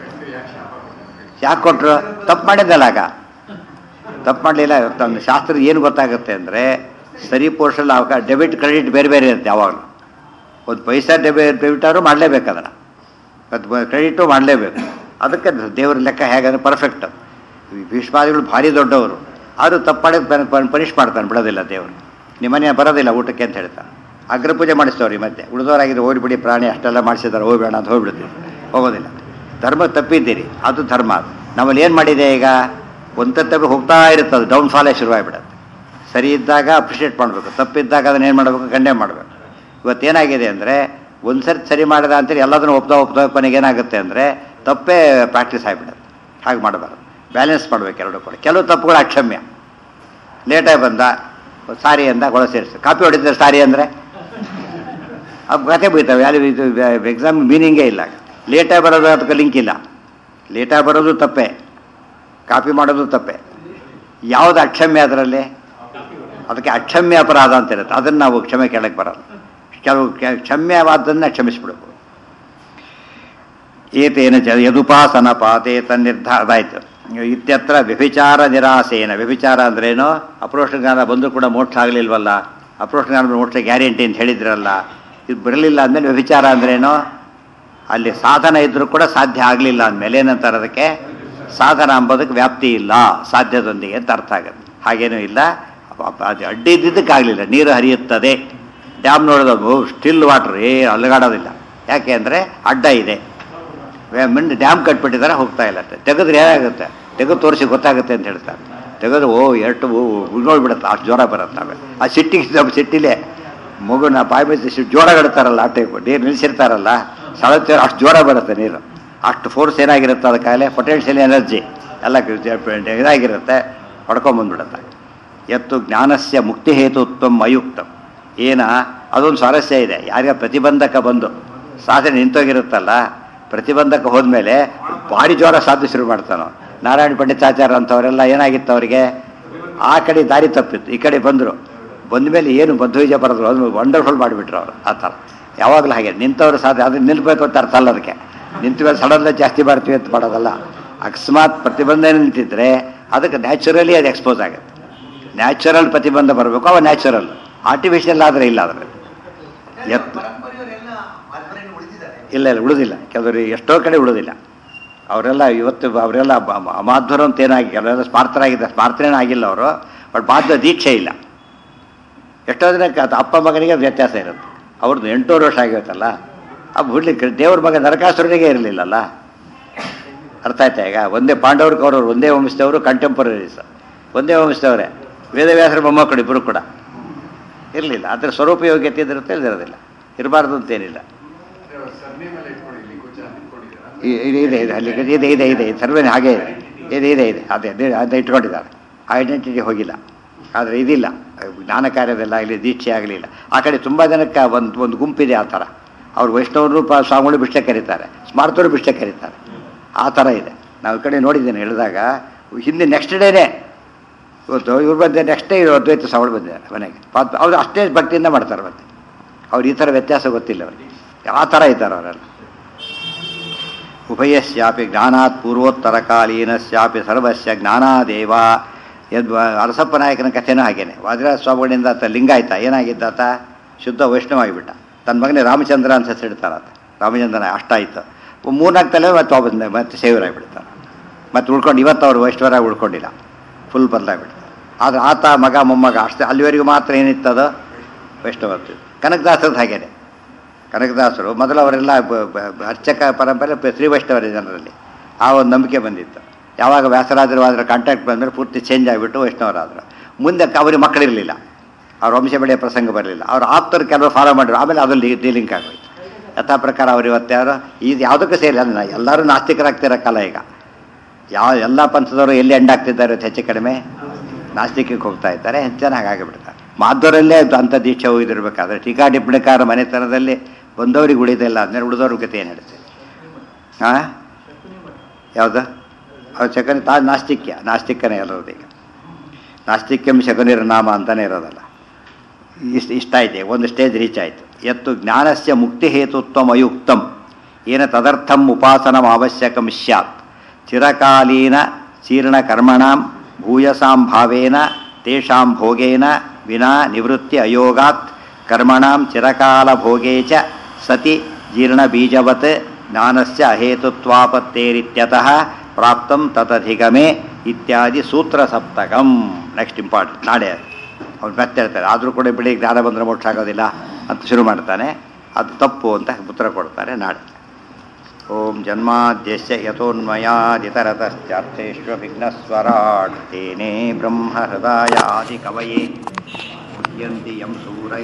ಯಾಕೆ ಕೊಟ್ಟರು ತಪ್ಪು ಮಾಡಿದ್ದಲ್ಲ ಆಗ ತಪ್ಪು ಮಾಡಲಿಲ್ಲ ತನ್ನ ಶಾಸ್ತ್ರ ಏನು ಗೊತ್ತಾಗುತ್ತೆ ಅಂದರೆ ಸರಿ ಪೋರ್ಷನ್ ಆವಾಗ ಡೆಬಿಟ್ ಕ್ರೆಡಿಟ್ ಬೇರೆ ಬೇರೆ ಇರುತ್ತೆ ಯಾವಾಗಲೂ ಒಂದು ಪೈಸಾ ಡೆಬಿ ಡೆಬಿಟಾರು ಮಾಡಲೇಬೇಕು ಅದನ್ನು ಅದು ಕ್ರೆಡಿಟು ಮಾಡಲೇಬೇಕು ಅದಕ್ಕೆ ದೇವ್ರ ಲೆಕ್ಕ ಹೇಗಂದ್ರೆ ಪರ್ಫೆಕ್ಟ್ ಭೀಷ್ಮಾದಿಗಳು ಭಾರಿ ದೊಡ್ಡವರು ಆದರೂ ತಪ್ಪು ಮಾಡಿದ ಪನಿಷ್ ಮಾಡ್ತಾನೆ ಬಿಡೋದಿಲ್ಲ ದೇವರು ನಿಮ್ಮನೆ ಬರೋದಿಲ್ಲ ಊಟಕ್ಕೆ ಅಂತ ಹೇಳ್ತಾನೆ ಅಗ್ರ ಪೂಜೆ ಮಾಡಿಸ್ತವ್ರಿ ಮತ್ತೆ ಉಳಿದವರಾಗಿದ್ದು ಹೋಗ್ಬಿಡಿ ಪ್ರಾಣಿ ಅಷ್ಟೆಲ್ಲ ಮಾಡಿಸಿದ್ದಾರೆ ಹೋಗ್ಬೇಡ ಅಂತ ಹೋಗ್ಬಿಡ್ತೀವಿ ಹೋಗೋದಿಲ್ಲ ಧರ್ಮ ತಪ್ಪಿದ್ದೀರಿ ಅದು ಧರ್ಮ ಅದು ನಮ್ಮಲ್ಲಿ ಏನು ಮಾಡಿದೆ ಈಗ ಒಂದು ತಪ್ಪಿ ಹೋಗ್ತಾ ಇರುತ್ತೆ ಅದು ಡೌನ್ ಫಾಲೇ ಶುರುವಾಗ್ಬಿಡುತ್ತೆ ಸರಿ ಇದ್ದಾಗ ಅಪ್ರಿಷಿಯೇಟ್ ಮಾಡಬೇಕು ತಪ್ಪಿದ್ದಾಗ ಅದನ್ನ ಏನು ಮಾಡಬೇಕು ಗಂಡೆ ಮಾಡಬೇಕು ಇವತ್ತೇನಾಗಿದೆ ಅಂದರೆ ಒಂದು ಸರ್ತಿ ಸರಿ ಮಾಡಿದ ಅಂತೇಳಿ ಎಲ್ಲದನ್ನು ಒಪ್ತಾ ಒಪ್ತಾ ಕೊನೆಗೆ ಏನಾಗುತ್ತೆ ಅಂದರೆ ತಪ್ಪೇ ಪ್ರಾಕ್ಟೀಸ್ ಆಗಿಬಿಡುತ್ತೆ ಹಾಗೆ ಮಾಡಬಾರ್ದು ಬ್ಯಾಲೆನ್ಸ್ ಮಾಡಬೇಕು ಎರಡು ಕೂಡ ಕೆಲವು ತಪ್ಪುಗಳು ಅಕ್ಷಮ್ಯ ಲೇಟಾಗಿ ಬಂದ ಸಾರಿ ಅಂದ ಒಳ ಸೇರಿಸಿ ಕಾಪಿ ಹೊಡಿದ್ರೆ ಸಾರಿ ಅಂದರೆ ಅವು ಕತೆ ಬೀಳ್ತವೆ ಅಲ್ಲಿ ಇದು ಎಕ್ಸಾಮ್ ಮೀನಿಂಗೇ ಇಲ್ಲ ಲೇಟಾಗಿ ಬರೋದು ಅದಕ್ಕೆ ಲಿಂಕ್ ಇಲ್ಲ ಲೇಟಾಗಿ ಬರೋದು ತಪ್ಪೆ ಕಾಪಿ ಮಾಡೋದು ತಪ್ಪೆ ಯಾವುದು ಅಕ್ಷಮ್ಯ ಅದರಲ್ಲಿ ಅದಕ್ಕೆ ಅಕ್ಷಮ್ಯ ಅಪರಾಧ ಅಂತ ಇರುತ್ತೆ ಅದನ್ನು ನಾವು ಕ್ಷಮೆ ಕೇಳಕ್ಕೆ ಬರಲ್ಲ ಕೆಲವು ಕೆ- ಕ್ಷಮ್ಯವಾದ್ದನ್ನು ಕ್ಷಮಿಸ್ಬಿಡ್ಬೇಕು ಏತೇನ ಚ ಯದುಪಾಸನ ಪಾತೆ ತನ್ನಿರ್ಧಾರ ಅದಾಯ್ತು ಇತ್ಯತ್ರ ವ್ಯಭಿಚಾರ ನಿರಾಸೇನ ವ್ಯಭಿಚಾರ ಅಂದ್ರೇನು ಅಪ್ರೋಷ ಜ್ಞಾನ ಬಂದರೂ ಕೂಡ ಮೋಕ್ಷ ಆಗಲಿಲ್ವಲ್ಲ ಅಪ್ರೋಷ ಜ್ಞಾನ ಬಂದ್ರೆ ಮೋಕ್ಷ ಗ್ಯಾರಂಟಿ ಅಂತ ಹೇಳಿದ್ರಲ್ಲ ಇದು ಬರಲಿಲ್ಲ ಅಂದಮೇಲೆ ವ್ಯಭಿಚಾರ ಅಂದ್ರೇನು ಅಲ್ಲಿ ಸಾಧನ ಇದ್ರೂ ಕೂಡ ಸಾಧ್ಯ ಆಗಲಿಲ್ಲ ಅಂದಮೇಲೆ ಏನಂತಾರೆ ಅದಕ್ಕೆ ಸಾಧನ ಅಂಬೋದಕ್ಕೆ ವ್ಯಾಪ್ತಿ ಇಲ್ಲ ಸಾಧ್ಯದೊಂದಿಗೆ ಅಂತ ಅರ್ಥ ಆಗುತ್ತೆ ಹಾಗೇನೂ ಇಲ್ಲ ಅಪ- ಅದು ಅಡ್ಡಿ ಇದ್ದಿದ್ದಕ್ಕಾಗಲಿಲ್ಲ ನೀರು ಹರಿಯುತ್ತದೆ ಡ್ಯಾಮ್ ನೋಡೋದು ಸ್ಟಿಲ್ ವಾಟರ್ ಏ ಅಲಗಾಡೋದಿಲ್ಲ ಯಾಕೆ ಅಂದರೆ ಅಡ್ಡ ಇದೆ ಮಿಂಡ್ ಡ್ಯಾಮ್ ಕಟ್ಬಿಟ್ಟಿದ್ದಾರೆ ಹೋಗ್ತಾ ಇಲ್ಲ ಅಷ್ಟೇ ತೆಗೆದ್ರೆ ಏನಾಗುತ್ತೆ ತೆಗೆದು ತೋರಿಸಿ ಗೊತ್ತಾಗುತ್ತೆ ಅಂತ ಹೇಳ್ತಾರೆ ತೆಗೆದ್ರೆ ಓ ಎರಡು ಉಳ್ನೋಡ್ಬಿಡುತ್ತೆ ಅಷ್ಟು ಜ್ವರ ಬರುತ್ತೆ ಆಮೇಲೆ ಆ ಸಿಟ್ಟಿಗೆ ನಮ್ಮ ಸಿಟ್ಟಿಲೇ ಮಗುನ ಬಾಯಿ ಮೇಲೆ ಸಿಟ್ಟು ಜೋರ ಗಡ್ತಾರಲ್ಲ ಆ ಟೈಪ್ ನೀರು ನಿಲ್ಲಿಸಿರ್ತಾರಲ್ಲ ಸಳತೆ ಅಷ್ಟು ಜ್ವರ ಬರುತ್ತೆ ನೀರು ಅಷ್ಟು ಫೋರ್ಸ್ ಏನಾಗಿರುತ್ತೆ ಅದಕ್ಕಾಗಲೇ ಪೊಟೆನ್ಷಿಯಲ್ ಎನರ್ಜಿ ಎಲ್ಲ ಕ- ಇದಾಗಿರುತ್ತೆ ಹೊಡ್ಕೊಂಬಂದ್ಬಿಡುತ್ತೆ ಎತ್ತು ಜ್ಞಾನಸ್ಯ ಮುಕ್ತಿ ಹೇತುತ್ವ ಅಯುಕ್ತ ಏನ ಅದೊಂದು ಸ್ವಾರಸ್ಯ ಇದೆ ಯಾರಿಗ ಪ್ರತಿಬಂಧಕ ಬಂದು ಸಾಧನೆ ನಿಂತೋಗಿರುತ್ತಲ್ಲ ಪ್ರತಿಬಂಧಕ ಹೋದ್ಮೇಲೆ ಭಾರಿ ಜ್ವರ ಸಾಧ್ಯ ಶುರು ಮಾಡ್ತಾನೆ ಅವ್ನು. ನಾರಾಯಣ ಪಂಡಿತಾಚಾರ್ಯ ಅಂಥವರೆಲ್ಲ ಏನಾಗಿತ್ತು ಅವರಿಗೆ ಆ ಕಡೆ ದಾರಿ ತಪ್ಪಿತ್ತು ಈ ಕಡೆ ಬಂದರು ಬಂದಮೇಲೆ ಏನು ಮಧ್ವೀಜ ಬರೆದ್ರು ಅದು ವಂಡರ್ಫುಲ್ ಮಾಡಿಬಿಟ್ರು ಅವರು ಆ ಥರ ಯಾವಾಗಲೂ ಹಾಗೆ ನಿಂತವರು ಸಾಧ್ಯ ಅದು ನಿಲ್ಬೇಕು ಅಂತ ಅರ್ಥ ಅಲ್ಲ ಅದಕ್ಕೆ ನಿಂತ ಮೇಲೆ ಸಡನ್ಲಿ ಜಾಸ್ತಿ ಮಾಡ್ತೀವಿ ಅಂತ ಮಾಡೋದಲ್ಲ ಅಕಸ್ಮಾತ್ ಪ್ರತಿಬಂಧ ನಿಂತಿದ್ರೆ ಅದಕ್ಕೆ ನ್ಯಾಚುರಲಿ ಅದು ಎಕ್ಸ್ಪೋಸ್ ಆಗುತ್ತೆ ನ್ಯಾಚುರಲ್ ಪ್ರತಿಬಂಧ ಬರಬೇಕು ಅವ ನ್ಯಾಚುರಲ್ ಆರ್ಟಿಫಿಷಿಯಲ್ ಆದರೆ ಇಲ್ಲ ಅದರಲ್ಲಿ ಎತ್ತು ಪರಂಪರೆಯವರೆಲ್ಲ ಮಾಧ್ವರೆಯನ್ನು ಉಳಿದಿದ್ದಾರೆ ಇಲ್ಲ ಇಲ್ಲ ಉಳಿದಿಲ್ಲ ಕೆಲವರು ಎಷ್ಟೋ ಕಡೆ ಉಳಿದಿಲ್ಲ ಅವರೆಲ್ಲ ಇವತ್ತು ಅವರೆಲ್ಲ ಬ- ಅಮಾಧ್ವರು ಅಂತ ಏನಾಗಿ ಕೆಲವೆಲ್ಲ ಸ್ಮಾರ್ತರಾಗಿದ್ದಾರೆ ಸ್ಮಾರ್ತನೇನೂ ಆಗಿಲ್ಲ ಅವರು ಬಟ್ ಮಾಧ್ವ ದೀಕ್ಷೆ ಇಲ್ಲ ಎಷ್ಟೋ ಜನಕ್ಕೆ ಅದು ಅಪ್ಪ ಮಗನಿಗೆ ವ್ಯತ್ಯಾಸ ಇರುತ್ತೆ ಅವ್ರದ್ದು ಎಂಟೂರು ವರ್ಷ ಆಗಿರುತ್ತಲ್ಲ ಆ ಬಿಡ್ಲಿಕ್ಕೆ ದೇವ್ರ ಮಗ ನರಕಾಸುರನಿಗೆ ಇರಲಿಲ್ಲಲ್ಲ ಅರ್ಥ ಆಯ್ತಾ ಈಗ ಒಂದೇ ಪಾಂಡವ್ರ ಕೌರವರು ಒಂದೇ ವಂಶದವರು ಕಂಟೆಂಪರರೀಸ್ ಒಂದೇ ವಂಶದವರೇ ವೇದವ್ಯಾಸರ ಮೊಮ್ಮಕ್ಕಳು ಇಬ್ಬರು ಕೂಡ ಇರಲಿಲ್ಲ ಅದರ ಸ್ವರೂಪ ಯೋಗ್ಯತೆ ಇದಿರುತ್ತೆ ಇಲ್ದಿರೋದಿಲ್ಲ ಇರಬಾರ್ದು ಅಂತೇನಿಲ್ಲ ಇ- ಇದೆ ಇದೆ ಇದೆ ಅಲ್ಲಿ ಇದೆ ಇದೆ ಇದೆ ಇದೆ ಸರ್ವೇನೆ ಹಾಗೆ ಇದೆ ಇದೆ ಇದೆ ಇದೆ ಅದೇ ಅದೇ ಅದನ್ನ ಇಟ್ಕೊಂಡಿದ್ದಾರೆ ಐಡೆಂಟಿಟಿ ಹೋಗಿಲ್ಲ ಆದರೆ ಇದಿಲ್ಲ ಜ್ಞಾನ ಕಾರ್ಯದೆಲ್ಲ ಆಗಲಿ ದೀಕ್ಷೆ ಆಗಲಿಲ್ಲ ಆ ಕಡೆ ತುಂಬ ಜನಕ್ಕೆ ಒಂದು ಒಂದು ಗುಂಪಿದೆ ಆ ಥರ ಅವ್ರು ವೈಷ್ಣವರು ಪ ಸ್ವಾಮಿಗಳು ಬಿಷ್ಟೆ ಕರೀತಾರೆ ಸ್ಮಾರ್ತರು ಬಿಷ್ಟೆ ಕರೀತಾರೆ ಆ ಥರ ಇದೆ ನಾವು ಈ ಕಡೆ ನೋಡಿದ್ದೇನೆ ಹೇಳಿದಾಗ ಹಿಂದೆ ನೆಕ್ಸ್ಟ್ ಡೇನೇ ಇವತ್ತು ಇವ್ರು ಬಂದೆ ನೆಕ್ಸ್ಟ್ ಡೇ ಅದ್ವೈತ ಸ್ವಾಮಿಗಳು ಬಂದಿದ್ದಾರೆ ಮನೆಗೆ ಪಾತ್ ಅವ್ರು ಅಷ್ಟೇ ಭಕ್ತಿಯಿಂದ ಮಾಡ್ತಾರೆ ಮತ್ತೆ ಅವ್ರು ಈ ಥರ ವ್ಯತ್ಯಾಸ ಗೊತ್ತಿಲ್ಲ ಅವರಿಗೆ ಆ ಥರ ಇದ್ದಾರೆ ಅವರೆಲ್ಲ ಉಭಯಸ್ಯಾಪಿ ಜ್ಞಾನಾತ್ ಪೂರ್ವೋತ್ತರಕಾಲೀನಸ್ಯಾಪಿ ಸರ್ವಸ್ಯ ಜ್ಞಾನಾದೇವ ಯದ್ ಅರಸಪ್ಪ ನಾಯಕನ ಕಥೆನೂ ಹಾಗೇನೆ ವಾದಿರಾಜ ಸ್ವಾಮಿಗಳಿಂದ ಆತ ಲಿಂಗಾಯ್ತ ಏನಾಗಿದ್ದಾತ ಶುದ್ಧ ವೈಷ್ಣವ ಆಗಿಬಿಟ್ಟ ತನ್ನ ಮಗನೇ ರಾಮಚಂದ್ರ ಅಂತ ಹೆಸರಿಡ್ತಾರಾತ ರಾಮಚಂದ್ರನ ಅಷ್ಟಾಯಿತು ಮೂರ್ನಾಲ್ಕು ತಲೆ ಮತ್ತೆ ವಾಪಸ್ ಮತ್ತೆ ಸೇವರಾಗಿಬಿಡ್ತಾರೆ ಮತ್ತೆ ಉಳ್ಕೊಂಡು ಇವತ್ತು ಅವರು ವೈಷ್ಣವರಾಗಿ ಉಳ್ಕೊಂಡಿಲ್ಲ ಫುಲ್ ಬದಲಾಗ್ಬಿಡ್ತಾರೆ ಆದರೆ ಆತ ಮಗ ಮೊಮ್ಮಗ ಅಷ್ಟೇ ಅಲ್ಲಿವರೆಗೂ ಮಾತ್ರ ಏನಿತ್ತದು ವೈಷ್ಣವತ್ತು ಕನಕದಾಸರದ್ದು ಹಾಗೇನೆ ಕನಕದಾಸರು ಮೊದಲು ಅವರೆಲ್ಲ ಬ- ಬ- ಬ- ಅರ್ಚಕ ಪರಂಪರೆ ಪ- ಶ್ರೀ ವೈಷ್ಣವರ ಜನರಲ್ಲಿ ಆ ಒಂದು ನಂಬಿಕೆ ಬಂದಿತ್ತು ಯಾವಾಗ ವ್ಯಾಸರಾಜರು ಅದರ ಕಾಂಟ್ಯಾಕ್ಟ್ ಬಂದಮೇಲೆ ಪೂರ್ತಿ ಚೇಂಜ್ ಆಗಿಬಿಟ್ಟು ವೈಷ್ಣವರಾದರು ಮುಂದೆ ಕ- ಅವರಿಗೆ ಮಕ್ಕಳಿರಲಿಲ್ಲ ಅವ್ರ ವಂಶ ಬೆಳೆಯ ಪ್ರಸಂಗ ಬರಲಿಲ್ಲ ಅವ್ರ ಆಪ್ತರು ಕೆಲವರು ಫಾಲೋ ಮಾಡಿದ್ರು ಆಮೇಲೆ ಅದಲ್ಲಿ ಡೀಲಿಂಕ್ ಆಗೋಯ್ತು ಯಥಾ ಪ್ರಕಾರ ಅವ್ರು ಇವತ್ತು ಯಾರು ಇದು ಯಾವುದಕ್ಕೂ ಸೇರಿ ಅಲ್ಲ ಎಲ್ಲರೂ ನಾಸ್ತಿಕರಾಗ್ತಿರೋ ಕಾಲ ಈಗ ಯಾವ ಎಲ್ಲ ಪಂಥದವರು ಎಲ್ಲಿ ಎಂಡ್ ಆಗ್ತಿದ್ದಾರೆ ಇವತ್ತು ಹೆಚ್ಚು ಕಡಿಮೆ ನಾಸ್ತಿಕಕ್ಕೆ ಹೋಗ್ತಾ ಇದ್ದಾರೆ ಹೆಚ್ಚು ಜನ ಹಾಗಾಗಿಬಿಡ್ತಾರೆ ಮಾಧ್ವರಲ್ಲೇ ಅಂಥ ದೀಕ್ಷೆ ಹೋಗಿದಿರ್ಬೇಕಾದ್ರೆ ಟೀಕಾ ಟಿಪ್ಪಣಿಕಾರ ಮನೆತನದಲ್ಲಿ ಬಂದವ್ರಿಗೆ ಉಳಿದಿಲ್ಲ ಅಂದರೆ ಉಳಿದವ್ರ ಗತಿ ಏನು ಹೇಳ್ತೇವೆ ಹಾಂ ಯಾವುದು ಅವ್ರು ಶಕನಿ ತಾ ನಾಸ್ತಿಕ್ಯ ನಾಸ್ತಿಕನೇ ಎಲ್ಲರದ್ದು ಈಗ ನಾಸ್ತಿಕ್ಯಂ ಶಕನಿರ ನಾಮ ಅಂತಲೇ ಇರೋದಲ್ಲ ಇಷ್ಟ ಇಷ್ಟ ಇದೆ ಒಂದು ಸ್ಟೇಜ್ ರೀಚ್ ಆಯಿತು ಎತ್ತು ಜ್ಞಾನಸ್ಯ ಮುಕ್ತಿ ಹೇತುತ್ವಂ ಅಯುಕ್ತಂ ಏನ ತದರ್ಥಂ ಉಪಾಸನಂ ಅವಶ್ಯಕಂ ಸ್ಯಾತ್ ಚಿರಕಾಲೀನ ಚೀರ್ಣಕರ್ಮಣಾಂ ಭೂಯಸಾಂ ಭಾವೇನ ತೇಷಾಂ ಭೋಗೇನ ವಿನಾ ನಿವೃತ್ತಿ ಅಯೋಗಾತ್ ಕರ್ಮಣಾಂ ಚಿರಕಾಲ ಭೋಗೇ ಚ ಸತಿ ಜೀರ್ಣಬೀಜವತ್ ಜ್ಞಾನಸ್ಯ ಅಹೇತುತ್ವಾಪತ್ತೇರಿತ್ಯತಃ ಪ್ರಾಪ್ತಂ ತದಧಿಗಮೆ ಇತ್ಯಾದಿ ಸೂತ್ರ ಸಪ್ತಕಂ ನೆಕ್ಸ್ಟ್ ಇಂಪಾರ್ಟೆಂಟ್ ನಾಳೆ ಅವ್ರು ಮತ್ತೆ ಹೇಳ್ತಾರೆ ಆದರೂ ಕೂಡ ಬಿಡಿ ಜ್ಞಾನ ಬಂದರೆ ಮೋಕ್ಷ ಆಗೋದಿಲ್ಲ ಅಂತ ಶುರು ಮಾಡ್ತಾನೆ ಅದು ತಪ್ಪು ಅಂತ ಉತ್ತರ ಕೊಡ್ತಾರೆ ನಾಳೆ ಓಂ ಜನ್ಮಾದ್ಯಸ್ಯ ಯಥೋನ್ಮಯಾದಿತರತಶ್ಚಾರ್ಥೇಶ್ವ ವಿಘ್ನಸ್ವರಾಟ್ ತೇನೇ ಬ್ರಹ್ಮ ಹೃದಯ ಆದಿ ಕವಯೇ ಮುಹ್ಯಂತಿ ಯಂ ಸೂರೈ